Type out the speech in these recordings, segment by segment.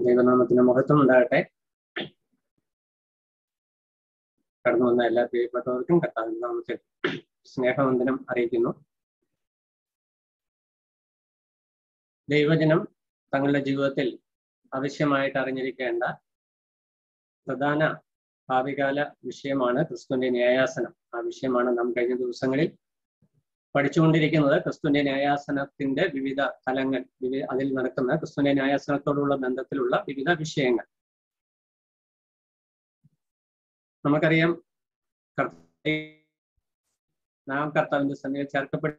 ദൈവനാമത്തിന് മഹത്വം ഉണ്ടാകട്ടെ കടന്നു വന്ന എല്ലാ പ്രിയപ്പെട്ടവർക്കും കർത്താവിന്റെ നാമത്തിൽ സ്നേഹവന്ദനം അറിയിക്കുന്നു ദൈവജനം തങ്ങളുടെ ജീവിതത്തിൽ ആവശ്യമായിട്ട് അറിഞ്ഞിരിക്കേണ്ട പ്രധാന ഭാവികാല വിഷയമാണ് ക്രിസ്തുവിന്റെ ന്യായാസനം ആ വിഷയമാണ് നാം കഴിഞ്ഞ ദിവസങ്ങളിൽ പഠിച്ചുകൊണ്ടിരിക്കുന്നത് ക്രിസ്തുവിന്റെ ന്യായാസനത്തിന്റെ വിവിധ തലങ്ങൾ വിവിധ അതിൽ നടക്കുന്ന ക്രിസ്തുവിന്റെ ന്യായാസനത്തോടുള്ള ബന്ധത്തിലുള്ള വിവിധ വിഷയങ്ങൾ നമുക്കറിയാം നാം കർത്താവിന്റെ സന്നിധിയിൽ ചേർക്കപ്പെട്ട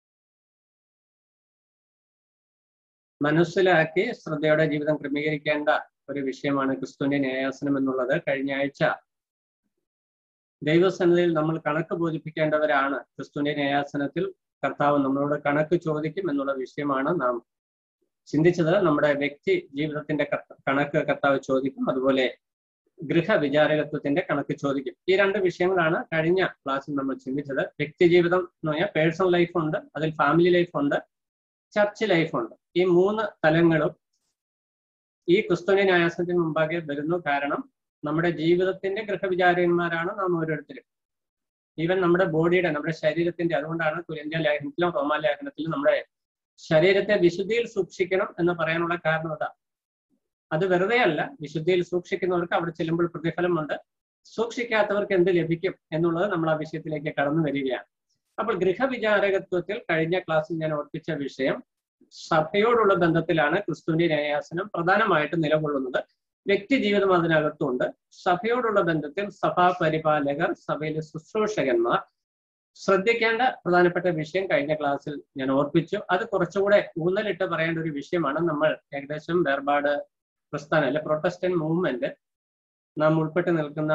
മനസ്സിലാക്കി ശ്രദ്ധയോടെ ജീവിതം ക്രമീകരിക്കേണ്ട ഒരു വിഷയമാണ് ക്രിസ്തുവിന്റെ ന്യായാസനം എന്നുള്ളത് കഴിഞ്ഞ ആഴ്ച ദൈവസന്നിധിയിൽ നമ്മൾ കണക്ക് ബോധിപ്പിക്കേണ്ടവരാണ് ക്രിസ്തുവിന്റെ ന്യായാസനത്തിൽ കർത്താവ് നമ്മളോട് കണക്ക് ചോദിക്കും എന്നുള്ള വിഷയമാണ് നാം ചിന്തിച്ചത് നമ്മുടെ വ്യക്തി ജീവിതത്തിന്റെ കണക്ക് കർത്താവ് ചോദിക്കും അതുപോലെ ഗൃഹ വിചാരകത്വത്തിന്റെ കണക്ക് ചോദിക്കും ഈ രണ്ട് വിഷയങ്ങളാണ് കഴിഞ്ഞ ക്ലാസ്സിൽ നമ്മൾ ചിന്തിച്ചത് വ്യക്തി ജീവിതം എന്ന് പറഞ്ഞാൽ പേഴ്സണൽ ലൈഫ് ഉണ്ട് അതിൽ ഫാമിലി ലൈഫ് ഉണ്ട് ചർച്ച് ലൈഫ് ഉണ്ട് ഈ മൂന്ന് തലങ്ങളും ഈ ക്രിസ്തുവിന്റെ ന്യായാസനത്തിന് മുമ്പാകെ വരുന്നു കാരണം നമ്മുടെ ജീവിതത്തിന്റെ ഗൃഹവിചാരകന്മാരാണ് നാം ഓരോരുത്തരും ഈവൻ നമ്മുടെ ബോഡിയുടെ നമ്മുടെ ശരീരത്തിന്റെ അതുകൊണ്ടാണ് കുര്യന്ത്യ ലേഖനത്തിലും റോമാ ലേഖനത്തിലും നമ്മുടെ ശരീരത്തെ വിശുദ്ധിയിൽ സൂക്ഷിക്കണം എന്ന് പറയാനുള്ള കാരണം അതാ അത് വെറുതെ അല്ല വിശുദ്ധിയിൽ സൂക്ഷിക്കുന്നവർക്ക് അവിടെ ചെല്ലുമ്പോൾ പ്രതിഫലമുണ്ട് സൂക്ഷിക്കാത്തവർക്ക് എന്ത് ലഭിക്കും എന്നുള്ളത് നമ്മൾ ആ വിഷയത്തിലേക്ക് കടന്നു വരികയാണ് അപ്പോൾ ഗൃഹവിചാരകത്വത്തിൽ കഴിഞ്ഞ ക്ലാസ്സിൽ ഞാൻ ഓർപ്പിച്ച വിഷയം സഭയോടുള്ള ബന്ധത്തിലാണ് ക്രിസ്തുവിന്റെ ന്യായാസനം പ്രധാനമായിട്ട് നിലകൊള്ളുന്നത് വ്യക്തി ജീവിതം അതിനകത്തുണ്ട് സഭയോടുള്ള ബന്ധത്തിൽ സഭാ പരിപാലകർ സഭയിലെ ശുശ്രൂഷകന്മാർ ശ്രദ്ധിക്കേണ്ട പ്രധാനപ്പെട്ട വിഷയം കഴിഞ്ഞ ക്ലാസ്സിൽ ഞാൻ ഓർപ്പിച്ചു അത് കുറച്ചുകൂടെ ഊന്നലിട്ട് പറയേണ്ട ഒരു വിഷയമാണ് നമ്മൾ ഏകദേശം വേർപാട് പ്രസ്ഥാനം അല്ലെ പ്രൊട്ടസ്റ്റന്റ് മൂവ്മെന്റ് നാം ഉൾപ്പെട്ട് നിൽക്കുന്ന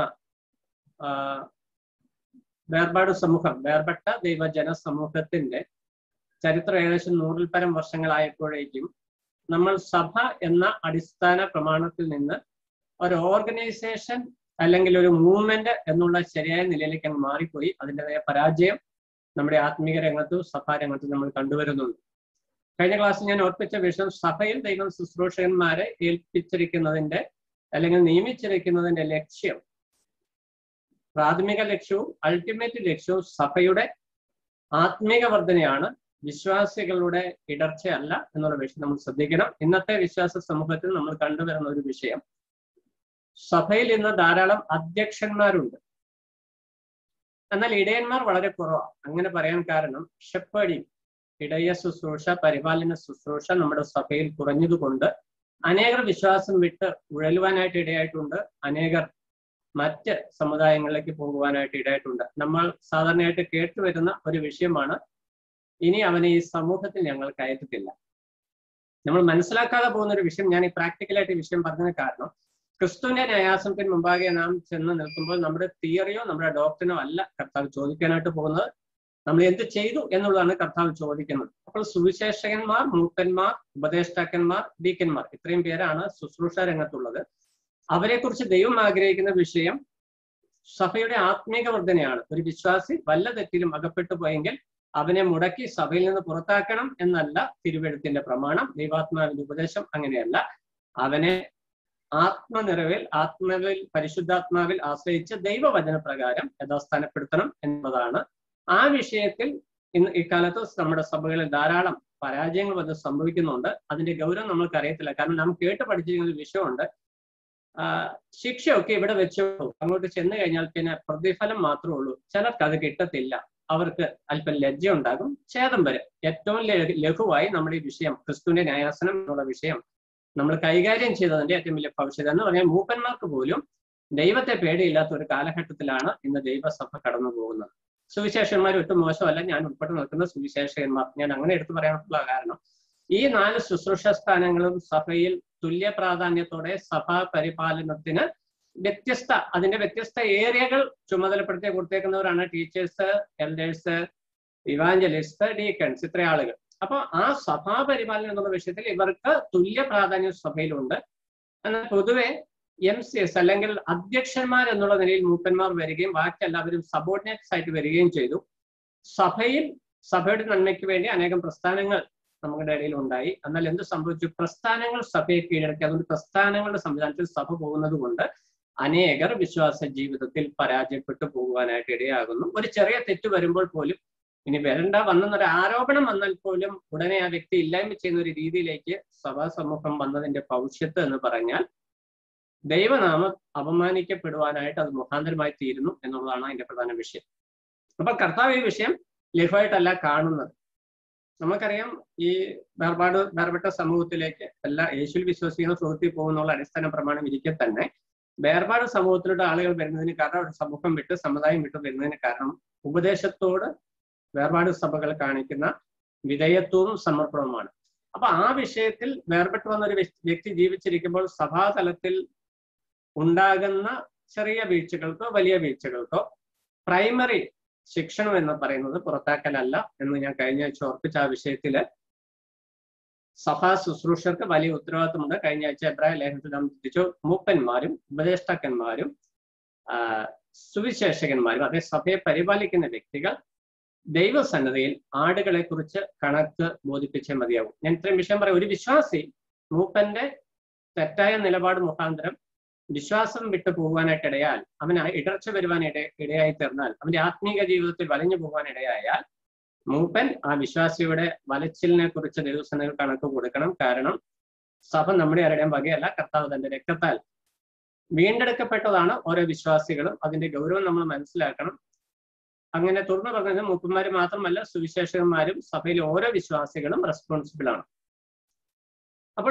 വേർപാട് സമൂഹം വേർപെട്ട ദൈവജന സമൂഹത്തിന്റെ ചരിത്രം ഏകദേശം നൂറിൽ പരം വർഷങ്ങളായപ്പോഴേക്കും നമ്മൾ സഭ എന്ന അടിസ്ഥാന പ്രമാണത്തിൽ നിന്ന് ഒരു ഓർഗനൈസേഷൻ അല്ലെങ്കിൽ ഒരു മൂവ്മെന്റ് എന്നുള്ള ശരിയായ നിലയിലേക്ക് അങ്ങ് മാറിപ്പോയി അതിൻ്റെതായ പരാജയം നമ്മുടെ ആത്മീക രംഗത്തും സഭാ രംഗത്തും നമ്മൾ കണ്ടുവരുന്നുണ്ട് കഴിഞ്ഞ ക്ലാസ്സിൽ ഞാൻ ഓർപ്പിച്ച വിഷയം സഭയിൽ ദൈവം ശുശ്രൂഷകന്മാരെ ഏൽപ്പിച്ചിരിക്കുന്നതിന്റെ അല്ലെങ്കിൽ നിയമിച്ചിരിക്കുന്നതിന്റെ ലക്ഷ്യം പ്രാഥമിക ലക്ഷ്യവും അൾട്ടിമേറ്റ് ലക്ഷ്യവും സഭയുടെ ആത്മീക വർധനയാണ് വിശ്വാസികളുടെ ഇടർച്ചയല്ല എന്നുള്ള വിഷയം നമ്മൾ ശ്രദ്ധിക്കണം ഇന്നത്തെ വിശ്വാസ സമൂഹത്തിൽ നമ്മൾ കണ്ടുവരുന്ന ഒരു വിഷയം സഭയിൽ ഇന്ന് ധാരാളം അധ്യക്ഷന്മാരുണ്ട് എന്നാൽ ഇടയന്മാർ വളരെ കുറവാണ് അങ്ങനെ പറയാൻ കാരണം ഷെപ്പേഡിങ് ഇടയ ശുശ്രൂഷ പരിപാലന ശുശ്രൂഷ നമ്മുടെ സഭയിൽ കുറഞ്ഞതുകൊണ്ട് അനേകർ വിശ്വാസം വിട്ട് ഉഴലുവാനായിട്ട് ഇടയായിട്ടുണ്ട് അനേകർ മറ്റ് സമുദായങ്ങളിലേക്ക് പോകുവാനായിട്ട് ഇടയായിട്ടുണ്ട് നമ്മൾ സാധാരണയായിട്ട് കേട്ടുവരുന്ന ഒരു വിഷയമാണ് ഇനി അവനെ ഈ സമൂഹത്തിൽ ഞങ്ങൾ കയറ്റത്തില്ല നമ്മൾ മനസ്സിലാക്കാതെ പോകുന്ന ഒരു വിഷയം ഞാൻ ഈ പ്രാക്ടിക്കലായിട്ട് ഈ വിഷയം പറഞ്ഞതിന് കാരണം ക്രിസ്തുവിന്റെ ന്യായാസനത്തിന് മുമ്പാകെ നാം ചെന്ന് നിൽക്കുമ്പോൾ നമ്മുടെ തിയറിയോ നമ്മുടെ ഡോക്ടറിനോ അല്ല കർത്താവ് ചോദിക്കാനായിട്ട് പോകുന്നത് നമ്മൾ എന്ത് ചെയ്തു എന്നുള്ളതാണ് കർത്താവ് ചോദിക്കുന്നത് അപ്പോൾ സുവിശേഷകന്മാർ മൂപ്പന്മാർ ഉപദേഷ്ടാക്കന്മാർ ഡീക്കന്മാർ ഇത്രയും പേരാണ് ശുശ്രൂഷ രംഗത്തുള്ളത് അവരെക്കുറിച്ച് ദൈവം ആഗ്രഹിക്കുന്ന വിഷയം സഭയുടെ ആത്മീക വർധനയാണ് ഒരു വിശ്വാസി വല്ല തെറ്റിലും അകപ്പെട്ടു പോയെങ്കിൽ അവനെ മുടക്കി സഭയിൽ നിന്ന് പുറത്താക്കണം എന്നല്ല തിരുവെഴുത്തിന്റെ പ്രമാണം ദൈവാത്മാവിന്റെ ഉപദേശം അങ്ങനെയല്ല അവനെ ആത്മനിറവിൽ ആത്മാവിൽ പരിശുദ്ധാത്മാവിൽ ആശ്രയിച്ച് ദൈവവചന പ്രകാരം യഥാസ്ഥാനപ്പെടുത്തണം എന്നതാണ് ആ വിഷയത്തിൽ ഇന്ന് ഇക്കാലത്ത് നമ്മുടെ സഭകളിൽ ധാരാളം പരാജയങ്ങൾ വന്ന് സംഭവിക്കുന്നുണ്ട് അതിന്റെ ഗൗരവം നമ്മൾക്ക് അറിയത്തില്ല കാരണം നാം കേട്ട് പഠിച്ചിരിക്കുന്ന ഒരു വിഷയമുണ്ട് ശിക്ഷയൊക്കെ ഇവിടെ വെച്ചു അങ്ങോട്ട് ചെന്ന് കഴിഞ്ഞാൽ പിന്നെ പ്രതിഫലം മാത്രമേ ഉള്ളൂ ചിലർക്ക് അത് കിട്ടത്തില്ല അവർക്ക് അല്പം ലജ്ജ ഉണ്ടാകും ഛേദം വരും ഏറ്റവും ലഘുവായി നമ്മൾ ഈ വിഷയം ക്രിസ്തുവിന്റെ ന്യായാസനം എന്നുള്ള വിഷയം നമ്മൾ കൈകാര്യം ചെയ്തതിന്റെ ഏറ്റവും വലിയ ഭവിഷ്യത എന്ന് പറഞ്ഞാൽ മൂപ്പന്മാർക്ക് പോലും ദൈവത്തെ പേടിയില്ലാത്ത ഒരു കാലഘട്ടത്തിലാണ് ഇന്ന് ദൈവസഭ കടന്നു പോകുന്നത് സുവിശേഷന്മാർ ഒട്ടും മോശമല്ല ഞാൻ ഉൾപ്പെട്ട് നിൽക്കുന്ന സുവിശേഷകന്മാർ ഞാൻ അങ്ങനെ എടുത്തു പറയാനുള്ള കാരണം ഈ നാല് ശുശ്രൂഷ സ്ഥാനങ്ങളും സഭയിൽ തുല്യ പ്രാധാന്യത്തോടെ സഭാ പരിപാലനത്തിന് വ്യത്യസ്ത അതിന്റെ വ്യത്യസ്ത ഏരിയകൾ ചുമതലപ്പെടുത്തി കൊടുത്തേക്കുന്നവരാണ് ടീച്ചേഴ്സ് എൽഡേഴ്സ് ഇവാഞ്ചലിസ്റ്റ് ഡീക്കൺസ് ഇത്ര ആളുകൾ അപ്പൊ ആ സഭാ പരിപാലനം എന്നുള്ള വിഷയത്തിൽ ഇവർക്ക് തുല്യ പ്രാധാന്യം സഭയിലുണ്ട് എന്നാൽ പൊതുവെ എം സി എസ് അല്ലെങ്കിൽ അധ്യക്ഷന്മാർ എന്നുള്ള നിലയിൽ മൂപ്പന്മാർ വരികയും ബാക്കി എല്ലാവരും സബോർഡിനേറ്റ്സ് ആയിട്ട് വരികയും ചെയ്തു സഭയിൽ സഭയുടെ നന്മയ്ക്ക് വേണ്ടി അനേകം പ്രസ്ഥാനങ്ങൾ നമ്മുടെ ഇടയിൽ ഉണ്ടായി എന്നാൽ എന്ത് സംഭവിച്ചു പ്രസ്ഥാനങ്ങൾ സഭയെ കീഴടക്കി അതുകൊണ്ട് പ്രസ്ഥാനങ്ങളുടെ സംവിധാനത്തിൽ സഭ പോകുന്നത് കൊണ്ട് അനേകർ വിശ്വാസ ജീവിതത്തിൽ പരാജയപ്പെട്ടു പോകുവാനായിട്ട് ഇടയാകുന്നു ഒരു ചെറിയ തെറ്റ് വരുമ്പോൾ പോലും ഇനി വരണ്ട വന്നെന്നൊരു ആരോപണം വന്നാൽ പോലും ഉടനെ ആ വ്യക്തി ഇല്ലായ്മ ചെയ്യുന്ന ഒരു രീതിയിലേക്ക് സഭാ സമൂഹം വന്നതിന്റെ ഭവിഷ്യത്ത് എന്ന് പറഞ്ഞാൽ ദൈവനാമം അപമാനിക്കപ്പെടുവാനായിട്ട് അത് മുഖാന്തരമായി തീരുന്നു എന്നുള്ളതാണ് അതിന്റെ പ്രധാന വിഷയം അപ്പൊ കർത്താവ് ഈ വിഷയം ലഘുവായിട്ടല്ല കാണുന്നത് നമുക്കറിയാം ഈ വേർപാട് വേർപെട്ട സമൂഹത്തിലേക്ക് എല്ലാ യേശുവിൽ വിശ്വസിക്കുന്ന സുഹൃത്തിൽ പോകുന്നുള്ള അടിസ്ഥാന പ്രമാണം ഇരിക്കെ തന്നെ വേർപാട് സമൂഹത്തിലോട്ട് ആളുകൾ വരുന്നതിന് കാരണം ഒരു സമൂഹം വിട്ട് സമുദായം വിട്ട് വരുന്നതിന് കാരണം ഉപദേശത്തോട് വേർപാട് സഭകൾ കാണിക്കുന്ന വിധേയത്വവും സമർപ്പണവുമാണ് അപ്പൊ ആ വിഷയത്തിൽ വേർപെട്ട് വന്ന ഒരു വ്യക്തി ജീവിച്ചിരിക്കുമ്പോൾ സഭാതലത്തിൽ ഉണ്ടാകുന്ന ചെറിയ വീഴ്ചകൾക്കോ വലിയ വീഴ്ചകൾക്കോ പ്രൈമറി ശിക്ഷണം എന്ന് പറയുന്നത് പുറത്താക്കലല്ല എന്ന് ഞാൻ കഴിഞ്ഞ ആഴ്ച ഓർപ്പിച്ച ആ വിഷയത്തില് സഭാ ശുശ്രൂഷർക്ക് വലിയ ഉത്തരവാദിത്വമുണ്ട് കഴിഞ്ഞ ആഴ്ച എബ്രായ ലേഖനത്തിൽ നാം ചിന്തിച്ചു മൂപ്പന്മാരും ഉപദേഷ്ടാക്കന്മാരും സുവിശേഷകന്മാരും അതേ സഭയെ പരിപാലിക്കുന്ന വ്യക്തികൾ ദൈവസന്നതയിൽ ആടുകളെ കുറിച്ച് കണക്ക് ബോധിപ്പിച്ചേ മതിയാവും ഞാൻ ഇത്രയും വിഷയം പറയാം ഒരു വിശ്വാസി മൂപ്പന്റെ തെറ്റായ നിലപാട് മുഖാന്തരം വിശ്വാസം വിട്ടു പോകുവാനായിട്ട് ഇടയാൽ അവന് ഇടർച്ച വരുവാൻ ഇട ഇടയായി തീർന്നാൽ അവന്റെ ആത്മീക ജീവിതത്തിൽ വലഞ്ഞു പോകാൻ ഇടയായാൽ മൂപ്പൻ ആ വിശ്വാസിയുടെ വലച്ചിലിനെ കുറിച്ച് ദൈവസനകൾ കണക്ക് കൊടുക്കണം കാരണം സഭ നമ്മുടെ ആരുടെയും വകയല്ല കർത്താവ് തന്റെ രക്തത്താൽ വീണ്ടെടുക്കപ്പെട്ടതാണ് ഓരോ വിശ്വാസികളും അതിന്റെ ഗൗരവം നമ്മൾ മനസ്സിലാക്കണം അങ്ങനെ തുറന്നു പറഞ്ഞത് മൂപ്പന്മാര് മാത്രമല്ല സുവിശേഷകന്മാരും സഭയിലെ ഓരോ വിശ്വാസികളും റെസ്പോൺസിബിൾ ആണ് അപ്പോൾ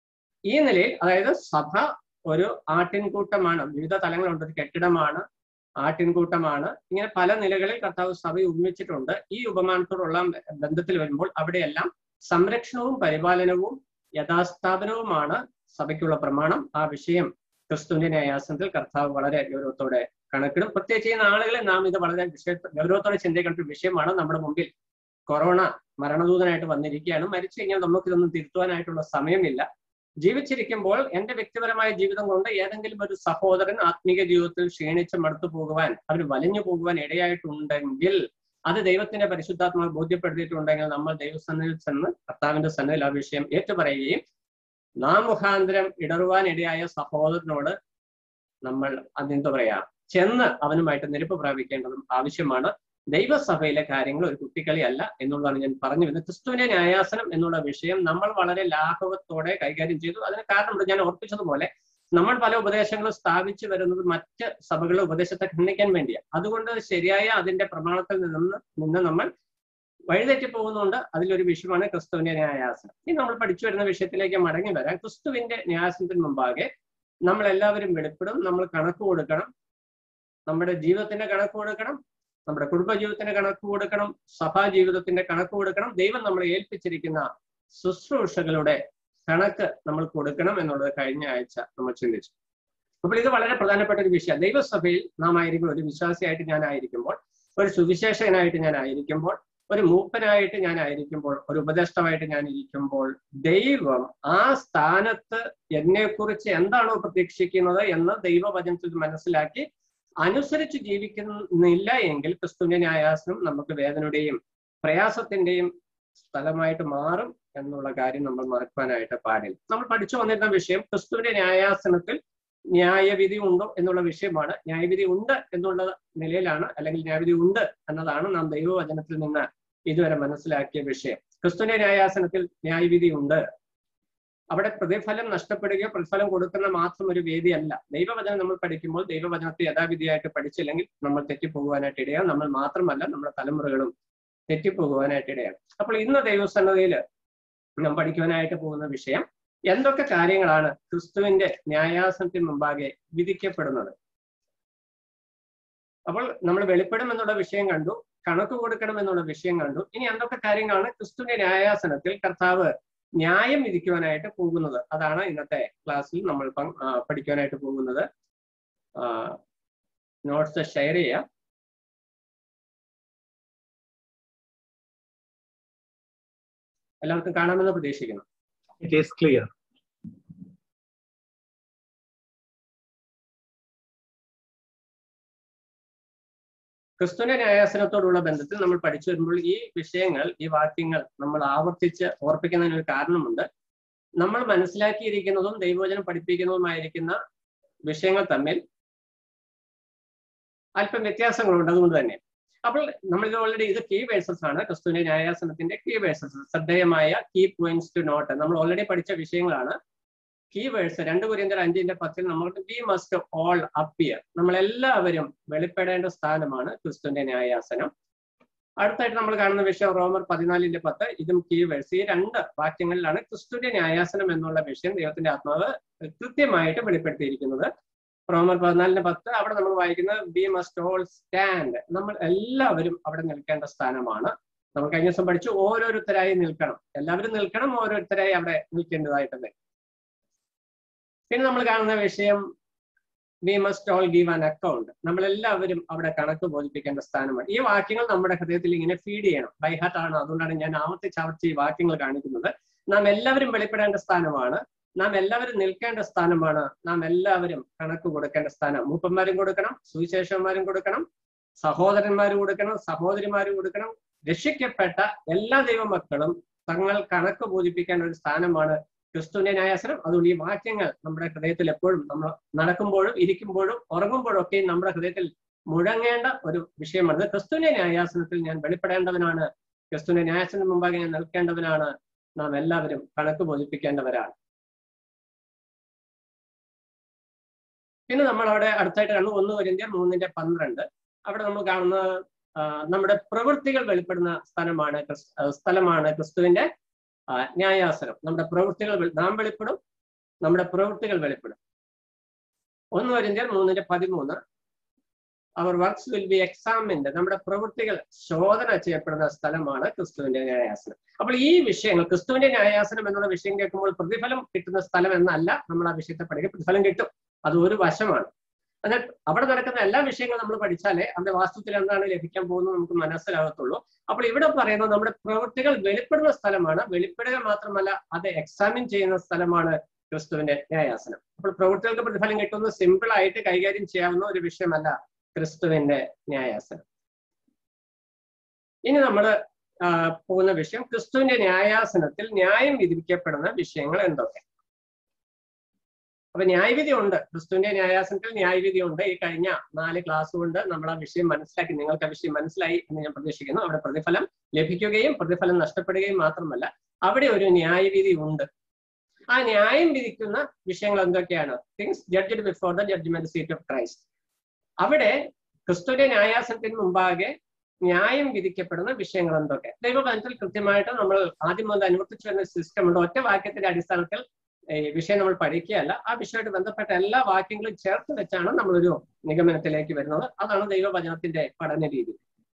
ഈ നിലയിൽ അതായത് സഭ ഒരു ആട്ടിൻകൂട്ടമാണ് വിവിധ തലങ്ങളുണ്ട് ഒരു കെട്ടിടമാണ് ആട്ടിൻകൂട്ടമാണ് ഇങ്ങനെ പല നിലകളിൽ കർത്താവ് സഭ ഉപമിച്ചിട്ടുണ്ട് ഈ ഉപമാനത്തോടുള്ള ബന്ധത്തിൽ വരുമ്പോൾ അവിടെയെല്ലാം സംരക്ഷണവും പരിപാലനവും യഥാസ്ഥാപനവുമാണ് സഭയ്ക്കുള്ള പ്രമാണം ആ വിഷയം ക്രിസ്തുവിന്റെ ന്യായാസനത്തിൽ കർത്താവ് വളരെ ഗൗരവത്തോടെ കണക്കിടും പ്രത്യേകിച്ച് ഈ നാളുകളിൽ നാം ഇത് വളരെ വിഷയ ഗൗരവത്തോടെ ചിന്തിക്കേണ്ട ഒരു വിഷയമാണ് നമ്മുടെ മുമ്പിൽ കൊറോണ മരണദൂതനായിട്ട് വന്നിരിക്കുകയാണ് മരിച്ചു കഴിഞ്ഞാൽ നമുക്കിതൊന്നും തിരുത്തുവാനായിട്ടുള്ള സമയമില്ല ജീവിച്ചിരിക്കുമ്പോൾ എന്റെ വ്യക്തിപരമായ ജീവിതം കൊണ്ട് ഏതെങ്കിലും ഒരു സഹോദരൻ ആത്മീക ജീവിതത്തിൽ ക്ഷീണിച്ച് മടുത്തു പോകുവാൻ അവർ വലിഞ്ഞു പോകുവാൻ ഇടയായിട്ടുണ്ടെങ്കിൽ അത് ദൈവത്തിന്റെ പരിശുദ്ധാത്മാവ് ബോധ്യപ്പെടുത്തിയിട്ടുണ്ടെങ്കിൽ നമ്മൾ ദൈവസന്നിധിയിൽ ചെന്ന് കർത്താവിന്റെ സന്നിധിയിൽ ആ വിഷയം ഏറ്റുപറയുകയും നാം മുഖാന്തരം ഇടറുവാൻ ഇടയായ സഹോദരനോട് നമ്മൾ അതെന്താ പറയാ ചെന്ന് അവനുമായിട്ട് നിരപ്പ് പ്രാപിക്കേണ്ടതും ആവശ്യമാണ് ദൈവസഭയിലെ കാര്യങ്ങൾ ഒരു കുട്ടിക്കളിയല്ല എന്നുള്ളതാണ് ഞാൻ പറഞ്ഞു വരുന്നത് ക്രിസ്തുവിന്റെ ന്യായാസനം എന്നുള്ള വിഷയം നമ്മൾ വളരെ ലാഘവത്തോടെ കൈകാര്യം ചെയ്തു അതിന് കാരണമുണ്ട് ഞാൻ ഓർപ്പിച്ചതുപോലെ നമ്മൾ പല ഉപദേശങ്ങളും സ്ഥാപിച്ചു വരുന്നത് മറ്റ് സഭകളുടെ ഉപദേശത്തെ ഖണ്ഡിക്കാൻ വേണ്ടിയാണ് അതുകൊണ്ട് ശരിയായ അതിന്റെ പ്രമാണത്തിൽ നിന്ന് നിന്ന് നമ്മൾ വഴിതെറ്റി പോകുന്നുണ്ട് അതിലൊരു വിഷയമാണ് ക്രിസ്തുവിന്റെ ന്യായാസനം ഇനി നമ്മൾ പഠിച്ചു വരുന്ന വിഷയത്തിലേക്ക് മടങ്ങി വരാം ക്രിസ്തുവിന്റെ ന്യായാസനത്തിന് മുമ്പാകെ നമ്മൾ എല്ലാവരും വെളിപ്പെടും നമ്മൾ കണക്ക് കൊടുക്കണം നമ്മുടെ ജീവിതത്തിന്റെ കണക്ക് കൊടുക്കണം നമ്മുടെ കുടുംബജീവിതത്തിന്റെ കണക്ക് കൊടുക്കണം സഭാ ജീവിതത്തിന്റെ കണക്ക് കൊടുക്കണം ദൈവം നമ്മളെ ഏൽപ്പിച്ചിരിക്കുന്ന ശുശ്രൂഷകളുടെ കണക്ക് നമ്മൾ കൊടുക്കണം എന്നുള്ളത് കഴിഞ്ഞ ആഴ്ച നമ്മൾ ചിന്തിച്ചു അപ്പോൾ ഇത് വളരെ പ്രധാനപ്പെട്ട ഒരു വിഷയം ദൈവസഭയിൽ നാം ആയിരിക്കുമ്പോൾ ഒരു വിശ്വാസിയായിട്ട് ഞാൻ ആയിരിക്കുമ്പോൾ ഒരു സുവിശേഷകനായിട്ട് ഞാൻ ആയിരിക്കുമ്പോൾ ഒരു മൂപ്പനായിട്ട് ഞാൻ ആയിരിക്കുമ്പോൾ ഒരു ഉപദേഷ്ടമായിട്ട് ഞാൻ ഇരിക്കുമ്പോൾ ദൈവം ആ സ്ഥാനത്ത് എന്നെക്കുറിച്ച് എന്താണോ പ്രതീക്ഷിക്കുന്നത് എന്ന് ദൈവവചനത്തിൽ മനസ്സിലാക്കി അനുസരിച്ച് ജീവിക്കുന്നില്ല എങ്കിൽ ക്രിസ്തുവിന്റെ ന്യായാസനം നമുക്ക് വേദനയുടെയും പ്രയാസത്തിന്റെയും സ്ഥലമായിട്ട് മാറും എന്നുള്ള കാര്യം നമ്മൾ മറക്കാനായിട്ട് പാടില്ല നമ്മൾ പഠിച്ചു വന്നിരുന്ന വിഷയം ക്രിസ്തുവിന്റെ ന്യായാസനത്തിൽ ന്യായവിധി ഉണ്ടോ എന്നുള്ള വിഷയമാണ് ന്യായവിധി ഉണ്ട് എന്നുള്ള നിലയിലാണ് അല്ലെങ്കിൽ ന്യായവിധി ഉണ്ട് എന്നതാണ് നാം ദൈവവചനത്തിൽ നിന്ന് ഇതുവരെ മനസ്സിലാക്കിയ വിഷയം ക്രിസ്തുവിന്റെ ന്യായാസനത്തിൽ ന്യായവിധി ഉണ്ട് അവിടെ പ്രതിഫലം നഷ്ടപ്പെടുകയോ പ്രതിഫലം കൊടുക്കുന്ന മാത്രം ഒരു വേദിയല്ല ദൈവവചനം നമ്മൾ പഠിക്കുമ്പോൾ ദൈവവചനത്തെ യഥാവിധിയായിട്ട് പഠിച്ചില്ലെങ്കിൽ നമ്മൾ തെറ്റിപ്പോകുവാനായിട്ട് ഇടയാം നമ്മൾ മാത്രമല്ല നമ്മുടെ തലമുറകളും തെറ്റിപ്പോകുവാനായിട്ട് ഇടയാം അപ്പോൾ ഇന്ന് ദൈവസന്നതയിൽ നാം പഠിക്കുവാനായിട്ട് പോകുന്ന വിഷയം എന്തൊക്കെ കാര്യങ്ങളാണ് ക്രിസ്തുവിന്റെ ന്യായാസനത്തിന് മുമ്പാകെ വിധിക്കപ്പെടുന്നത് അപ്പോൾ നമ്മൾ വെളിപ്പെടും എന്നുള്ള വിഷയം കണ്ടു കണക്ക് കൊടുക്കണം എന്നുള്ള വിഷയം കണ്ടു ഇനി എന്തൊക്കെ കാര്യങ്ങളാണ് ക്രിസ്തുവിന്റെ ന്യായാസനത്തിൽ കർത്താവ് ന്യായം വിധിക്കുവാനായിട്ട് പോകുന്നത് അതാണ് ഇന്നത്തെ ക്ലാസ്സിൽ നമ്മൾ പഠിക്കുവാനായിട്ട് പോകുന്നത് നോട്ട്സ് ഷെയർ ചെയ്യാം എല്ലാവർക്കും കാണാമെന്ന് പ്രതീക്ഷിക്കുന്നു It is clear. ക്രിസ്തുവിന്റെ ന്യായാസനത്തോടുള്ള ബന്ധത്തിൽ നമ്മൾ പഠിച്ചു വരുമ്പോൾ ഈ വിഷയങ്ങൾ ഈ വാക്യങ്ങൾ നമ്മൾ ആവർത്തിച്ച് ഓർപ്പിക്കുന്നതിന് ഒരു കാരണമുണ്ട് നമ്മൾ മനസ്സിലാക്കിയിരിക്കുന്നതും ദൈവവചനം പഠിപ്പിക്കുന്നതുമായിരിക്കുന്ന വിഷയങ്ങൾ തമ്മിൽ അല്പം വ്യത്യാസങ്ങളുണ്ട് അതുകൊണ്ട് തന്നെ അപ്പോൾ നമ്മൾ ഇത് ഓൾറെഡി ഇത് കീ വേഴ്സസ് ആണ് ക്രിസ്തുവിന്റെ ന്യായാസനത്തിന്റെ കീ വേഴ്സസ് ശ്രദ്ധേയമായ കീ പോയിന്റ്സ് ടു നോട്ട് നമ്മൾ ഓൾറെഡി പഠിച്ച വിഷയങ്ങളാണ് കീ വേഴ്സ് രണ്ട് കുരിയന്തർ അഞ്ചിന്റെ പത്തിൽ നമ്മൾക്ക് വി മസ്റ്റ് ഓൾ അപ്പിയർ നമ്മൾ എല്ലാവരും വെളിപ്പെടേണ്ട സ്ഥാനമാണ് ക്രിസ്തുവിന്റെ ന്യായാസനം അടുത്തായിട്ട് നമ്മൾ കാണുന്ന വിഷയം റോമർ പതിനാലിന്റെ പത്ത് ഇതും കീ വേഴ്സ് ഈ രണ്ട് വാക്യങ്ങളിലാണ് ക്രിസ്തുവിന്റെ ന്യായാസനം എന്നുള്ള വിഷയം ദൈവത്തിന്റെ ആത്മാവ് കൃത്യമായിട്ട് വെളിപ്പെടുത്തിയിരിക്കുന്നത് റോമർ പതിനാലിന്റെ പത്ത് അവിടെ നമ്മൾ വായിക്കുന്നത് വി മസ്റ്റ് ഓൾ സ്റ്റാൻഡ് നമ്മൾ എല്ലാവരും അവിടെ നിൽക്കേണ്ട സ്ഥാനമാണ് നമ്മൾ കഴിഞ്ഞ ദിവസം പഠിച്ചു ഓരോരുത്തരായി നിൽക്കണം എല്ലാവരും നിൽക്കണം ഓരോരുത്തരായി അവിടെ നിൽക്കേണ്ടതായിട്ടുണ്ട് പിന്നെ നമ്മൾ കാണുന്ന വിഷയം we must all give an account നമ്മളെല്ലാവരും അവിടെ കണക്ക് ബോധിപ്പിക്കേണ്ട സ്ഥാനമാണ് ഈ വാക്യങ്ങൾ നമ്മുടെ ഹൃദയത്തിൽ ഇങ്ങനെ ഫീഡ് ചെയ്യണം ബൈ ഹാർട്ട് ആണ് അതുകൊണ്ടാണ് ഞാൻ ആവർത്തിച്ച് ആവർത്തിച്ച് ഈ വാക്യങ്ങൾ കാണിക്കുന്നത് നാം എല്ലാവരും വെളിപ്പെടേണ്ട സ്ഥാനമാണ് നാം എല്ലാവരും നിൽക്കേണ്ട സ്ഥാനമാണ് നാം എല്ലാവരും കണക്ക് കൊടുക്കേണ്ട സ്ഥാനം മൂപ്പന്മാരും കൊടുക്കണം സുവിശേഷന്മാരും കൊടുക്കണം സഹോദരന്മാരും കൊടുക്കണം സഹോദരിമാരും കൊടുക്കണം രക്ഷിക്കപ്പെട്ട എല്ലാ ദൈവമക്കളും തങ്ങൾ കണക്ക് ബോധിപ്പിക്കേണ്ട ഒരു സ്ഥാനമാണ് ക്രിസ്തുവിന്റെ ന്യായാസനം അതുകൊണ്ട് ഈ വാക്യങ്ങൾ നമ്മുടെ ഹൃദയത്തിൽ എപ്പോഴും നമ്മൾ നടക്കുമ്പോഴും ഇരിക്കുമ്പോഴും ഉറങ്ങുമ്പോഴും ഒക്കെ നമ്മുടെ ഹൃദയത്തിൽ മുഴങ്ങേണ്ട ഒരു വിഷയമാണ് ക്രിസ്തുവിന്റെ ന്യായാസനത്തിൽ ഞാൻ വെളിപ്പെടേണ്ടവനാണ് ക്രിസ്തുവിന്റെ ന്യായാസനം മുമ്പാകെ ഞാൻ നിൽക്കേണ്ടവനാണ് നാം എല്ലാവരും കണക്ക് ബോധിപ്പിക്കേണ്ടവരാണ് പിന്നെ നമ്മൾ അവിടെ അടുത്തായിട്ട് കാണുന്നു ഒന്ന് വരിന്ത്യ മൂന്നിന്റെ പന്ത്രണ്ട് അവിടെ നമ്മൾ കാണുന്ന നമ്മുടെ പ്രവൃത്തികൾ വെളിപ്പെടുന്ന സ്ഥലമാണ് സ്ഥലമാണ് ക്രിസ്തുവിന്റെ ന്യായാസനം നമ്മുടെ പ്രവൃത്തികൾ നാം വെളിപ്പെടും നമ്മുടെ പ്രവൃത്തികൾ വെളിപ്പെടും ഒന്ന് വരിന്ത്യ മൂന്നിന്റെ പതിമൂന്ന് our works will be examined നമ്മുടെ പ്രവൃത്തികൾ ശോധന ചെയ്യപ്പെടുന്ന സ്ഥലമാണ് ക്രിസ്തുവിന്റെ ന്യായാസനം അപ്പോൾ ഈ വിഷയങ്ങൾ ക്രിസ്തുവിന്റെ ന്യായാസനം എന്നുള്ള വിഷയം കേൾക്കുമ്പോൾ പ്രതിഫലം കിട്ടുന്ന സ്ഥലം എന്നല്ല നമ്മൾ ആ വിഷയത്തെ പഠിക്കുക പ്രതിഫലം കിട്ടും അത് ഒരു വശമാണ് എന്നാൽ അവിടെ നടക്കുന്ന എല്ലാ വിഷയങ്ങളും നമ്മൾ പഠിച്ചാലേ അവിടെ വാസ്തവത്തിൽ എന്താണ് ലഭിക്കാൻ പോകുന്നത് നമുക്ക് മനസ്സിലാകത്തുള്ളൂ അപ്പോൾ ഇവിടെ പറയുന്നത് നമ്മുടെ പ്രവൃത്തികൾ വെളിപ്പെടുന്ന സ്ഥലമാണ് വെളിപ്പെടുക മാത്രമല്ല അത് എക്സാമിൻ ചെയ്യുന്ന സ്ഥലമാണ് ക്രിസ്തുവിന്റെ ന്യായാസനം അപ്പോൾ പ്രവൃത്തികൾക്ക് പ്രതിഫലം കിട്ടുന്നത് സിമ്പിൾ ആയിട്ട് കൈകാര്യം ചെയ്യാവുന്ന ഒരു വിഷയമല്ല ക്രിസ്തുവിന്റെ ന്യായാസനം ഇനി നമ്മൾ പോകുന്ന വിഷയം ക്രിസ്തുവിന്റെ ന്യായാസനത്തിൽ ന്യായം വിധിക്കപ്പെടുന്ന വിഷയങ്ങൾ എന്തൊക്കെ അപ്പൊ ന്യായവിധി ഉണ്ട് ക്രിസ്തുവിന്റെ ന്യായാസനത്തിൽ ന്യായവിധി ഉണ്ട് ഈ കഴിഞ്ഞ നാല് ക്ലാസ് കൊണ്ട് നമ്മൾ ആ വിഷയം മനസ്സിലാക്കി നിങ്ങൾക്ക് ആ വിഷയം മനസ്സിലായി എന്ന് ഞാൻ പ്രതീക്ഷിക്കുന്നു അവിടെ പ്രതിഫലം ലഭിക്കുകയും പ്രതിഫലം നഷ്ടപ്പെടുകയും മാത്രമല്ല അവിടെ ഒരു ന്യായവിധി ഉണ്ട് ആ ന്യായം വിധിക്കുന്ന വിഷയങ്ങൾ എന്തൊക്കെയാണ് things judged before the judgement seat of Christ അവിടെ ക്രിസ്തുവിന്റെ ന്യായാസനത്തിന് മുമ്പാകെ ന്യായം വിധിക്കപ്പെടുന്ന വിഷയങ്ങൾ എന്തൊക്കെ ദൈവബന്ധത്തിൽ കൃത്യമായിട്ട് നമ്മൾ ആദ്യം മുതൽ അനുവർത്തിച്ചു വരുന്ന സിസ്റ്റം ഉണ്ട് ഒറ്റ വാക്യത്തിന്റെ അടിസ്ഥാനത്തിൽ ഈ വിഷയം നമ്മൾ പഠിക്കുകയല്ല ആ വിഷയമായിട്ട് ബന്ധപ്പെട്ട എല്ലാ വാക്യങ്ങളും ചേർത്ത് വെച്ചാണ് നമ്മളൊരു നിഗമനത്തിലേക്ക് വരുന്നത് അതാണ് ദൈവവചനത്തിന്റെ പഠന രീതി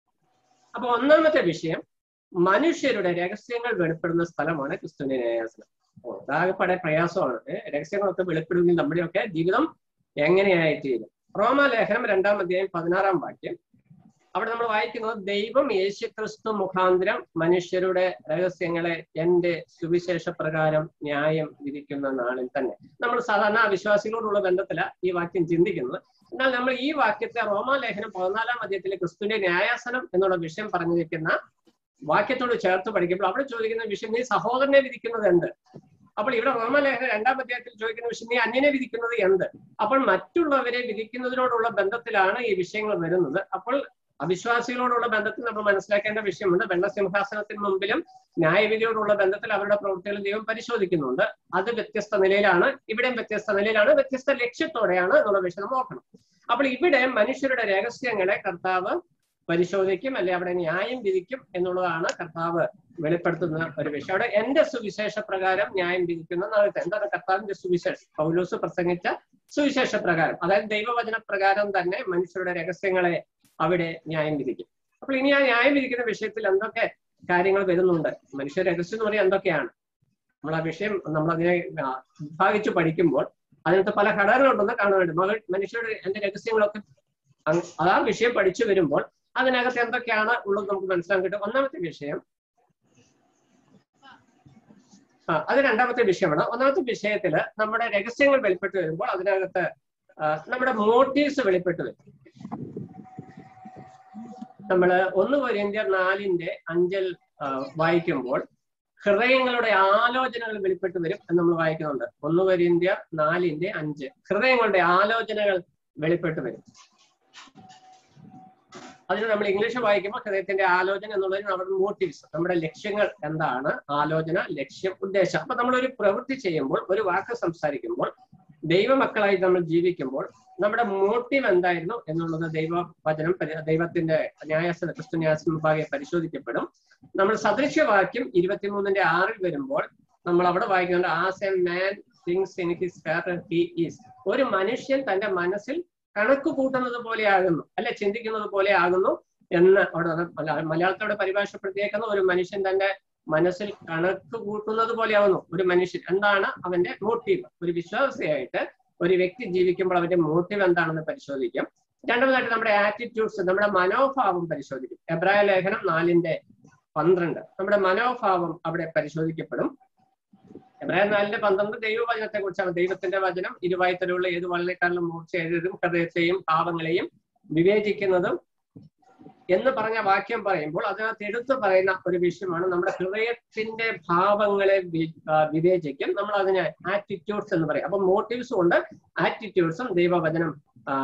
അപ്പൊ ഒന്നാമത്തെ വിഷയം മനുഷ്യരുടെ രഹസ്യങ്ങൾ വെളിപ്പെടുന്ന സ്ഥലമാണ് ക്രിസ്തുവിന്റെ ന്യായാസനം അതാകെപ്പാടെ പ്രയാസമാണ് രഹസ്യങ്ങളൊക്കെ വെളിപ്പെടുമെങ്കിൽ നമ്മുടെയൊക്കെ ജീവിതം എങ്ങനെയായിത്തീരും റോമാലേഖനം രണ്ടാം അധ്യായം പതിനാറാം വാക്യം അവിടെ നമ്മൾ വായിക്കുന്നത് ദൈവം യേശുക്രിസ്തു മുഖാന്തരം മനുഷ്യരുടെ രഹസ്യങ്ങളെ എന്റെ സുവിശേഷ പ്രകാരം ന്യായം വിധിക്കുന്ന നാളിൽ തന്നെ നമ്മൾ സാധാരണ വിശ്വാസികളോടുള്ള ബന്ധത്തില ഈ വാക്യം ചിന്തിക്കുന്നത് എന്നാൽ നമ്മൾ ഈ വാക്യത്തെ റോമാലേഖനം പതിനാലാം അധ്യായത്തിലെ ക്രിസ്തുവിന്റെ ന്യായാസനം എന്നുള്ള വിഷയം പറഞ്ഞിരിക്കുന്ന വാക്യത്തോട് ചേർത്ത് പഠിക്കുമ്പോൾ അവിടെ ചോദിക്കുന്ന വിഷയം നീ സഹോദരനെ വിധിക്കുന്നത് എന്ത് അപ്പോൾ ഇവിടെ റോമലേഖന രണ്ടാം അധ്യായത്തിൽ ചോദിക്കുന്ന വിഷയം നീ അന്യനെ വിധിക്കുന്നത് എന്ത് അപ്പോൾ മറ്റുള്ളവരെ വിധിക്കുന്നതിനോടുള്ള ബന്ധത്തിലാണ് ഈ വിഷയങ്ങൾ വരുന്നത് അപ്പോൾ അവിശ്വാസികളോടുള്ള ബന്ധത്തിൽ നമ്മൾ മനസ്സിലാക്കേണ്ട വിഷയമുണ്ട് വെള്ളസിംഹാസനത്തിന് മുമ്പിലും ന്യായവിധിയോടുള്ള ബന്ധത്തിൽ അവരുടെ പ്രവൃത്തികൾ ദൈവം പരിശോധിക്കുന്നുണ്ട് അത് വ്യത്യസ്ത നിലയിലാണ് ഇവിടെയും വ്യത്യസ്ത നിലയിലാണ് വ്യത്യസ്ത ലക്ഷ്യത്തോടെയാണ് എന്നുള്ള വിഷയം നമ്മൾ നോക്കണം അപ്പോൾ ഇവിടെ മനുഷ്യരുടെ രഹസ്യങ്ങളെ കർത്താവ് പരിശോധിക്കും അല്ലെ അവിടെ ന്യായം വിധിക്കും എന്നുള്ളതാണ് കർത്താവ് വെളിപ്പെടുത്തുന്ന ഒരു വിഷയം അവിടെ എന്റെ സുവിശേഷ പ്രകാരം ന്യായം വിധിക്കുന്ന നാളത്തെ എന്താണ് കർത്താവിന്റെ സുവിശേഷം പൗലോസ് പ്രസംഗിച്ച സുവിശേഷ പ്രകാരം അതായത് ദൈവവചന പ്രകാരം തന്നെ മനുഷ്യരുടെ രഹസ്യങ്ങളെ അവിടെ ന്യായം വിധിക്കും അപ്പോൾ ഇനി ആ ന്യായം വിധിക്കുന്ന വിഷയത്തിൽ എന്തൊക്കെ കാര്യങ്ങൾ വരുന്നുണ്ട് മനുഷ്യ രഹസ്യം എന്ന് പറയാൻ എന്തൊക്കെയാണ് നമ്മൾ ആ വിഷയം നമ്മൾ അതിനെ വിഭാഗിച്ചു പഠിക്കുമ്പോൾ അതിനകത്ത് പല ഘടകങ്ങളുണ്ടെന്ന് കാണുന്നുണ്ട് മകൾ മനുഷ്യരുടെ എന്റെ രഹസ്യങ്ങളൊക്കെ അതാ വിഷയം പഠിച്ചു വരുമ്പോൾ അതിനകത്ത് എന്തൊക്കെയാണ് ഉള്ളത് നമുക്ക് മനസ്സിലാക്കാൻ കിട്ടും ഒന്നാമത്തെ വിഷയം ആ അത് രണ്ടാമത്തെ വിഷയമാണ് ഒന്നാമത്തെ വിഷയത്തില് നമ്മുടെ രഹസ്യങ്ങൾ വെളിപ്പെട്ട് വരുമ്പോൾ അതിനകത്ത് നമ്മുടെ മോട്ടീവ്സ് വെളിപ്പെട്ട് വരും നമ്മൾ ഒന്ന് കൊരിന്ത്യർ നാലിന്റെ അഞ്ചൽ ആ, വായിക്കുമ്പോൾ ഹൃദയങ്ങളുടെ ആലോചനകൾ വെളിപ്പെട്ട് വരും എന്ന് നമ്മൾ വായിക്കുന്നുണ്ട് ഒന്ന് കൊരിന്ത്യർ നാലിന്റെ അഞ്ച് ഹൃദയങ്ങളുടെ ആലോചനകൾ വെളിപ്പെട്ട് വരും അതിന് നമ്മൾ ഇംഗ്ലീഷ് വായിക്കുമ്പോൾ ഹൃദയത്തിന്റെ ആലോചന എന്നുള്ളതിന് നമ്മുടെ മോട്ടീവ്സ് നമ്മുടെ ലക്ഷ്യങ്ങൾ എന്താണ് ആലോചന ലക്ഷ്യം ഉദ്ദേശം അപ്പൊ നമ്മൾ ഒരു പ്രവൃത്തി ചെയ്യുമ്പോൾ ഒരു വാക്ക് സംസാരിക്കുമ്പോൾ ദൈവമക്കളായി നമ്മൾ ജീവിക്കുമ്പോൾ നമ്മുടെ മോട്ടീവ് എന്തായിരുന്നു എന്നുള്ളത് ദൈവവചനം പരി- ദൈവത്തിന്റെ ന്യായാസന ക്രിസ്തു ന്യായാസന വിഭാഗം പരിശോധിക്കപ്പെടും നമ്മൾ സദൃശ്യവാക്യം ഇരുപത്തിമൂന്നിന്റെ ആറിൽ വരുമ്പോൾ നമ്മൾ അവിടെ വായിക്കുന്നുണ്ട് as a man things in his he is ഒരു മനുഷ്യൻ തന്റെ മനസ്സിൽ കണക്ക് കൂട്ടുന്നത് പോലെ ആകുന്നു അല്ലെ ചിന്തിക്കുന്നത് പോലെ ആകുന്നു എന്ന് അവിടെ അത് മല- മലയാളത്തോടെ പരിഭാഷപ്പെടുത്തിയേക്കുന്ന ഒരു മനുഷ്യൻ തന്റെ മനസ്സിൽ കണക്ക് കൂട്ടുന്നത് പോലെയാവുന്നു ഒരു മനുഷ്യൻ എന്താണ് അവന്റെ മോട്ടീവ് ഒരു വിശ്വാസിയായിട്ട് ഒരു വ്യക്തി ജീവിക്കുമ്പോൾ അവന്റെ മോട്ടീവ് എന്താണെന്ന് പരിശോധിക്കും രണ്ടാമതായിട്ട് നമ്മുടെ ആറ്റിറ്റ്യൂഡ്സ് നമ്മുടെ മനോഭാവം പരിശോധിക്കും എബ്രായ ലേഖനം നാലിന്റെ പന്ത്രണ്ട് നമ്മുടെ മനോഭാവം അവിടെ പരിശോധിക്കപ്പെടും എബ്രാഹിം നാലിന്റെ പന്ത്രണ്ട് ദൈവവചനത്തെ കുറിച്ചാണ് ദൈവത്തിന്റെ വചനം ഇരുവായ്ത്തലുള്ള ഏത് വളരെക്കാരിലും മൂർച്ച എഴുതും ഹൃദയത്തെയും ഭാവങ്ങളെയും വിവേചിക്കുന്നതും എന്ന് പറഞ്ഞ വാക്യം പറയുമ്പോൾ അതിനകത്ത് എടുത്തു പറയുന്ന ഒരു വിഷയമാണ് നമ്മുടെ ഹൃദയത്തിന്റെ ഭാവങ്ങളെ വി- ആ, വിവേചിക്കും നമ്മൾ അതിനെ ആറ്റിറ്റ്യൂഡ്സ് എന്ന് പറയും അപ്പൊ മോട്ടീവ്സും ഉണ്ട് ആറ്റിറ്റ്യൂഡ്സും ദൈവവചനം ആ,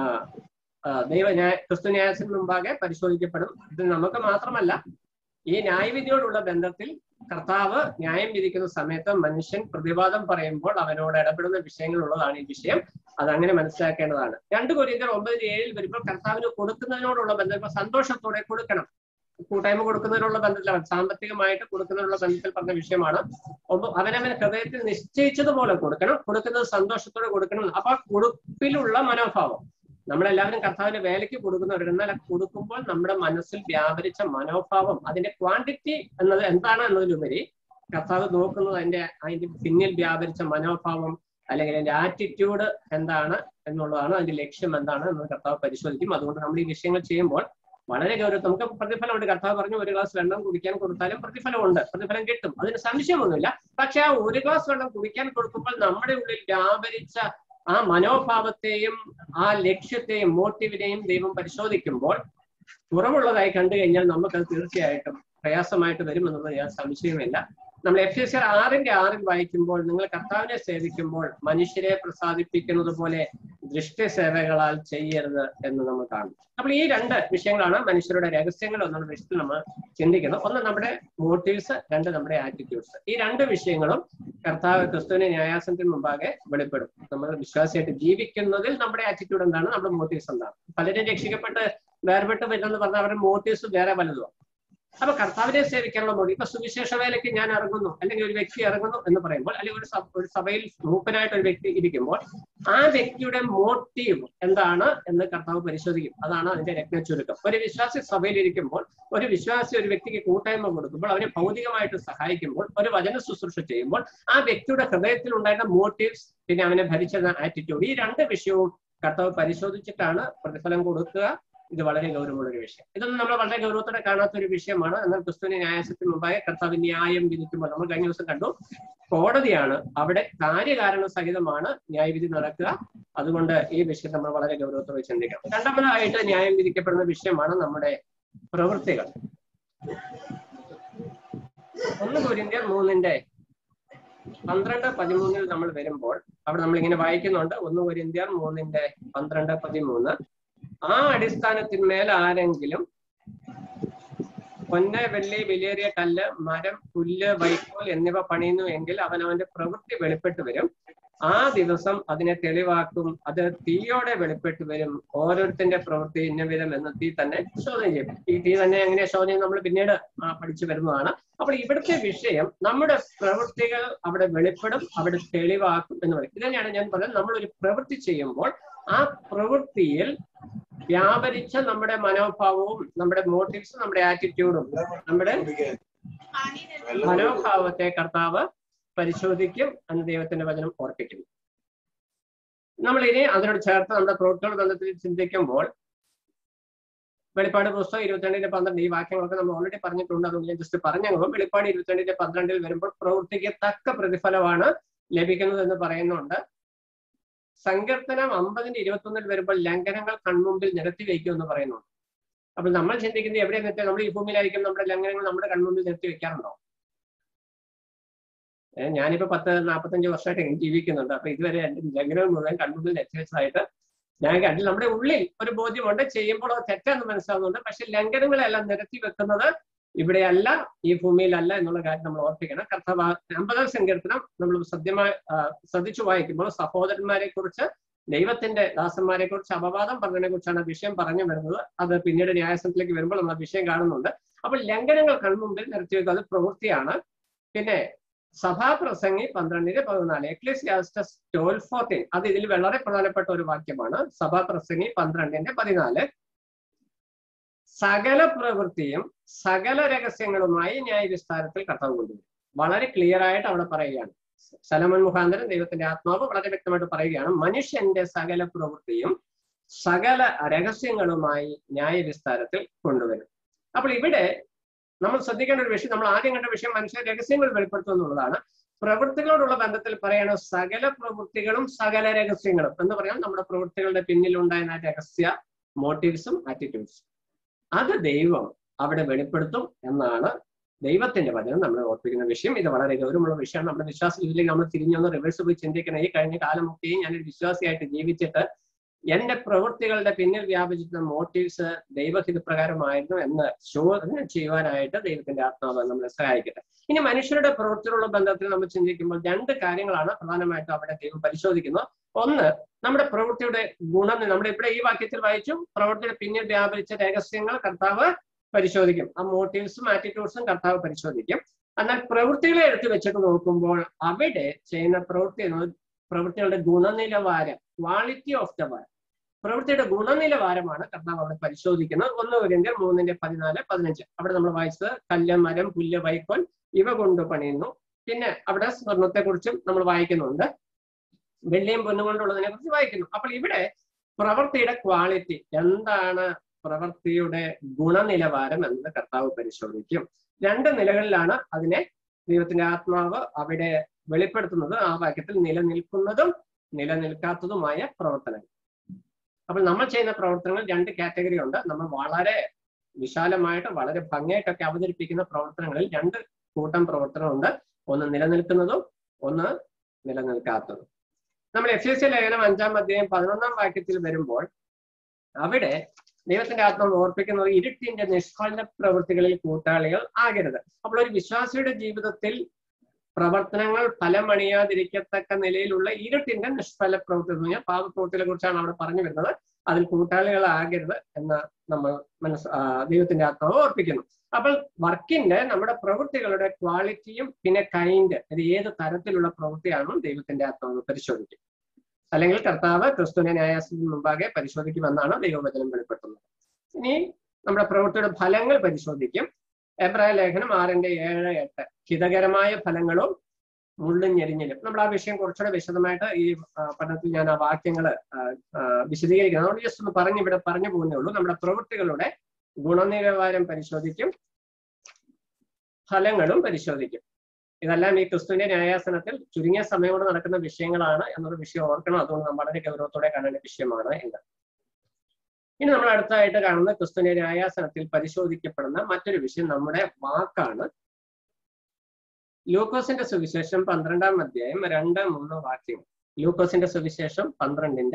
ആ, ദൈവ ന്യായ ക്രിസ്തു ന്യായത്തിന് മുമ്പാകെ പരിശോധിക്കപ്പെടും ഇത് നമുക്ക് മാത്രമല്ല ഈ ന്യായവിധിയോടുള്ള ബന്ധത്തിൽ കർത്താവ് ന്യായം വിധിക്കുന്ന സമയത്ത് മനുഷ്യൻ പ്രതിവാദം പറയുമ്പോൾ അവനോട് ഇടപെടുന്ന വിഷയങ്ങൾ ഉള്ളതാണ് ഈ വിഷയം അതങ്ങനെ മനസ്സിലാക്കേണ്ടതാണ് രണ്ട് കൊരിയന്തർ ഒമ്പതിന് ഏഴിൽ വരുമ്പോൾ കർത്താവിന് കൊടുക്കുന്നതിനോടുള്ള ബന്ധം ഇപ്പൊ സന്തോഷത്തോടെ കൊടുക്കണം കൂട്ടായ്മ കൊടുക്കുന്നതിനുള്ള ബന്ധത്തിലാണ് സാമ്പത്തികമായിട്ട് കൊടുക്കുന്നതിനുള്ള ബന്ധത്തിൽ പറഞ്ഞ വിഷയമാണ് ഒമ്പ- അവനവൻ ഹൃദയത്തിൽ നിശ്ചയിച്ചതുപോലെ കൊടുക്കണം കൊടുക്കുന്നത് സന്തോഷത്തോടെ കൊടുക്കണം അപ്പൊ ആ കൊടുപ്പിലുള്ള മനോഭാവം നമ്മളെല്ലാവരും കർത്താവിന് വേലയ്ക്ക് കൊടുക്കുന്നവർ എന്നാൽ ആ കൊടുക്കുമ്പോൾ നമ്മുടെ മനസ്സിൽ വ്യാപരിച്ച മനോഭാവം അതിന്റെ ക്വാണ്ടിറ്റി എന്നത് എന്താണ് എന്നതിലുപരി കർത്താവ് നോക്കുന്നത് അതിന്റെ അതിന്റെ പിന്നിൽ വ്യാപരിച്ച മനോഭാവം അല്ലെങ്കിൽ അതിന്റെ ആറ്റിറ്റ്യൂഡ് എന്താണ് എന്നുള്ളതാണ് അതിന്റെ ലക്ഷ്യം എന്താണ് എന്ന് കർത്താവ് പരിശോധിക്കും അതുകൊണ്ട് നമ്മൾ ഈ വിഷയങ്ങൾ ചെയ്യുമ്പോൾ വളരെ ഗൗരവം നമുക്ക് പ്രതിഫലമുണ്ട് കർത്താവ് പറഞ്ഞു ഒരു ഗ്ലാസ് വെള്ളം കുടിക്കാൻ കൊടുത്താലും പ്രതിഫലമുണ്ട് പ്രതിഫലം കിട്ടും അതിന് സംശയമൊന്നുമില്ല പക്ഷെ ആ ഒരു ഗ്ലാസ് വെള്ളം കുടിക്കാൻ കൊടുക്കുമ്പോൾ നമ്മുടെ ഉള്ളിൽ വ്യാപരിച്ച ആ മനോഭാവത്തെയും ആ ലക്ഷ്യത്തെയും മോട്ടീവിനെയും ദൈവം പരിശോധിക്കുമ്പോൾ കുറവുള്ളതായി കണ്ടു കഴിഞ്ഞാൽ നമുക്കത് തീർച്ചയായിട്ടും പ്രയാസമായിട്ട് വരുമെന്നുള്ളത് ഞാൻ സംശയമില്ല നമ്മൾ എഫ് എസ് ആർ ആറിന്റെ ആറിൽ വായിക്കുമ്പോൾ നിങ്ങൾ കർത്താവിനെ സേവിക്കുമ്പോൾ മനുഷ്യരെ പ്രസാദിപ്പിക്കുന്നത് പോലെ ദൃഷ്ടിസേവകളാൽ ചെയ്യരുത് എന്ന് നമ്മൾ കാണും അപ്പോൾ ഈ രണ്ട് വിഷയങ്ങളാണ് മനുഷ്യരുടെ രഹസ്യങ്ങൾ എന്നുള്ള വിഷയത്തിൽ നമ്മൾ ചിന്തിക്കുന്നത് ഒന്ന് നമ്മുടെ മോട്ടീവ്സ് രണ്ട് നമ്മുടെ ആറ്റിറ്റ്യൂഡ്സ് ഈ രണ്ട് വിഷയങ്ങളും കർത്താവ് ക്രിസ്തുവിനെ ന്യായാസനത്തിന് മുമ്പാകെ വെളിപ്പെടും നമ്മൾ വിശ്വാസിയായിട്ട് ജീവിക്കുന്നതിൽ നമ്മുടെ ആറ്റിറ്റ്യൂഡ് എന്താണ് നമ്മുടെ മോട്ടീവ്സ് എന്താണ് പലരും രക്ഷിക്കപ്പെട്ട് വേർപെട്ട് വരുന്നെന്ന് പറഞ്ഞാൽ അവരുടെ മോട്ടീവ്സ് വേറെ പലതും അപ്പൊ കർത്താവിനെ സേവിക്കാനുള്ള മോടി ഇപ്പൊ സുവിശേഷ വേലയ്ക്ക് ഞാൻ ഇറങ്ങുന്നു അല്ലെങ്കിൽ ഒരു വ്യക്തി ഇറങ്ങുന്നു എന്ന് പറയുമ്പോൾ അല്ലെങ്കിൽ ഒരു സഭ- ഒരു സഭയിൽ മൂപ്പനായിട്ട് ഒരു വ്യക്തി ഇരിക്കുമ്പോൾ ആ വ്യക്തിയുടെ മോട്ടീവ് എന്താണ് എന്ന് കർത്താവ് പരിശോധിക്കും അതാണ് അതിന്റെ രത്ന ചുരുക്കം ഒരു വിശ്വാസി സഭയിൽ ഇരിക്കുമ്പോൾ ഒരു വിശ്വാസി ഒരു വ്യക്തിക്ക് കൂട്ടായ്മ കൊടുക്കുമ്പോൾ അവനെ ഭൗതികമായിട്ട് സഹായിക്കുമ്പോൾ ഒരു വചന ശുശ്രൂഷ ചെയ്യുമ്പോൾ ആ വ്യക്തിയുടെ ഹൃദയത്തിൽ ഉണ്ടായിരുന്ന മോട്ടീവ്സ് പിന്നെ അവനെ ഭരിച്ചിരുന്ന ആറ്റിറ്റ്യൂഡ് ഈ രണ്ട് വിഷയവും കർത്താവ് പരിശോധിച്ചിട്ടാണ് പ്രതിഫലം കൊടുക്കുക ഇത് വളരെ ഗൗരവമുള്ള ഒരു വിഷയം ഇതൊന്നും നമ്മൾ വളരെ ഗൗരവത്തോടെ കാണാത്ത ഒരു വിഷയമാണ് എന്നാൽ ക്രിസ്തുവിനെ ന്യായസത്തിന് മുമ്പായ കർത്താവ് ന്യായം വിധിക്കുമ്പോൾ നമ്മൾ കഴിഞ്ഞ ദിവസം കണ്ടു കോടതിയാണ് അവിടെ കാര്യകാരണ സഹിതമാണ് ന്യായവിധി നടക്കുക അതുകൊണ്ട് ഈ വിഷയം നമ്മൾ വളരെ ഗൗരവത്തോടെ ചിന്തിക്കണം രണ്ടാമതായിട്ട് ന്യായം വിധിക്കപ്പെടുന്ന വിഷയമാണ് നമ്മുടെ പ്രവൃത്തികൾ ഒന്ന് കൊരിന്ത്യർ മൂന്നിന്റെ പന്ത്രണ്ട് പതിമൂന്നിൽ നമ്മൾ വരുമ്പോൾ അവിടെ നമ്മൾ ഇങ്ങനെ വായിക്കുന്നുണ്ട് ഒന്ന് കൊരിന്ത്യർ മൂന്നിന്റെ പന്ത്രണ്ട് പതിമൂന്ന് ആ അടിസ്ഥാനത്തിന്മേൽ ആരെങ്കിലും പൊന്ന് വെള്ളി വിലേറിയ കല്ല് മരം പുല്ല് വൈക്കോൽ എന്നിവ പണിയുന്നു എങ്കിൽ അവൻ അവന്റെ പ്രവൃത്തി വെളിപ്പെട്ട് വരും ആ ദിവസം അതിനെ തെളിവാക്കും അത് തീയോടെ വെളിപ്പെട്ട് വരും ഓരോരുത്തന്റെ പ്രവൃത്തി ഇന്ന വിധം എന്ന് തീ തന്നെ ശോധന ചെയ്യും ഈ തീ തന്നെ എങ്ങനെ ശോധന ചെയ്യും നമ്മൾ പിന്നീട് ആ, പഠിച്ചു വരുന്നതാണ് അപ്പോൾ ഇവിടുത്തെ വിഷയം നമ്മുടെ പ്രവൃത്തികൾ അവിടെ വെളിപ്പെടും അവിടെ തെളിവാക്കും എന്ന് പറയും ഇത് തന്നെയാണ് ഞാൻ പറയുന്നത് നമ്മൾ ഒരു പ്രവൃത്തി ചെയ്യുമ്പോൾ ആ പ്രവൃത്തിയിൽ വ്യാപരിച്ച നമ്മുടെ മനോഭാവവും നമ്മുടെ മോട്ടീവ്സും നമ്മുടെ ആറ്റിറ്റ്യൂഡും നമ്മുടെ മനോഭാവത്തെ കർത്താവ് പരിശോധിക്കും എന്ന് ദൈവത്തിന്റെ വചനം ഓർപ്പിക്കുന്നു നമ്മൾ ഇനി അതിനോട് ചേർത്ത് നമ്മുടെ പ്രവൃത്തികൾ ബന്ധത്തിൽ ചിന്തിക്കുമ്പോൾ വെളിപ്പാട് പുസ്തകം ഇരുപത്തിരണ്ടിന്റെ പന്ത്രണ്ട് ഈ വാക്യങ്ങളൊക്കെ നമ്മൾ ഓൾറെഡി പറഞ്ഞിട്ടുണ്ട് അതുകൊണ്ട് ഞാൻ ജസ്റ്റ് പറഞ്ഞെങ്കിലും വെളിപ്പാട് ഇരുപത്തിരണ്ടിന്റെ പന്ത്രണ്ടിൽ വരുമ്പോൾ പ്രവൃത്തിക്ക് തക്ക പ്രതിഫലമാണ് ലഭിക്കുന്നത് എന്ന് പറയുന്നുണ്ട് സങ്കീർത്തനം അമ്പതിന്റെ ഇരുപത്തൊന്നിൽ വരുമ്പോൾ ലംഘനങ്ങൾ കൺമുമ്പിൽ നിരത്തി വയ്ക്കും എന്ന് പറയുന്നുണ്ട് അപ്പോൾ നമ്മൾ ചിന്തിക്കുന്നത് എവിടെ നിർത്തി നമ്മൾ ഈ ഭൂമിയിലായിരിക്കും നമ്മുടെ ലംഘനങ്ങൾ നമ്മുടെ കൺമുമ്പിൽ നിർത്തി വെക്കാറുണ്ടോ ഏഹ് ഞാനിപ്പോ പത്ത് നാൽപ്പത്തഞ്ച് വർഷമായിട്ട് ജീവിക്കുന്നുണ്ട് അപ്പൊ ഇതുവരെ എന്റെ ലംഘനം മുഴുവൻ കൺമുമ്പിൽ നിർത്തി വെച്ചതായിട്ട് ഞാൻ കണ്ടില്ല നമ്മുടെ ഉള്ളിൽ ഒരു ബോധ്യമുണ്ട് ചെയ്യുമ്പോൾ അത് തെറ്റാന്ന് മനസ്സിലാവുന്നുണ്ട് പക്ഷെ ലംഘനങ്ങളെല്ലാം നിരത്തി വെക്കുന്നത് ഇവിടെയല്ല ഈ ഭൂമിയിലല്ല എന്നുള്ള കാര്യം നമ്മൾ ഓർപ്പിക്കണം കർത്തവ അമ്പതാം സങ്കീർത്തനം നമ്മൾ സത്യമായി ശ്രദ്ധിച്ചു വായിക്കുമ്പോൾ സഹോദരന്മാരെ കുറിച്ച് ദൈവത്തിന്റെ ദാസന്മാരെ കുറിച്ച് അപവാദം പറഞ്ഞതിനെ കുറിച്ചാണ് വിഷയം പറഞ്ഞു വരുന്നത് അത് പിന്നീട് ന്യായസനത്തിലേക്ക് വരുമ്പോൾ നമ്മൾ ആ വിഷയം കാണുന്നുണ്ട് അപ്പോൾ ലംഘനങ്ങൾ കൺമുമ്പിൽ നിർത്തി വെക്കുക അത് പ്രവൃത്തിയാണ് പിന്നെ സഭാപ്രസംഗി പന്ത്രണ്ടിന് പതിനാല് എക്ലിസിയാസ്റ്റസ് ട്വൽവ് ഫോർട്ടീൻ അത് ഇതിൽ വളരെ പ്രധാനപ്പെട്ട ഒരു വാക്യമാണ് സഭാപ്രസംഗി പന്ത്രണ്ടിന്റെ പതിനാല് സകല പ്രവൃത്തിയും സകല രഹസ്യങ്ങളുമായി ന്യായവിസ്താരത്തിൽ കർത്താവ് കൊണ്ടുവരും വളരെ ക്ലിയർ ആയിട്ട് അവിടെ പറയുകയാണ് സലമൻ മുഖാന്തരം ദൈവത്തിന്റെ ആത്മാവ് വളരെ വ്യക്തമായിട്ട് പറയുകയാണ് മനുഷ്യന്റെ സകല പ്രവൃത്തിയും സകല രഹസ്യങ്ങളുമായി ന്യായവിസ്താരത്തിൽ കൊണ്ടുവരും അപ്പോൾ ഇവിടെ നമ്മൾ ശ്രദ്ധിക്കേണ്ട ഒരു വിഷയം നമ്മൾ ആദ്യം കണ്ട വിഷയം മനുഷ്യ രഹസ്യങ്ങൾ വെളിപ്പെടുത്തുക എന്നുള്ളതാണ് പ്രവൃത്തികളോടുള്ള ബന്ധത്തിൽ പറയണ സകല പ്രവൃത്തികളും സകല രഹസ്യങ്ങളും എന്ന് പറയാൻ നമ്മുടെ പ്രവൃത്തികളുടെ പിന്നിലുണ്ടായിരുന്ന രഹസ്യ മോട്ടീവ്സും ആറ്റിറ്റ്യൂഡ്സും അത് ദൈവം അവിടെ വെളിപ്പെടുത്തും എന്നാണ് ദൈവത്തിന്റെ വചനം നമ്മളെ ഓർപ്പിക്കുന്ന വിഷയം ഇത് വളരെ ഗൗരവമുള്ള വിഷയമാണ് നമ്മുടെ വിശ്വാസ ജീവിതത്തിലേക്ക് നമ്മൾ തിരിഞ്ഞൊന്ന് റിവേഴ്സ് പോയി ചിന്തിക്കണം ഈ കഴിഞ്ഞ കാലമൊക്കെയും ഞാനൊരു വിശ്വാസിയായിട്ട് ജീവിച്ചിട്ട് എന്റെ പ്രവൃത്തികളുടെ പിന്നിൽ വ്യാപിച്ചിരുന്ന മോട്ടീവ്സ് ദൈവഹിതപ്രകാരമായിരുന്നു എന്ന് ശോധന ചെയ്യുവാനായിട്ട് ദൈവത്തിന്റെ ആത്മാവ് നമ്മളെ സഹായിക്കട്ടെ ഇനി മനുഷ്യരുടെ പ്രവൃത്തികളുള്ള ബന്ധത്തിൽ നമ്മൾ ചിന്തിക്കുമ്പോൾ രണ്ട് കാര്യങ്ങളാണ് പ്രധാനമായിട്ടും അവിടെ ദൈവം പരിശോധിക്കുന്നത് ഒന്ന് നമ്മുടെ പ്രവൃത്തിയുടെ ഗുണം നമ്മുടെ ഇവിടെ ഈ വാക്യത്തിൽ വായിച്ചു പ്രവൃത്തിയുടെ പിന്നിൽ വ്യാപരിച്ച രഹസ്യങ്ങൾ കർത്താവ് പരിശോധിക്കും ആ മോട്ടീവ്സും ആറ്റിറ്റ്യൂഡ്സും കർത്താവ് പരിശോധിക്കും എന്നാൽ പ്രവൃത്തികളെ എടുത്തു വെച്ചിട്ട് നോക്കുമ്പോൾ അവിടെ ചെയ്യുന്ന പ്രവൃത്തി എന്നത് പ്രവൃത്തികളുടെ ഗുണനിലവാരം ക്വാളിറ്റി ഓഫ് ദ വർക്ക് പ്രവൃത്തിയുടെ ഗുണനിലവാരമാണ് കർത്താവ് അവിടെ പരിശോധിക്കുന്നത് ഒന്ന് ഒരു മൂന്നിന്റെ പതിനാല് പതിനഞ്ച് അവിടെ നമ്മൾ വായിച്ചത് കല്ല് മരം പുല്ല് വൈക്കോൽ ഇവ കൊണ്ട് പണിയുന്നു പിന്നെ അവിടെ സ്വർണത്തെ കുറിച്ചും നമ്മൾ വായിക്കുന്നുണ്ട് വെള്ളിയും പൊന്നും കൊണ്ടുള്ളതിനെ കുറിച്ച് വായിക്കുന്നു അപ്പോൾ ഇവിടെ പ്രവൃത്തിയുടെ ക്വാളിറ്റി എന്താണ് പ്രവൃത്തിയുടെ ഗുണനിലവാരം എന്നത് കർത്താവ് പരിശോധിക്കും രണ്ട് നിലകളിലാണ് അതിനെ ദൈവത്തിന്റെ ആത്മാവ് അവിടെ വെളിപ്പെടുത്തുന്നത് ആ വാക്യത്തിൽ നിലനിൽക്കുന്നതും നിലനിൽക്കാത്തതുമായ പ്രവർത്തനങ്ങൾ അപ്പോൾ നമ്മൾ ചെയ്യുന്ന പ്രവർത്തനങ്ങൾ രണ്ട് കാറ്റഗറി ഉണ്ട് നമ്മൾ വളരെ വിശാലമായിട്ട് വളരെ ഭംഗിയായിട്ടൊക്കെ അവതരിപ്പിക്കുന്ന പ്രവർത്തനങ്ങളിൽ രണ്ട് കൂട്ടം പ്രവർത്തനമുണ്ട് ഒന്ന് നിലനിൽക്കുന്നതും ഒന്ന് നിലനിൽക്കാത്തതും നമ്മൾ എഫ് എസ് സി ലേഖനം അഞ്ചാം അധ്യായം പതിനൊന്നാം വാക്യത്തിൽ വരുമ്പോൾ അവിടെ ദൈവത്തിന്റെ ആത്മാവ് ഓർപ്പിക്കുന്നത് ഇരുട്ടിന്റെ നിഷ്ഫല പ്രവൃത്തികളിൽ കൂട്ടാളികൾ ആകരുത് അപ്പോൾ ഒരു വിശ്വാസിയുടെ ജീവിതത്തിൽ പ്രവർത്തനങ്ങൾ ഫലമണിയാതിരിക്കത്തക്ക നിലയിലുള്ള ഇരുട്ടിന്റെ നിഷ്ഫല പ്രവൃത്തി എന്ന് പറഞ്ഞാൽ പാപപ്രവൃത്തികളെ കുറിച്ചാണ് അവിടെ പറഞ്ഞു വരുന്നത് അതിൽ കൂട്ടാളികളാകരുത് എന്ന് നമ്മൾ മനസ് ദൈവത്തിന്റെ ആത്മാവ് ഓർപ്പിക്കുന്നു അപ്പോൾ വർക്കിന്റെ നമ്മുടെ പ്രവൃത്തികളുടെ ക്വാളിറ്റിയും പിന്നെ കൈൻഡ് അത് ഏത് തരത്തിലുള്ള പ്രവൃത്തിയാണെന്നും ദൈവത്തിന്റെ ആത്മാവ് പരിശോധിക്കും അല്ലെങ്കിൽ കർത്താവ് ക്രിസ്തുവിനെ ന്യായാസനത്തിന് മുമ്പാകെ പരിശോധിക്കുമെന്നാണ് ദൈവവചനം വെളിപ്പെടുത്തുന്നത് ഇനി നമ്മുടെ പ്രവൃത്തിയുടെ ഫലങ്ങൾ പരിശോധിക്കും എബ്രായ ലേഖനം ആറിന്റെ ഏഴ് എട്ട് ഹിതകരമായ ഫലങ്ങളും മുള്ളും ഞെരിഞ്ഞിലും നമ്മൾ ആ വിഷയം കുറച്ചുകൂടെ വിശദമായിട്ട് ഈ പഠനത്തിൽ ഞാൻ ആ വാക്യങ്ങൾ വിശദീകരിക്കുന്നത് അതുകൊണ്ട് ജസ്റ്റ് ഒന്ന് പറഞ്ഞ് ഇവിടെ പറഞ്ഞു പോകുന്നേ ഉള്ളൂ നമ്മുടെ പ്രവൃത്തികളുടെ ഗുണനിലവാരം പരിശോധിക്കും ഫലങ്ങളും പരിശോധിക്കും ഇതെല്ലാം ഈ ക്രിസ്തുവിന്റെ ന്യായാസനത്തിൽ ചുരുങ്ങിയ സമയം കൊണ്ട് നടക്കുന്ന വിഷയങ്ങളാണ് എന്നൊരു വിഷയം ഓർക്കണം അതുകൊണ്ട് നമ്മൾ വളരെ ഗൗരവത്തോടെ കാണേണ്ട വിഷയമാണ് എന്ന് ഇനി നമ്മൾ അടുത്തായിട്ട് കാണുന്ന ക്രിസ്തുവിന്റെ ന്യായാസനത്തിൽ പരിശോധിക്കപ്പെടുന്ന മറ്റൊരു വിഷയം നമ്മുടെ വാക്കാണ് ലൂക്കോസിന്റെ സുവിശേഷം പന്ത്രണ്ടാം അധ്യായം രണ്ട് മൂന്ന് വാക്യങ്ങൾ ലൂക്കോസിന്റെ സുവിശേഷം പന്ത്രണ്ടിന്റെ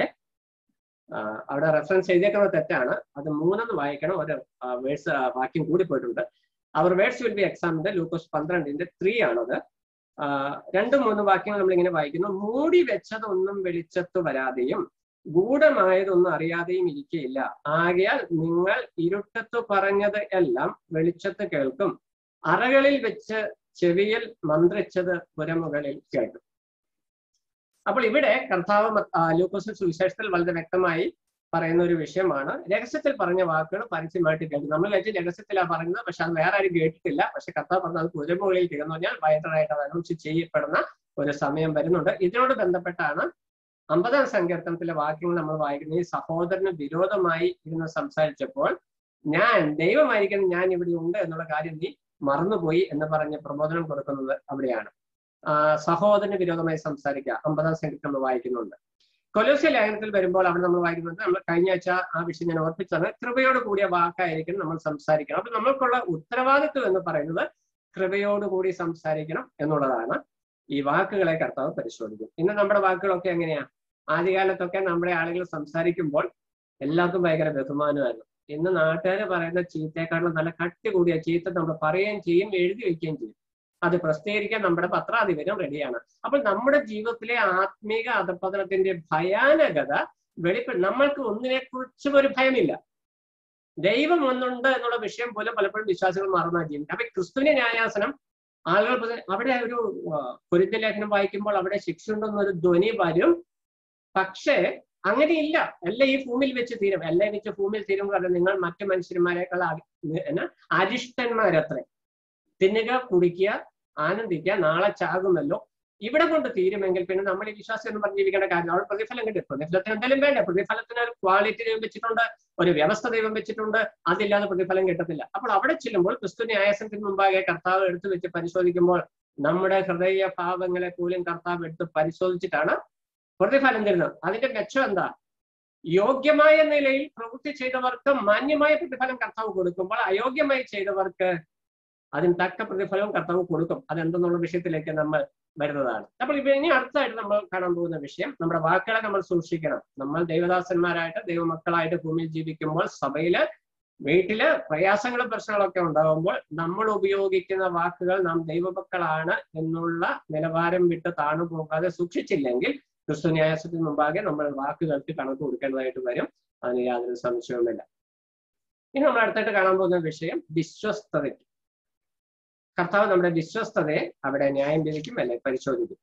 അവിടെ റെഫറൻസ് ചെയ്തേക്കുന്നത് തെറ്റാണ് അത് മൂന്നെന്ന് വായിക്കണം ഒരു വേഴ്സ് വാക്യം കൂടി പോയിട്ടുണ്ട് അവർ വേർഡ്സ് വിൽ ബി എക്സാമിന്റെ ലൂക്കോസ് പന്ത്രണ്ടിന്റെ ത്രീ ആണത് രണ്ട് മൂന്ന് വാക്യങ്ങൾ നമ്മൾ ഇങ്ങനെ വായിക്കുന്നു മൂടി വെച്ചതൊന്നും വെളിച്ചത്ത് വരാതെയും ഗൂഢമായതൊന്നും അറിയാതെയും ഇരിക്കയില്ല ആകയാൽ നിങ്ങൾ ഇരുട്ടത്ത് പറഞ്ഞത് എല്ലാം വെളിച്ചത്ത് കേൾക്കും അറകളിൽ വെച്ച് ചെവിയിൽ മന്ത്രിച്ചത് പുരമുകളിൽ കേൾക്കും അപ്പോൾ ഇവിടെ കർത്താവ് ലൂക്കോസ് സുവിശേഷത്തിൽ വളരെ വ്യക്തമായി പറയുന്ന ഒരു വിഷയമാണ് രഹസ്യത്തിൽ പറഞ്ഞ വാക്കുകൾ പരസ്യമായിട്ട് കേൾക്കും നമ്മൾ വെച്ച് രഹസ്യത്തിലാണ് പറയുന്നത് പക്ഷെ അത് വേറെ ആരും കേട്ടിട്ടില്ല പക്ഷെ കർത്താവ് പറഞ്ഞത് അത് പുരമുകളിൽ തീർന്നു പറഞ്ഞാൽ വൈറലായിട്ട് അത് അനൗൺസ് ചെയ്യപ്പെടുന്ന ഒരു സമയം വരുന്നുണ്ട് ഇതിനോട് ബന്ധപ്പെട്ടാണ് അമ്പതാം സങ്കീർത്തനത്തിലെ വാക്യങ്ങൾ നമ്മൾ വായിക്കുന്നത് ഈ സഹോദരന് വിരോധമായി ഇരുന്ന് സംസാരിച്ചപ്പോൾ ഞാൻ ദൈവമായിരിക്കുന്ന ഞാൻ ഇവിടെ ഉണ്ട് എന്നുള്ള കാര്യം നീ മറന്നുപോയി എന്ന് പറഞ്ഞ് പ്രബോധനം കൊടുക്കുന്നത് അവിടെയാണ് സഹോദരന് വിരോധമായി സംസാരിക്കുക അമ്പതാം സങ്കീർത്തനം നമ്മൾ വായിക്കുന്നുണ്ട് കൊലോസ്യ ലേഖനത്തിൽ വരുമ്പോൾ അവിടെ നമ്മൾ വായിക്കുന്നത് നമ്മൾ കഴിഞ്ഞ ആഴ്ച ആ വിഷയം ഞാൻ ഓർപ്പിച്ചത് കൃപയോട് കൂടിയ വാക്കായിരിക്കും നമ്മൾ സംസാരിക്കണം അപ്പൊ നമ്മൾക്കുള്ള ഉത്തരവാദിത്വം എന്ന് പറയുന്നത് കൃപയോട് കൂടി സംസാരിക്കണം എന്നുള്ളതാണ് ഈ വാക്കുകളെ കർത്താവ് പരിശോധിക്കും ഇന്ന് നമ്മുടെ വാക്കുകളൊക്കെ എങ്ങനെയാ ആദ്യകാലത്തൊക്കെ നമ്മുടെ ആളുകൾ സംസാരിക്കുമ്പോൾ എല്ലാവർക്കും ഭയങ്കര ബഹുമാനമായിരുന്നു ഇന്ന് നാട്ടുകാർ പറയുന്ന ചീത്തയെക്കാളും നല്ല കട്ടി കൂടിയ ചീത്ത നമ്മൾ പറയുകയും ചെയ്യും എഴുതി വെക്കുകയും ചെയ്യും അത് പ്രസിദ്ധീകരിക്കാൻ നമ്മുടെ പത്രാധിപരും റെഡിയാണ് അപ്പോൾ നമ്മുടെ ജീവിതത്തിലെ ആത്മീക അധപതനത്തിന്റെ ഭയാനകത വെളിപ്പെ നമ്മൾക്ക് ഒന്നിനെ കുറിച്ചും ഒരു ഭയമില്ല ദൈവം ഒന്നുണ്ട് എന്നുള്ള വിഷയം പോലും പലപ്പോഴും വിശ്വാസികൾ മറന്നാ ജീവിക്കും അപ്പൊ ക്രിസ്തുവിന്റെ ന്യായാസനം ആളുകൾ പൊതുവെ- അവിടെ ഒരു പൊരുത്ത ലേഖനം വായിക്കുമ്പോൾ അവിടെ ശിക്ഷ ഉണ്ടെന്നൊരു ധ്വനി വരും പക്ഷേ അങ്ങനെയില്ല എല്ലാം ഈ ഭൂമിയിൽ വെച്ച് തീരും എല്ലാം വെച്ച് ഭൂമിയിൽ തീരും കാരണം നിങ്ങൾ മറ്റു മനുഷ്യന്മാരെക്കാൾ അടി- എന്നാ അരിഷ്ടന്മാരത്രേ തിന്നുക കുടിക്കുക ആനന്ദിക്കുക നാളെ ചാകുമല്ലോ ഇവിടെ കൊണ്ട് തീരുമെങ്കിൽ പിന്നെ നമ്മൾ ഈ വിശ്വാസം എന്ന് പറഞ്ഞ് ജീവിക്കേണ്ട കാര്യം അവിടെ പ്രതിഫലം കിട്ടും പ്രതിഫലത്തിന് എന്തെങ്കിലും വേണ്ട പ്രതിഫലത്തിന് ഒരു ക്വാളിറ്റി ദൈവം വെച്ചിട്ടുണ്ട് ഒരു വ്യവസ്ഥ ദൈവം വെച്ചിട്ടുണ്ട് അതില്ലാതെ പ്രതിഫലം കിട്ടത്തില്ല അപ്പോൾ അവിടെ ചെല്ലുമ്പോൾ ക്രിസ്തു ന്യായസനത്തിന് മുമ്പാകെ കർത്താവ് എടുത്തു വെച്ച് പരിശോധിക്കുമ്പോൾ നമ്മുടെ ഹൃദയ ഭാവങ്ങളെ പോലും കർത്താവ് എടുത്ത് പരിശോധിച്ചിട്ടാണ് പ്രതിഫലം തരുന്നത് അതിന്റെ മെച്ചം എന്താ യോഗ്യമായ നിലയിൽ പ്രവൃത്തി ചെയ്തവർക്ക് മാന്യമായ പ്രതിഫലം കർത്താവ് കൊടുക്കുമ്പോൾ അയോഗ്യമായി ചെയ്തവർക്ക് അതിന് തക്ക പ്രതിഫലവും കർത്താവ് കൊടുക്കും അതെന്തെന്നുള്ള വിഷയത്തിലേക്ക് നമ്മൾ വരുന്നതാണ് അപ്പോൾ ഇപ്പൊ ഇനി അടുത്തായിട്ട് നമ്മൾ കാണാൻ പോകുന്ന വിഷയം നമ്മുടെ വാക്കുകളെ നമ്മൾ സൂക്ഷിക്കണം നമ്മൾ ദൈവദാസന്മാരായിട്ട് ദൈവമക്കളായിട്ട് ഭൂമിയിൽ ജീവിക്കുമ്പോൾ സഭയില് വീട്ടില് പ്രയാസങ്ങളും പ്രശ്നങ്ങളൊക്കെ ഉണ്ടാകുമ്പോൾ നമ്മൾ ഉപയോഗിക്കുന്ന വാക്കുകൾ നാം ദൈവമക്കളാണ് എന്നുള്ള നിലവാരം വിട്ട് താണു പോകാതെ സൂക്ഷിച്ചില്ലെങ്കിൽ ക്രിസ്തു ന്യായത്തിന് മുമ്പാകെ നമ്മൾ വാക്കുകൾക്ക് കണക്ക് കൊടുക്കേണ്ടതായിട്ട് വരും അതിന് യാതൊരു സംശയവുമില്ല ഇനി നമ്മൾ അടുത്തായിട്ട് കാണാൻ പോകുന്ന വിഷയം വിശ്വസ്തതയ്ക്ക് കർത്താവ് നമ്മുടെ വിശ്വസ്തതയെ അവിടെ ന്യായം വിധിക്കും അല്ലെ പരിശോധിക്കും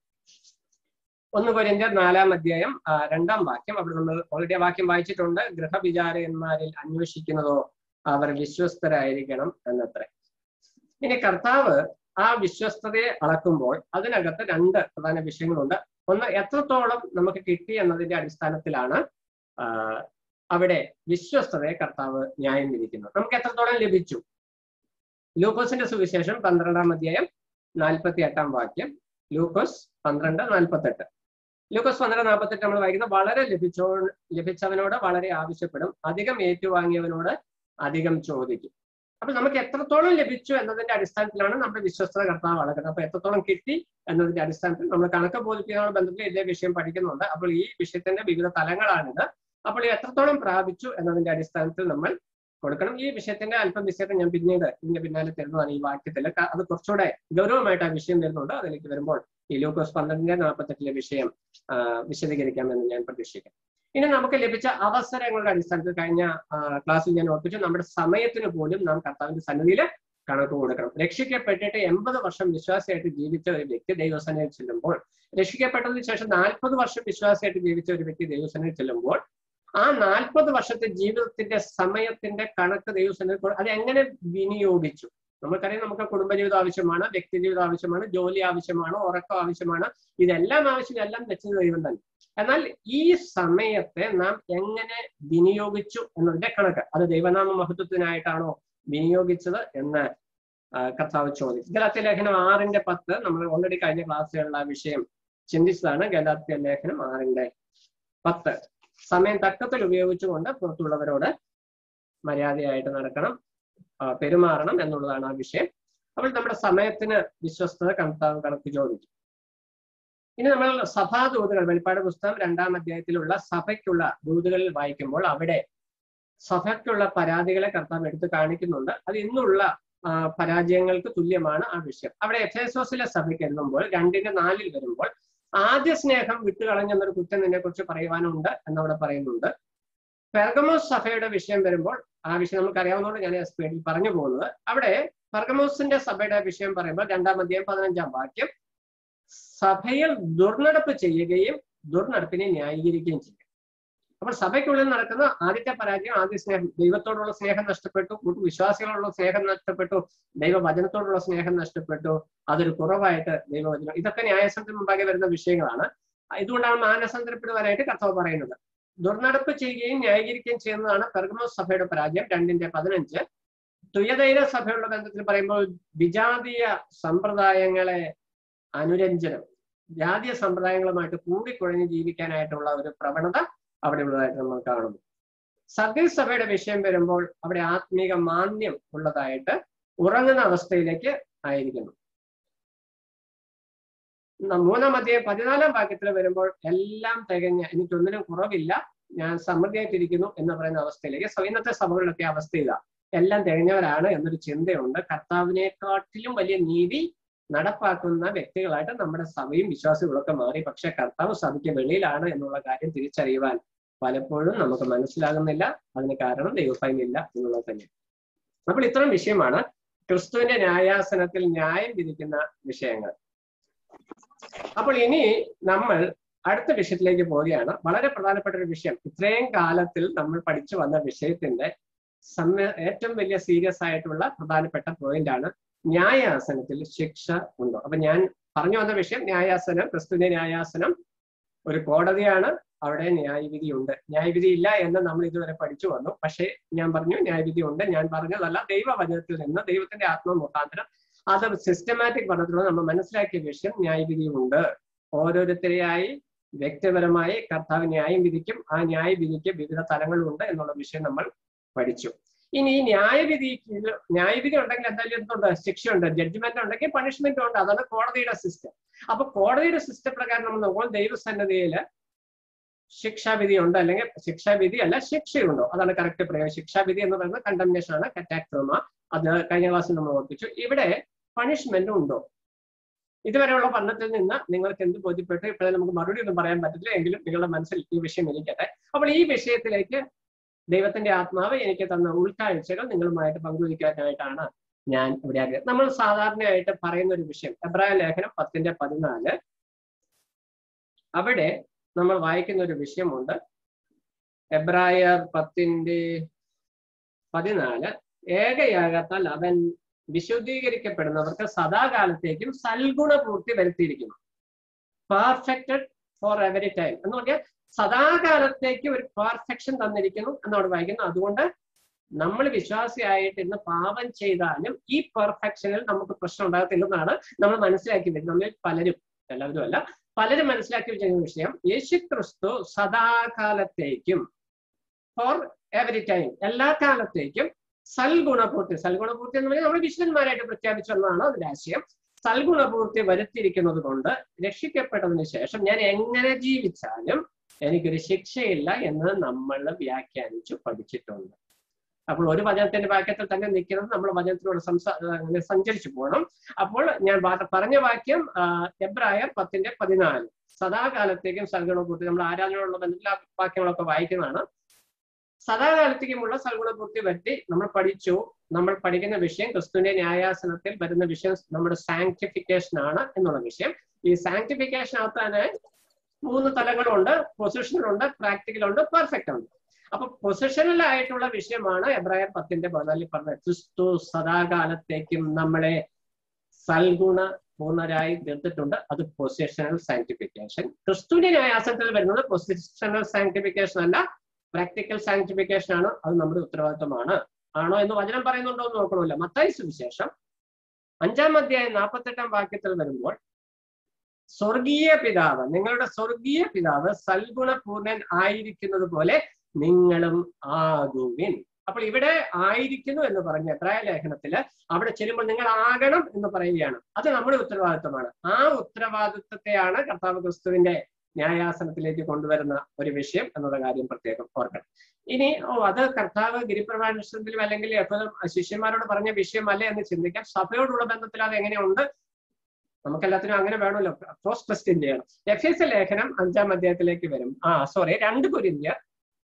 ഒന്ന് കൊരിന്ത്യർ നാലാം അധ്യായം ആ, രണ്ടാം വാക്യം അവിടെ നമ്മൾ ഓൾറെഡി ആ വാക്യം വായിച്ചിട്ടുണ്ട് ഗൃഹവിചാരന്മാരിൽ അന്വേഷിക്കുന്നതോ അവർ വിശ്വസ്തരായിരിക്കണം എന്നത്രേ ഇനി കർത്താവ് ആ വിശ്വസ്തതയെ അളക്കുമ്പോൾ അതിനകത്ത് രണ്ട് പ്രധാന വിഷയങ്ങളുണ്ട് ഒന്ന് എത്രത്തോളം നമുക്ക് കിട്ടി എന്നതിന്റെ അടിസ്ഥാനത്തിലാണ് ആ, അവിടെ വിശ്വസ്തതയെ കർത്താവ് ന്യായം വിധിക്കുന്നത് നമുക്ക് എത്രത്തോളം ലഭിച്ചു ലൂക്കോസിന്റെ സുവിശേഷം പന്ത്രണ്ടാം അധ്യായം നാൽപ്പത്തി എട്ടാം വാക്യം ലൂക്കോസ് പന്ത്രണ്ട് നാൽപ്പത്തെട്ട് ലൂക്കോസ് പന്ത്രണ്ട് നാൽപ്പത്തെട്ട് നമ്മൾ വായിക്കുന്നത് വളരെ ലഭിച്ചോ ലഭിച്ചവനോട് വളരെ ആവശ്യപ്പെടും അധികം ഏറ്റുവാങ്ങിയവനോട് അധികം ചോദിക്കും അപ്പൊ നമുക്ക് എത്രത്തോളം ലഭിച്ചു എന്നതിന്റെ അടിസ്ഥാനത്തിലാണ് നമ്മുടെ വിശ്വസ്തത കർത്താവ് അളക്കുന്നത് അപ്പൊ എത്രത്തോളം കിട്ടി എന്നതിന്റെ അടിസ്ഥാനത്തിൽ നമ്മൾ കണക്ക് ബോധിപ്പിക്കുന്ന ബന്ധത്തിൽ ഇതേ വിഷയം പഠിക്കുന്നുണ്ട് അപ്പോൾ ഈ വിഷയത്തിന്റെ വിവിധ തലങ്ങളാണിത് അപ്പോൾ ഈ എത്രത്തോളം പ്രാപിച്ചു എന്നതിന്റെ അടിസ്ഥാനത്തിൽ നമ്മൾ കൊടുക്കണം ഈ വിഷയത്തിന്റെ അല്പം വിഷയത്തെ ഞാൻ പിന്നീട് ഇതിന്റെ പിന്നാലെ തരുന്നതാണ് ഈ വാക്യത്തിൽ ക- അത് കുറച്ചുകൂടെ ഗൗരവമായിട്ട് ആ വിഷയം വരുന്നുണ്ട് അതിലേക്ക് വരുമ്പോൾ ഈ ലൂക്കോസ് പന്ത്രണ്ടിന്റെ നാൽപ്പത്തെട്ടിലെ വിഷയം ആ, വിശദീകരിക്കാമെന്ന് ഞാൻ പ്രതീക്ഷിക്കാം ഇനി നമുക്ക് ലഭിച്ച അവസരങ്ങളുടെ അടിസ്ഥാനത്തിൽ കഴിഞ്ഞ ആ, ക്ലാസ്സിൽ ഞാൻ ഓർപ്പിച്ചു നമ്മുടെ സമയത്തിന് പോലും നാം കർത്താവിന്റെ സന്നിധിയിൽ കണക്ക് കൊടുക്കണം രക്ഷിക്കപ്പെട്ടിട്ട് എൺപത് വർഷം വിശ്വാസിയായിട്ട് ജീവിച്ച ഒരു വ്യക്തി ദൈവസനയിൽ ചെല്ലുമ്പോൾ രക്ഷിക്കപ്പെട്ടതിന് ശേഷം നാൽപ്പത് വർഷം വിശ്വാസിയായിട്ട് ജീവിച്ച ഒരു വ്യക്തി ദൈവസനയിൽ ചെല്ലുമ്പോൾ ആ നാൽപ്പത് വർഷത്തെ ജീവിതത്തിന്റെ സമയത്തിന്റെ കണക്ക് ദൈവസനത്തിൽ അത് എങ്ങനെ വിനിയോഗിച്ചു നമുക്കറിയാം നമുക്ക് കുടുംബജീവിതം ആവശ്യമാണ് വ്യക്തി ജീവിതം ആവശ്യമാണ് ജോലി ആവശ്യമാണ് ഉറക്കം ആവശ്യമാണ് ഇതെല്ലാം ആവശ്യം എല്ലാം വെച്ചത് ദൈവം തന്നെ എന്നാൽ ഈ സമയത്തെ നാം എങ്ങനെ വിനിയോഗിച്ചു എന്നതിന്റെ കണക്ക് അത് ദൈവനാമ മഹത്വത്തിനായിട്ടാണോ വിനിയോഗിച്ചത് എന്ന് ആ, കർത്താവ് ചോദിച്ചു ഗലാത്യ ലേഖനം ആറിന്റെ പത്ത് നമ്മൾ ഓൾറെഡി കഴിഞ്ഞ ക്ലാസ്സുകളിൽ ആ വിഷയം ചിന്തിച്ചതാണ് ഗലാത്യ ലേഖനം ആറിന്റെ പത്ത് സമയം തക്കത്തിൽ ഉപയോഗിച്ചുകൊണ്ട് പുറത്തുള്ളവരോട് മര്യാദയായിട്ട് നടക്കണം ആ, പെരുമാറണം എന്നുള്ളതാണ് ആ വിഷയം അപ്പോൾ നമ്മുടെ സമയത്തിന് വിശ്വസ്തത കണക്കാവ് കണക്ക് ചോദിച്ചു ഇനി നമ്മൾ സഭാ ദൂതുകൾ വെളിപ്പാട് പുസ്തകം രണ്ടാം അധ്യായത്തിലുള്ള സഭയ്ക്കുള്ള ദൂതുകളിൽ വായിക്കുമ്പോൾ അവിടെ സഭയ്ക്കുള്ള പരാതികളെ കർത്താവ് എടുത്ത് കാണിക്കുന്നുണ്ട് അത് ഇന്നുള്ള ആ, പരാജയങ്ങൾക്ക് തുല്യമാണ് ആ വിഷയം അവിടെ എഫേസോസിലെ സഭയ്ക്ക് എഴുതുമ്പോൾ രണ്ടിന്റെ നാലിൽ വരുമ്പോൾ ആദ്യ സ്നേഹം വിട്ടുകളഞ്ഞെന്നൊരു കുറ്റം നിന്നെ കുറിച്ച് പറയുവാനുണ്ട് എന്നവിടെ പറയുന്നുണ്ട് പെർഗമോസ് സഭയുടെ വിഷയം വരുമ്പോൾ ആ വിഷയം നമുക്ക് അറിയാവുന്നതുകൊണ്ട് ഞാൻ സ്പീഡിൽ പറഞ്ഞു പോകുന്നത് അവിടെ പെർഗമോസിന്റെ സഭയുടെ വിഷയം പറയുമ്പോൾ രണ്ടാം അധ്യായം പതിനഞ്ചാം വാക്യം സഭയിൽ ദുർനടപ്പ് ചെയ്യുകയും ദുർനടപ്പിനെ ന്യായീകരിക്കുകയും ചെയ്യും അപ്പോൾ സഭയ്ക്കുള്ളിൽ നടക്കുന്ന ആദ്യത്തെ പരാജയം ആദ്യ സ്നേഹം ദൈവത്തോടുള്ള സ്നേഹം നഷ്ടപ്പെട്ടു കൂട്ടു വിശ്വാസികളോടുള്ള സ്നേഹം നഷ്ടപ്പെട്ടു ദൈവവചനത്തോടുള്ള സ്നേഹം നഷ്ടപ്പെട്ടു അതൊരു കുറവായിട്ട് ദൈവവചനം ഇതൊക്കെ ന്യായസനത്തിന് മുമ്പാകെ വരുന്ന വിഷയങ്ങളാണ് ഇതുകൊണ്ടാണ് മാനസാന്തരപ്പെടുവാനായിട്ട് കർത്താവ് പറയുന്നത് ദുർനടപ്പ് ചെയ്യുകയും ന്യായീകരിക്കുകയും ചെയ്യുന്നതാണ് പെർഗമോസ് സഭയുടെ പരാജയം രണ്ടിന്റെ പതിനഞ്ച് തുയതൈര സഭയുള്ള ബന്ധത്തിൽ പറയുമ്പോൾ വിജാതീയ സമ്പ്രദായങ്ങളെ അനുരഞ്ജനം ജാതീയ സമ്പ്രദായങ്ങളുമായിട്ട് കൂടിക്കുഴഞ്ഞ് ജീവിക്കാനായിട്ടുള്ള ഒരു പ്രവണത അവിടെ ഉള്ളതായിട്ട് നമ്മൾ കാണുന്നു സഭയുടെ വിഷയം വരുമ്പോൾ അവിടെ ആത്മീക മാന്യം ഉള്ളതായിട്ട് ഉറങ്ങുന്ന അവസ്ഥയിലേക്ക് ആയിരിക്കുന്നു മൂന്നാം അധ്യായം പതിനാലാം വാക്യത്തിൽ വരുമ്പോൾ എല്ലാം തികഞ്ഞ എനിക്കൊന്നിനും കുറവില്ല ഞാൻ സമൃദ്ധിയായിട്ടിരിക്കുന്നു എന്ന് പറയുന്ന അവസ്ഥയിലേക്ക് സോ ഇന്നത്തെ സഭകളിലൊക്കെ അവസ്ഥ ഇതാ എല്ലാം തികഞ്ഞവരാണ് എന്നൊരു ചിന്തയുണ്ട് കർത്താവിനെക്കാട്ടിലും വലിയ നീതി നടപ്പാക്കുന്ന വ്യക്തികളായിട്ട് നമ്മുടെ സഭയും വിശ്വാസികളൊക്കെ മാറി പക്ഷെ കർത്താവ് സഭയ്ക്ക് വെളിയിലാണ് എന്നുള്ള കാര്യം തിരിച്ചറിയുവാൻ പലപ്പോഴും നമുക്ക് മനസ്സിലാകുന്നില്ല അതിന് കാരണം ദൈവഭയമില്ല എന്നുള്ളത് തന്നെ അപ്പോൾ ഇത്തരം വിഷയമാണ് ക്രിസ്തുവിന്റെ ന്യായാസനത്തിൽ ന്യായം വിധിക്കുന്ന വിഷയങ്ങൾ അപ്പോൾ ഇനി നമ്മൾ അടുത്ത വിഷയത്തിലേക്ക് പോവുകയാണ് വളരെ പ്രധാനപ്പെട്ട ഒരു വിഷയം ഇത്രയും കാലത്തിൽ നമ്മൾ പഠിച്ചു വന്ന വിഷയത്തിന്റെ സമ്മ ഏറ്റവും വലിയ സീരിയസ് ആയിട്ടുള്ള പ്രധാനപ്പെട്ട പോയിന്റ് ആണ് ന്യായാസനത്തിൽ ശിക്ഷ ഉണ്ടോ അപ്പൊ ഞാൻ പറഞ്ഞു വന്ന വിഷയം ന്യായാസനം ക്രിസ്തുവിന്റെ ന്യായാസനം ഒരു കോടതിയാണ് അവിടെ ന്യായവിധി ഉണ്ട് ന്യായവിധി ഇല്ല എന്ന് നമ്മൾ ഇതുവരെ പഠിച്ചു വന്നു പക്ഷേ ഞാൻ പറഞ്ഞു ന്യായവിധി ഉണ്ട് ഞാൻ പറഞ്ഞതല്ല ദൈവവചനത്തിൽ നിന്ന് ദൈവത്തിന്റെ ആത്മ മുഖാന്തരം അത് സിസ്റ്റമാറ്റിക് പഠനത്തിലൂടെ നമ്മൾ മനസ്സിലാക്കിയ വിഷയം ന്യായവിധി ഉണ്ട് ഓരോരുത്തരെയായി വ്യക്തിപരമായി കർത്താവ് ന്യായം വിധിക്കും ആ ന്യായവിധിക്ക് വിവിധ തലങ്ങളുണ്ട് എന്നുള്ള വിഷയം നമ്മൾ പഠിച്ചു ഇനി ഈ ന്യായവിധിക്ക് ന്യായവിധി ഉണ്ടെങ്കിൽ എന്തായാലും എന്തുണ്ട് ശിക്ഷയുണ്ട് ജഡ്ജ്മെന്റ് ഉണ്ടെങ്കിൽ പണിഷ്മെന്റ് ഉണ്ട് അതാണ് കോടതിയുടെ സിസ്റ്റം അപ്പൊ കോടതിയുടെ സിസ്റ്റം പ്രകാരം നമ്മൾ നോക്കുമ്പോൾ ദൈവസന്നതിയിൽ ശിക്ഷാവിധി ഉണ്ട് അല്ലെങ്കിൽ ശിക്ഷാവിധി അല്ല ശിക്ഷയുണ്ടോ അതാണ് കറക്റ്റ് പ്രയോഗം ശിക്ഷാവിധി എന്ന് പറയുന്നത് കണ്ടംനേഷൻ ആണ് കറ്റാക്ടോമ അത് കഴിഞ്ഞ ക്ലാസ്സിൽ നമ്മൾ ഓർപ്പിച്ചു ഇവിടെ പണിഷ്മെന്റ് ഉണ്ടോ ഇതുവരെയുള്ള പഠനത്തിൽ നിന്ന് നിങ്ങൾക്ക് എന്ത് ബോധ്യപ്പെട്ടു ഇപ്പോഴേ നമുക്ക് മറുപടി ഒന്നും പറയാൻ പറ്റില്ല എങ്കിലും നിങ്ങളുടെ മനസ്സിൽ ഈ വിഷയം ഇരിക്കട്ടെ അപ്പോൾ ഈ വിഷയത്തിലേക്ക് ദൈവത്തിന്റെ ആത്മാവ് എനിക്ക് തന്ന ഉൾക്കാഴ്ചകൾ നിങ്ങളുമായിട്ട് പങ്കുവയ്ക്കാനായിട്ടാണ് ഞാൻ ഇവിടെ ആഗ്രഹം നമ്മൾ സാധാരണയായിട്ട് പറയുന്ന ഒരു വിഷയം എബ്രായ ലേഖനം പത്തിന്റെ പതിനാല് അവിടെ നമ്മൾ വായിക്കുന്ന ഒരു വിഷയമുണ്ട് എബ്രായർ പത്തിന്റെ പതിനാല് ഏകയാകത്താൽ അവൻ വിശുദ്ധീകരിക്കപ്പെടുന്നവർക്ക് സദാകാലത്തേക്കും സൽഗുണപൂർത്തി വരുത്തിയിരിക്കുന്നു പെർഫെക്റ്റഡ് ഫോർ എവരി ടൈം എന്ന് പറഞ്ഞാൽ സദാകാലത്തേക്ക് ഒരു പെർഫെക്ഷൻ തന്നിരിക്കുന്നു എന്നോട് വായിക്കുന്നു അതുകൊണ്ട് നമ്മൾ വിശ്വാസിയായിട്ട് ഇന്ന് പാപം ചെയ്താലും ഈ പെർഫെക്ഷനിൽ നമുക്ക് പ്രശ്നം ഉണ്ടാകത്തില്ലെന്നാണ് നമ്മൾ മനസ്സിലാക്കി വരുന്നത് നമ്മളിൽ പലരും എല്ലാവരും അല്ല പലരും മനസ്സിലാക്കി വെച്ചിരുന്ന വിഷയം യേശു ക്രിസ്തു സദാകാലത്തേക്കും ഫോർ എവറി ടൈം എല്ലാ കാലത്തേക്കും സൽഗുണപൂർത്തി സൽഗുണപൂർത്തി എന്ന് പറഞ്ഞാൽ നമ്മൾ വിശുദ്ധന്മാരായിട്ട് പ്രഖ്യാപിച്ചെന്നാണ് അതിന്റെ ആശയം സൽഗുണപൂർത്തി വരുത്തിയിരിക്കുന്നത് കൊണ്ട് രക്ഷിക്കപ്പെട്ടതിന് ശേഷം ഞാൻ എങ്ങനെ ജീവിച്ചാലും എനിക്കൊരു ശിക്ഷയില്ല എന്ന് നമ്മൾ വ്യാഖ്യാനിച്ചു പഠിച്ചിട്ടുണ്ട് അപ്പോൾ ഒരു വചനത്തിന്റെ വാക്യത്തിൽ തന്നെ നിൽക്കുന്നത് നമ്മൾ വചനത്തിലൂടെ സംസാ അങ്ങനെ സഞ്ചരിച്ചു പോകണം അപ്പോൾ ഞാൻ പറഞ്ഞ വാക്യം എബ്രായർ പത്തിന്റെ പതിനാല് സദാകാലത്തേക്കും സൽഗുണപൂർത്തി നമ്മൾ ആരാധനയോടുള്ള ബന്ധത്തിൽ വാക്യങ്ങളൊക്കെ വായിക്കുന്നതാണ് സദാകാലത്തേക്കുമുള്ള സൽഗുണപൂർത്തി പറ്റി നമ്മൾ പഠിച്ചു നമ്മൾ പഠിക്കുന്ന വിഷയം ക്രിസ്തുവിന്റെ ന്യായാസനത്തിൽ വരുന്ന വിഷയം നമ്മുടെ സാങ്ക്ടിഫിക്കേഷൻ ആണ് എന്നുള്ള വിഷയം ഈ സാങ്ക്ടിഫിക്കേഷനകത്ത് തന്നെ മൂന്ന് തലങ്ങളുണ്ട് പൊസിഷനുണ്ട് പ്രാക്ടിക്കലുണ്ട് പെർഫെക്റ്റ് ഉണ്ട് അപ്പൊ പൊസിഷണൽ ആയിട്ടുള്ള വിഷയമാണ് എബ്രായർ പത്തിന്റെ പതിനാലിൽ പറഞ്ഞത് ക്രിസ്തു സദാകാലത്തേക്കും നമ്മളെ സൽഗുണ പൂർണ്ണരായി തീർത്തിട്ടുണ്ട് അത് പൊസിഷണൽ സാങ്ക്ടിഫിക്കേഷൻ ക്രിസ്തുവിന്റെ ന്യായാസനത്തിൽ വരുന്നത് പൊസിഷണൽ സാങ്ക്ടിഫിക്കേഷൻ അല്ല പ്രാക്ടിക്കൽ സാങ്ക്ടിഫിക്കേഷൻ ആണ് അത് നമ്മുടെ ഉത്തരവാദിത്വമാണ് ആണോ എന്ന് വചനം പറയുന്നുണ്ടോ എന്ന് നോക്കണമല്ലോ മത്തായി സുവിശേഷം അഞ്ചാം അധ്യായം നാൽപ്പത്തെട്ടാം വാക്യത്തിൽ വരുമ്പോൾ സ്വർഗീയ പിതാവ് നിങ്ങളുടെ സ്വർഗീയ പിതാവ് സൽഗുണപൂർണൻ ആയിരിക്കുന്നത് പോലെ നിങ്ങളും ആകുവിൻ അപ്പോൾ ഇവിടെ ആയിരിക്കുന്നു എന്ന് പറഞ്ഞ എബ്രായ ലേഖനത്തില് അവിടെ ചെല്ലുമ്പോൾ നിങ്ങൾ ആകണം എന്ന് പറയുകയാണ് അത് നമ്മുടെ ഉത്തരവാദിത്വമാണ് ആ ഉത്തരവാദിത്വത്തെയാണ് കർത്താവ് ക്രിസ്തുവിന്റെ ന്യായാസനത്തിലേക്ക് കൊണ്ടുവരുന്ന ഒരു വിഷയം എന്നുള്ള കാര്യം പ്രത്യേകം ഓർക്കണം ഇനി ഓ അത് കർത്താവ് ഗിരിപ്രഭാഷണത്തിലും അല്ലെങ്കിൽ എപ്പോഴും ശിഷ്യന്മാരോട് പറഞ്ഞ വിഷയമല്ലേ എന്ന് ചിന്തിക്കാം സഭയോടുള്ള ബന്ധത്തിൽ അത് എങ്ങനെയുണ്ട് നമുക്കെല്ലാത്തിനും അങ്ങനെ വേണമല്ലോ ക്രോസ് ക്വസ്റ്റ്യൻ ചെയ്യണം എഫ് എസ് ലേഖനം അഞ്ചാം അധ്യായത്തിലേക്ക് വരും ആ സോറി രണ്ട് കുരിന്ത്യർ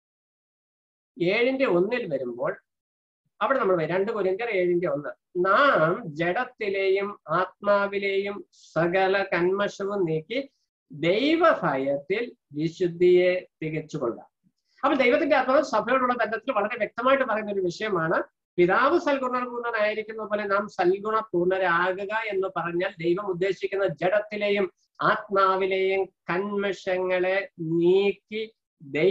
ഏഴിന്റെ ഒന്നിൽ വരുമ്പോൾ അവിടെ നമ്മൾ രണ്ട് കുരിന്ത്യർ ഏഴിന്റെ ഒന്ന് നാം ജഡത്തിലെയും ആത്മാവിലെയും സകല കന്മഷവും നീക്കി ദൈവഭയത്തിൽ വിശുദ്ധിയെ തികച്ചുകൊള്ളുക അപ്പൊ ദൈവത്തിന്റെ ആത്മാവ് സഭയോടുള്ള ബന്ധത്തിൽ വളരെ വ്യക്തമായിട്ട് പറയുന്ന ഒരു വിഷയമാണ് പിതാവ് സൽഗുണപൂർണനായിരിക്കുന്ന പോലെ നാം സൽഗുണപൂർണരാകുക എന്ന് പറഞ്ഞാൽ ദൈവം ഉദ്ദേശിക്കുന്ന ജഡത്തിലെയും ആത്മാവിലെയും കന്മഷങ്ങളെ നീക്കി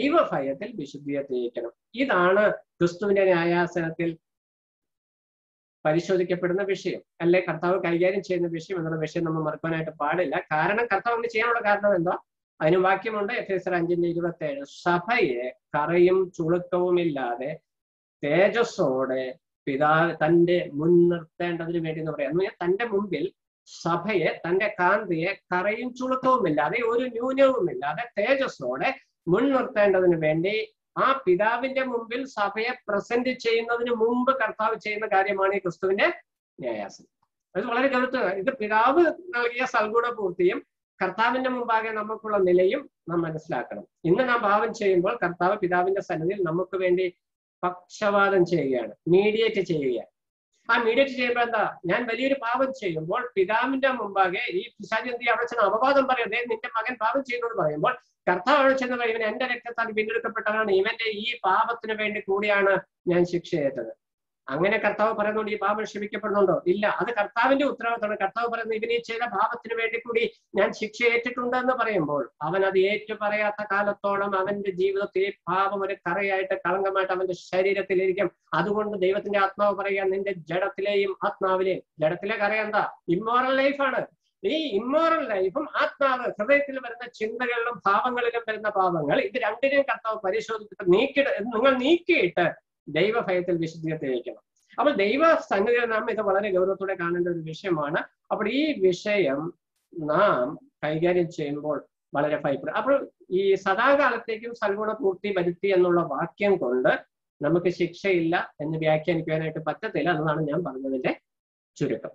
ദൈവഭയത്തിൽ വിശുദ്ധിയെ തികയ്ക്കണം ഇതാണ് ക്രിസ്തുവിന്റെ ന്യായാസനത്തിൽ പരിശോധിക്കപ്പെടുന്ന വിഷയം അല്ലെ കർത്താവ് കൈകാര്യം ചെയ്യുന്ന വിഷയം എന്നുള്ള വിഷയം നമ്മൾ മറക്കാനായിട്ട് പാടില്ല കാരണം കർത്താവ് അങ്ങനെ ചെയ്യാനുള്ള കാരണം എന്താ അതിന് വാക്യമുണ്ട് എഫ് എസ് അഞ്ചിന്റെ ഇരുപത്തി ഏഴ് സഭയെ കറയും ചുളുക്കവും ഇല്ലാതെ തേജസ്സോടെ പിതാ തന്റെ മുൻനിർത്തേണ്ടതിന് വേണ്ടി എന്ന് പറയാം എന്ന് പറഞ്ഞാൽ തന്റെ മുമ്പിൽ സഭയെ തന്റെ കാന്തിയെ കറയും ചുളുക്കവുമില്ലാതെ ഒരു ന്യൂനവുമില്ലാതെ തേജസ്സോടെ മുൻനിർത്തേണ്ടതിന് വേണ്ടി ആ പിതാവിന്റെ മുമ്പിൽ സഭയെ പ്രസന്റ് ചെയ്യുന്നതിന് മുമ്പ് കർത്താവ് ചെയ്യുന്ന കാര്യമാണ് ഈ ക്രിസ്തുവിന്റെ ന്യായാസനം അത് വളരെ കരുത്ത് ഇത് പിതാവ് നൽകിയ സൽഗുണ പൂർത്തിയും കർത്താവിന്റെ മുമ്പാകെ നമുക്കുള്ള നിലയും നാം മനസ്സിലാക്കണം ഇന്ന് നാം ഭാവം ചെയ്യുമ്പോൾ കർത്താവ് പിതാവിന്റെ സന്നിധിയിൽ നമുക്ക് വേണ്ടി പക്ഷപാതം ചെയ്യുകയാണ് മീഡിയേറ്റ് ചെയ്യുകയാണ് ആ മീഡിയേറ്റ് ചെയ്യുമ്പോൾ എന്താ ഞാൻ വലിയൊരു പാപം ചെയ്യുമ്പോൾ പിതാവിന്റെ മുമ്പാകെ ഈ പിശാചി എന്ത് അവിടെ ചെന്ന് അപവാദം പറയും "ദേ, നിന്റെ മകൻ പാപം ചെയ്യുന്നു എന്ന് പറയുമ്പോൾ കർത്താവ് അവിടെ ചെന്ന് പറയും, ഇവൻ എന്റെ രക്തത്താൽ വീണ്ടെടുക്കപ്പെട്ടവനാണ് ഇവന്റെ ഈ പാപത്തിന് വേണ്ടി കൂടിയാണ് ഞാൻ ശിക്ഷ ഏറ്റത് അങ്ങനെ കർത്താവ് പറയുന്നുണ്ട് ഈ പാപം ക്ഷമിക്കപ്പെടുന്നുണ്ടോ ഇല്ല അത് കർത്താവിന്റെ ഉത്തരവാദിത്തമാണ് കർത്താവ് പറയുന്നത് ഇവൻ ഈ ചെയ്ത പാപത്തിന് വേണ്ടി കൂടി ഞാൻ ശിക്ഷ ഏറ്റിട്ടുണ്ട് എന്ന് പറയുമ്പോൾ അവൻ അത് ഏറ്റു പറയാത്ത കാലത്തോളം അവന്റെ ജീവിതത്തിൽ ഈ പാപം ഒരു കറയായിട്ട് കളങ്കമായിട്ട് അവന്റെ ശരീരത്തിലിരിക്കും അതുകൊണ്ട് ദൈവത്തിന്റെ ആത്മാവ് പറയാ നിന്റെ ജഡത്തിലെയും ആത്മാവിലെയും ജഡത്തിലെ കറ എന്താ ഇമ്മോറൽ ലൈഫാണ് ഈ ഇമ്മോറൽ ലൈഫും ആത്മാവ് ഹൃദയത്തിൽ വരുന്ന ചിന്തകളിലും ഭാവങ്ങളിലും വരുന്ന പാപങ്ങൾ ഇത് രണ്ടിനെയും കർത്താവ് പരിശോധിച്ചിട്ട് നീക്കിയിട്ട് നിങ്ങൾ നീക്കിയിട്ട് ദൈവഭയത്തിൽ വിശുദ്ധീകരിക്കണം അപ്പോൾ ദൈവ സന്നിധിയിൽ നാം ഇത് വളരെ ഗൗരവത്തോടെ കാണേണ്ട ഒരു വിഷയമാണ് അപ്പോൾ ഈ വിഷയം നാം കൈകാര്യം ചെയ്യുമ്പോൾ വളരെ ഭയപ്പെടും അപ്പോൾ ഈ സദാകാലത്തേക്കും സൽഗുണ പൂർത്തി വരുത്തി എന്നുള്ള വാക്യം കൊണ്ട് നമുക്ക് ശിക്ഷയില്ല എന്ന് വ്യാഖ്യാനിക്കാനായിട്ട് പറ്റത്തില്ല എന്നതാണ് ഞാൻ പറഞ്ഞതിന്റെ ചുരുക്കം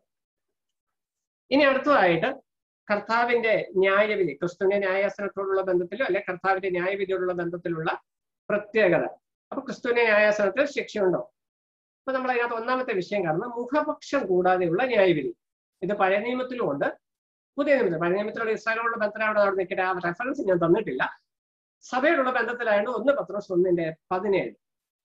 ഇനി അടുത്തതായിട്ട് കർത്താവിന്റെ ന്യായവിധി ക്രിസ്തുവിന്റെ ന്യായാസനത്തോടുള്ള ബന്ധത്തിലോ അല്ലെ കർത്താവിന്റെ ന്യായവിധിയോടുള്ള ബന്ധത്തിലുള്ള പ്രത്യേകത അപ്പൊ ക്രിസ്തുവിന്റെ ന്യായാസനത്തിൽ ശിക്ഷയുണ്ടോ അപ്പൊ നമ്മൾ അതിനകത്ത് ഒന്നാമത്തെ വിഷയം കാണുന്നത് മുഖപക്ഷം കൂടാതെയുള്ള ന്യായവിധി ഇത് പഴയ നിയമത്തിലും ഉണ്ട് പുതിയ നിയമത്തിൽ പഴയ നിയമത്തിലുള്ള ഇസ്രായേലോടുള്ള ബന്ധത്തിലാണ് അവിടെ നിൽക്കട്ടെ ആ റെഫറൻസ് ഞാൻ തന്നിട്ടില്ല സഭയോടുള്ള ബന്ധത്തിലായതുകൊണ്ട് ഒന്ന് പത്രോസ് ഒന്നിന്റെ പതിനേഴ്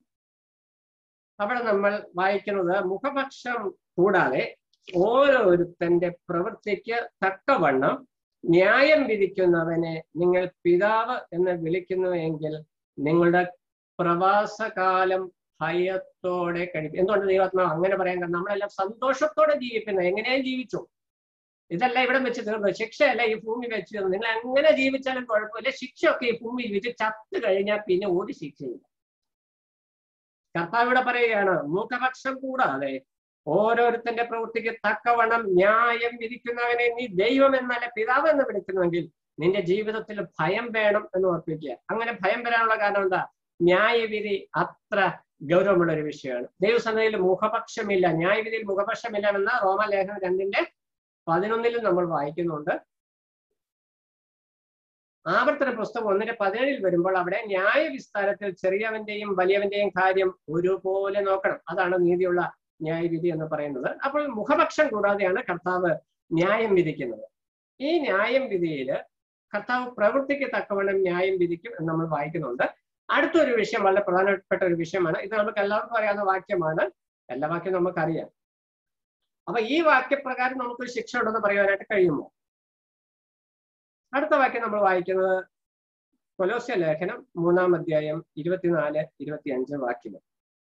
അവിടെ നമ്മൾ വായിക്കുന്നത് മുഖപക്ഷം കൂടാതെ ഓരോരുത്തന്റെ പ്രവൃത്തിക്ക് തക്കവണ്ണം ന്യായം വിധിക്കുന്നവനെ നിങ്ങൾ പിതാവ് എന്ന് വിളിക്കുന്നുവെങ്കിൽ നിങ്ങളുടെ പ്രവാസകാലം ഭയത്തോടെ കഴിക്കും എന്തുകൊണ്ട് ദൈവാത്മാവ് അങ്ങനെ പറയാൻ കാരണം നമ്മളെല്ലാം സന്തോഷത്തോടെ ജീവിക്കുന്നത് എങ്ങനെയും ജീവിച്ചു ഇതല്ല ഇവിടെ വെച്ച് തീർന്നു ശിക്ഷയല്ല ഈ ഭൂമി വെച്ച് തീർന്നു നിങ്ങൾ എങ്ങനെ ജീവിച്ചാലും കുഴപ്പമില്ല ശിക്ഷയൊക്കെ ഈ ഭൂമിയിൽ വെച്ച് ചത്തു കഴിഞ്ഞാൽ പിന്നെ ഒരു ശിക്ഷയില്ല കർത്താവ് ഇവിടെ പറയുകയാണ് മൂക്കപക്ഷം കൂടാതെ ഓരോരുത്തന്റെ പ്രവൃത്തിക്ക് തക്കവണ്ണം ന്യായം വിധിക്കുന്നവനെ നീ ദൈവം എന്നല്ല പിതാവ് എന്ന് വിളിക്കുന്നുവെങ്കിൽ നിന്റെ ജീവിതത്തിൽ ഭയം വേണം എന്ന് ഓർപ്പിക്കുക അങ്ങനെ ഭയം വരാനുള്ള കാരണം എന്താ ന്യായവിധി അത്ര ഗൗരവമുള്ള ഒരു വിഷയമാണ് ദൈവസന്നയിൽ മുഖപക്ഷമില്ല ന്യായവിധിയിൽ മുഖപക്ഷമില്ല എന്ന റോമലേഖനം രണ്ടിന്റെ പതിനൊന്നിലും നമ്മൾ വായിക്കുന്നുണ്ട് ആവർത്തന പുസ്തകം ഒന്നിന്റെ പതിനേഴിൽ വരുമ്പോൾ അവിടെ ന്യായവിസ്താരത്തിൽ ചെറിയവന്റെയും വലിയവന്റെയും കാര്യം ഒരുപോലെ നോക്കണം അതാണ് നീതിയുള്ള ന്യായവിധി എന്ന് പറയുന്നത് അപ്പോൾ മുഖപക്ഷം കൂടാതെയാണ് കർത്താവ് ന്യായം വിധിക്കുന്നത് ഈ ന്യായം വിധിയിൽ കർത്താവ് പ്രവൃത്തിക്ക് തക്കവണ്ണം ന്യായം വിധിക്കും എന്ന് നമ്മൾ വായിക്കുന്നുണ്ട് അടുത്തൊരു വിഷയം വളരെ പ്രധാനപ്പെട്ട ഒരു വിഷയമാണ് ഇത് നമുക്ക് എല്ലാവർക്കും അറിയാവുന്ന വാക്യമാണ് എല്ലാ വാക്യം നമുക്കറിയാം അപ്പൊ ഈ വാക്യപ്രകാരം നമുക്കൊരു ശിക്ഷ ഉണ്ടെന്ന് പറയാനായിട്ട് കഴിയുമോ അടുത്ത വാക്യം നമ്മൾ വായിക്കുന്നത് കൊലോസ്യ ലേഖനം മൂന്നാം അധ്യായം ഇരുപത്തിനാല് ഇരുപത്തിയഞ്ച് വാക്യം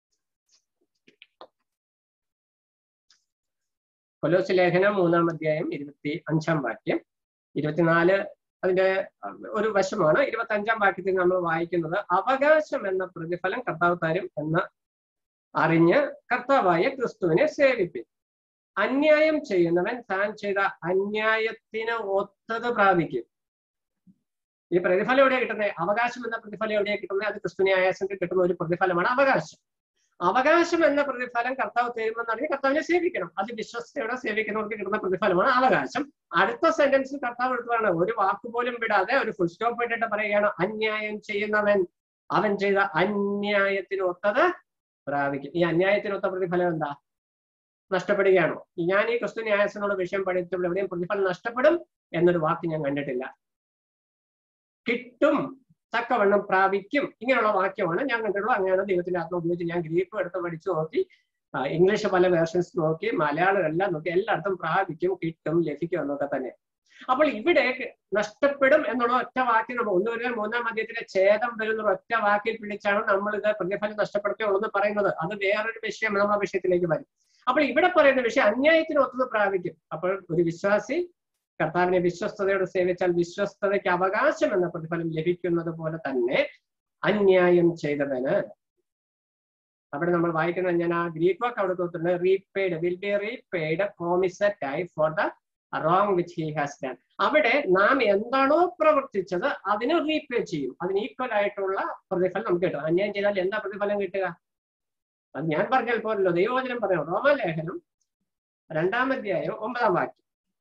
കൊലോസ്യ ലേഖനം മൂന്നാം അധ്യായം ഇരുപത്തി അഞ്ചാം വാക്യം ഇരുപത്തിനാല് അതിന്റെ ഒരു വശമാണ് ഇരുപത്തി അഞ്ചാം വാക്യത്തിൽ നമ്മൾ വായിക്കുന്നത് അവകാശം എന്ന പ്രതിഫലം കർത്താവ് തരും എന്ന് അറിഞ്ഞ് കർത്താവായ ക്രിസ്തുവിനെ സേവിപ്പിൻ അന്യായം ചെയ്യുന്നവൻ താൻ ചെയ്ത അന്യായത്തിന് ഒത്തത് പ്രാപിക്കും ഈ പ്രതിഫലം എവിടെയാണ് കിട്ടുന്നത് അവകാശം എന്ന പ്രതിഫലം എവിടെയാണ് കിട്ടുന്നത് അത് ക്രിസ്തുവിനെ ആയാസത്തിൽ കിട്ടുന്ന ഒരു പ്രതിഫലമാണ് അവകാശം അവകാശം എന്ന പ്രതിഫലം കർത്താവ് തരുമെന്നറിഞ്ഞ് കർത്താവിനെ സേവിക്കണം അത് വിശ്വസ്തയോടെ സേവിക്കുന്നവർക്ക് കിട്ടുന്ന പ്രതിഫലമാണ് അവകാശം അടുത്ത സെന്റൻസിൽ കർത്താവ് എടുത്തതാണ് ഒരു വാക്കുപോലും വിടാതെ ഒരു ഫുൾ സ്റ്റോപ്പ് ഇട്ടിട്ട് പറയുകയാണ് അന്യായം ചെയ്യുന്നവൻ അവൻ ചെയ്ത അന്യായത്തിന് ഒത്തത് പ്രാപിക്കും ഈ അന്യായത്തിനൊത്ത പ്രതിഫലം എന്താ നഷ്ടപ്പെടുകയാണോ ഞാൻ ഈ ക്രിസ്തു ന്യായത്തിനുള്ള വിഷയം പഠിച്ചപ്പോൾ എവിടെയും പ്രതിഫലം നഷ്ടപ്പെടും എന്നൊരു വാക്ക് ഞാൻ കണ്ടിട്ടില്ല കിട്ടും തക്കവണ്ണം പ്രാപിക്കും ഇങ്ങനെയുള്ള വാക്യമാണ് ഞാൻ കണ്ടിട്ടുള്ളത് അങ്ങനെയാണ് ദൈവത്തിന്റെ ആത്മ ഉപയോഗിച്ച് ഞാൻ ഗ്രീക്കും എടുത്ത് പഠിച്ചു നോക്കി ഇംഗ്ലീഷ് പല വേർഷൻസ് നോക്കി മലയാളം എല്ലാം നോക്കി എല്ലായിടത്തും പ്രാപിക്കും കിട്ടും ലഭിക്കും എന്നൊക്കെ തന്നെ അപ്പോൾ ഇവിടെ നഷ്ടപ്പെടും എന്നുള്ള ഒറ്റ വാക്കിൽ നമ്മൾ ഒന്ന് വരെ മൂന്നാം അധ്യയത്തിലെ ഛേദം വരുന്ന ഒറ്റ വാക്കിൽ പിടിച്ചാണ് നമ്മൾ ഇത് പ്രതിഫലം നഷ്ടപ്പെടുത്തുകയുള്ളൂ എന്ന് പറയുന്നത് അത് വേറൊരു വിഷയം നമ്മൾ ആ വിഷയത്തിലേക്ക് വരും അപ്പോൾ ഇവിടെ പറയുന്ന വിഷയം അന്യായത്തിന് ഒത്തുനിന്ന് പ്രാപിക്കും അപ്പോൾ ഒരു വിശ്വാസി കർത്താവിനെ വിശ്വസ്തയോടെ സേവിച്ചാൽ വിശ്വസ്തതയ്ക്ക് അവകാശം എന്ന പ്രതിഫലം ലഭിക്കുന്നത് പോലെ തന്നെ അന്യായം ചെയ്തവന് അവിടെ നമ്മൾ വായിക്കുന്ന ഞാൻ ആ ഗ്രീക്ക് വാക്ക് അവിടെ കൊടുത്തിട്ടുണ്ട് റീപെയ്ഡ് വിൽ ബി റീപെയ്ഡ് പ്രോമിസറ്റായി for the wrong which he has done അവിടെ നാം എന്താണോ പ്രവർത്തിച്ചത് അതിന് റീപേ ചെയ്യും അതിന് ഈക്വൽ ആയിട്ടുള്ള പ്രതിഫലം നമുക്ക് കിട്ടും അന്യായം ചെയ്താൽ എന്താ പ്രതിഫലം കിട്ടുക അത് ഞാൻ പറഞ്ഞാൽ പോരല്ലോ ദൈവവചനം പറയാം റോമലേഖനം രണ്ടാം അധ്യായം ഒമ്പതാം വാക്യം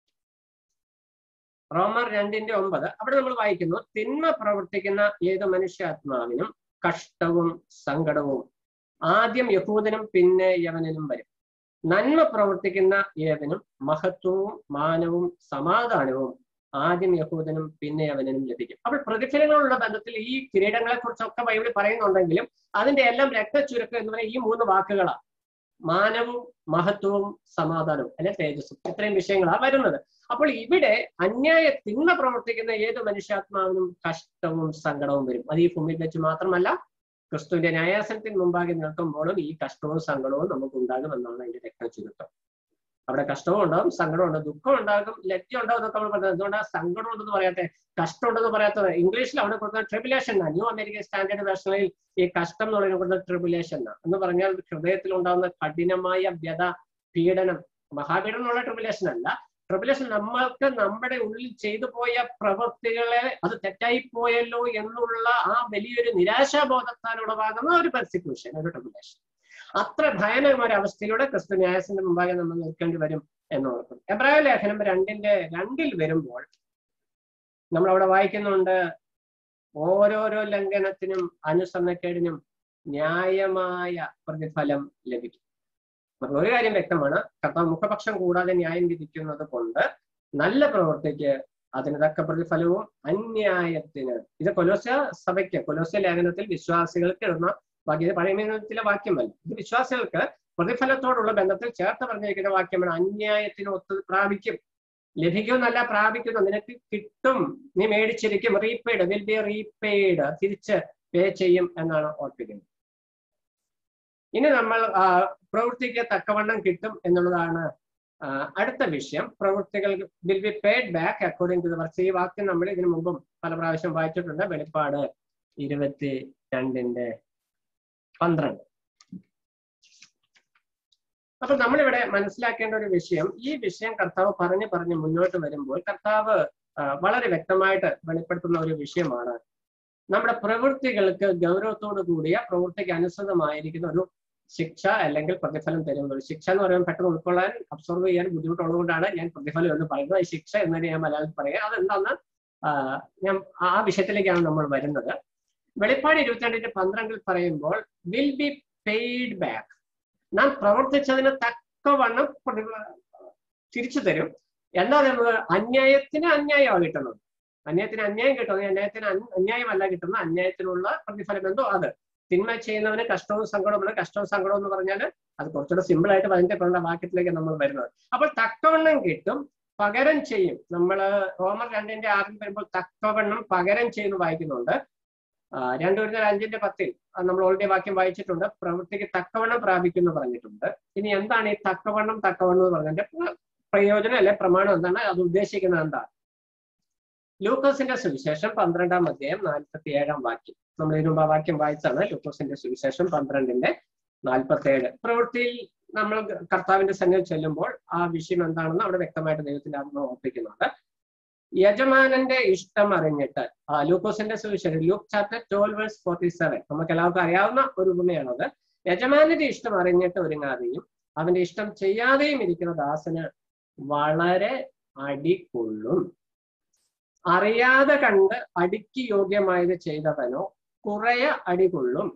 റോമർ രണ്ടിന്റെ ഒമ്പത് അവിടെ നമ്മൾ വായിക്കുന്നു തിന്മ പ്രവർത്തിക്കുന്ന ഏത് മനുഷ്യാത്മാവിനും കഷ്ടവും സങ്കടവും ആദ്യം യഹൂദനും പിന്നെ യവനനും വരും നന്മ പ്രവർത്തിക്കുന്ന ഏവനും മഹത്വവും മാനവും സമാധാനവും ആദ്യം യഹൂദനും പിന്നെ യവനനും ലഭിക്കും അപ്പോൾ പ്രതിഫലങ്ങളുള്ള ബന്ധത്തിൽ ഈ കിരീടങ്ങളെ കുറിച്ചൊക്കെ ബൈബിളിൽ പറയുന്നുണ്ടെങ്കിലും അതിന്റെ എല്ലാം രക്തചുരുക്കം എന്ന് പറയുന്ന ഈ മൂന്ന് വാക്കുകളാണ് മാനവും മഹത്വവും സമാധാനവും അല്ലെ തേജസ്സും ഇത്രയും വിഷയങ്ങളാണ് വരുന്നത് അപ്പോൾ ഇവിടെ അന്യായ തിന്മ പ്രവർത്തിക്കുന്ന ഏത് മനുഷ്യാത്മാവിനും കഷ്ടവും സങ്കടവും വരും അത് ഈ ഭൂമിയിൽ വെച്ച് മാത്രമല്ല ക്രിസ്തുവിന്റെ ന്യായാസനത്തിന് മുമ്പാകെ നിൽക്കുമ്പോഴും ഈ കഷ്ടവും സങ്കടവും നമുക്ക് ഉണ്ടാകും എന്നാണ് അതിന്റെ രക്തം ചുരുക്കം അവിടെ കഷ്ടവും ഉണ്ടാകും സങ്കടവും ഉണ്ടാകും ദുഃഖം ഉണ്ടാകും ലജ്ജ ഉണ്ടാകും എന്നൊക്കെ നമ്മൾ പറഞ്ഞത് എന്തുകൊണ്ടാണ് സങ്കടം ഉണ്ടെന്ന് പറയാത്തെ കഷ്ടം ഉണ്ടെന്ന് പറയാത്തത് ഇംഗ്ലീഷിൽ അവിടെ കൊടുത്ത ട്രിബുലേഷൻ എന്നാണ് ന്യൂ അമേരിക്കൻ സ്റ്റാൻഡേർഡ് വേർഷനിൽ ഈ കഷ്ടം എന്ന് പറയുന്നത് കൊടുത്ത ട്രിബുലേഷൻ എന്നാണ് എന്ന് പറഞ്ഞാൽ ഹൃദയത്തിൽ ഉണ്ടാകുന്ന കഠിനമായ വ്യത പീഡനം മഹാപീഡനം എന്നുള്ള ട്രിബുലേഷൻ അല്ല ട്രിബുലേഷൻ നമ്മൾക്ക് നമ്മുടെ ഉള്ളിൽ ചെയ്തു പോയ പ്രവൃത്തികളെ അത് തെറ്റായി പോയല്ലോ എന്നുള്ള ആ വലിയൊരു നിരാശാബോധത്താൽ ഉളവാകുന്ന ഒരു പെർസിക്യൂഷൻ ഒരു ട്രിബുലേഷൻ അത്ര ഭയാനകമായ ഒരു അവസ്ഥയിലൂടെ ക്രിസ്തു ന്യായത്തിന്റെ മുമ്പാകെ നമ്മൾ നിൽക്കേണ്ടി വരും എന്ന് ഓർക്കും എബ്രായ ലേഖനം രണ്ടിന്റെ രണ്ടിൽ വരുമ്പോൾ നമ്മൾ അവിടെ വായിക്കുന്നുണ്ട് ഓരോരോ ലംഘനത്തിനും അനുസരണക്കേടിനും ന്യായമായ പ്രതിഫലം ലഭിക്കും അപ്പൊ ഒരു കാര്യം വ്യക്തമാണ് കർത്താവ് മുഖപക്ഷം കൂടാതെ ന്യായം വിധിക്കുന്നത് കൊണ്ട് നല്ല പ്രവൃത്തിക്ക് അതിന് തക്ക പ്രതിഫലവും അന്യായത്തിന് ഇത് കൊലോസ്യ സഭയ്ക്ക് കൊലോസ്യ ലേഖനത്തിൽ വിശ്വാസികൾക്ക് ഇടുന്ന വാക്യം ഇത് പഴയ നിയമത്തിലെ വാക്യമല്ല ഇത് വിശ്വാസികൾക്ക് പ്രതിഫലത്തോടുള്ള ബന്ധത്തിൽ ചേർത്ത് പറഞ്ഞിരിക്കുന്ന വാക്യമാണ് അന്യായത്തിന് ഒത്ത് പ്രാപിക്കും ലഭിക്കുമെന്നല്ല പ്രാപിക്കുന്നു നിനക്ക് കിട്ടും നീ മേടിച്ചിരിക്കും റീപെയ്ഡ് വിൽ ബി റീപെയ്ഡ് തിരിച്ച് പേ ചെയ്യും എന്നാണ് ഓർപ്പിക്കുന്നത് ഇനി നമ്മൾ പ്രവൃത്തിക്ക് തക്കവണ്ണം കിട്ടും എന്നുള്ളതാണ് അടുത്ത വിഷയം പ്രവൃത്തികൾ will be paid back according to the works ഈ വാക്യം നമ്മൾ ഇതിനു മുമ്പും പല പ്രാവശ്യം വായിച്ചിട്ടുണ്ട് വെളിപ്പാട് ഇരുപത്തി രണ്ടിന്റെ പന്ത്രണ്ട് അപ്പൊ നമ്മളിവിടെ മനസ്സിലാക്കേണ്ട ഒരു വിഷയം ഈ വിഷയം കർത്താവ് പറഞ്ഞു പറഞ്ഞ് മുന്നോട്ട് വരുമ്പോൾ കർത്താവ് വളരെ വ്യക്തമായിട്ട് വെളിപ്പെടുത്തുന്ന ഒരു വിഷയമാണ് നമ്മുടെ പ്രവൃത്തികൾക്ക് ഗൗരവത്തോടു കൂടിയ പ്രവൃത്തിക്ക് അനുസൃതമായിരിക്കുന്ന ഒരു ശിക്ഷ അല്ലെങ്കിൽ പ്രതിഫലം തരുന്നത് ശിക്ഷ എന്ന് പറയുമ്പോൾ പെട്ടെന്ന് ഉൾക്കൊള്ളാൻ അബ്സോർവ് ചെയ്യാൻ ബുദ്ധിമുട്ടുള്ളതുകൊണ്ടാണ് ഞാൻ പ്രതിഫലം എന്ന് പറയുന്നത് ഈ ശിക്ഷ എന്നതിന് ഞാൻ മലയാളത്തിൽ പറയുക അതെന്താന്ന് ഞാൻ ആ വിഷയത്തിലേക്കാണ് നമ്മൾ വരുന്നത് വെളിപ്പാട് ഇരുപത്തിരണ്ടിന്റെ പന്ത്രണ്ടിൽ പറയുമ്പോൾ വിൽ ബി പെയ്ഡ് ബാക്ക് നാം പ്രവർത്തിച്ചതിന് തക്കവണ്ണം തിരിച്ചു തരും എന്താ പറയുന്നത് അന്യായത്തിന് അന്യായമാണ് കിട്ടുന്നത് അന്യായത്തിന് അന്യായം കിട്ടുന്നത് അന്യായത്തിന് അന്യായമല്ല കിട്ടുന്നത് അന്യായത്തിനുള്ള പ്രതിഫലം എന്തോ അത് തിന്മ ചെയ്യുന്നവന് കഷ്ടവും സങ്കടവും കഷ്ടവും സങ്കടവും എന്ന് പറഞ്ഞാൽ അത് കുറച്ചുകൂടെ സിമ്പിൾ ആയിട്ട് പറഞ്ഞിട്ടുള്ള വാക്യത്തിലേക്ക് നമ്മൾ വരുന്നത് അപ്പോൾ തക്കവണ്ണം കിട്ടും പകരം ചെയ്യും നമ്മൾ റോമർ രണ്ടിന്റെ ആറിൽ വരുമ്പോൾ തക്കവണ്ണം പകരം ചെയ്യുന്നു വായിക്കുന്നുണ്ട് രണ്ടു വരുന്ന അഞ്ചിന്റെ പത്തിൽ നമ്മൾ ഓൾറെഡി വാക്യം വായിച്ചിട്ടുണ്ട് പ്രവൃത്തിക്ക് തക്കവണ്ണം പ്രാപിക്കുന്നു പറഞ്ഞിട്ടുണ്ട് ഇനി എന്താണ് ഈ തക്കവണ്ണം തക്കവണ്ണം എന്ന് പറഞ്ഞതിന്റെ പ്രയോജനം അല്ലെ പ്രമാണം എന്താണ് അത് ഉദ്ദേശിക്കുന്നത് എന്താണ് ലൂക്കോസിന്റെ സുവിശേഷം പന്ത്രണ്ടാം അധ്യായം നാൽപ്പത്തി ഏഴാം വാക്യം നമ്മൾ ഇതിനു മുമ്പ് ആ വാക്യം വായിച്ചാണ് ലൂക്കോസിന്റെ സുവിശേഷം പന്ത്രണ്ടിന്റെ നാൽപ്പത്തി ഏഴ് പ്രവൃത്തിയിൽ നമ്മൾ കർത്താവിന്റെ സന്നിധി ചെല്ലുമ്പോൾ ആ വിഷയം എന്താണെന്ന് അവിടെ വ്യക്തമായിട്ട് ദൈവത്തിന്റെ ആത്മ ഓർപ്പിക്കുന്നുണ്ട് യജമാനന്റെ ഇഷ്ടം അറിഞ്ഞിട്ട് ആ ലൂക്കോസിന്റെ സുവിശേഷം Luke chapter twelve verse forty seven നമുക്ക് എല്ലാവർക്കും അറിയാവുന്ന ഒരു ഉപമയാണത് യജമാനന്റെ ഇഷ്ടം അറിഞ്ഞിട്ട് ഒരുങ്ങാതെയും അവന്റെ ഇഷ്ടം ചെയ്യാതെയും ഇരിക്കുന്ന ദാസന് വളരെ അടികൊള്ളും അറിയാതെ കണ്ട് അടിക്ക് യോഗ്യമായത് ചെയ്തവനോ കുറയ അടികൊള്ളും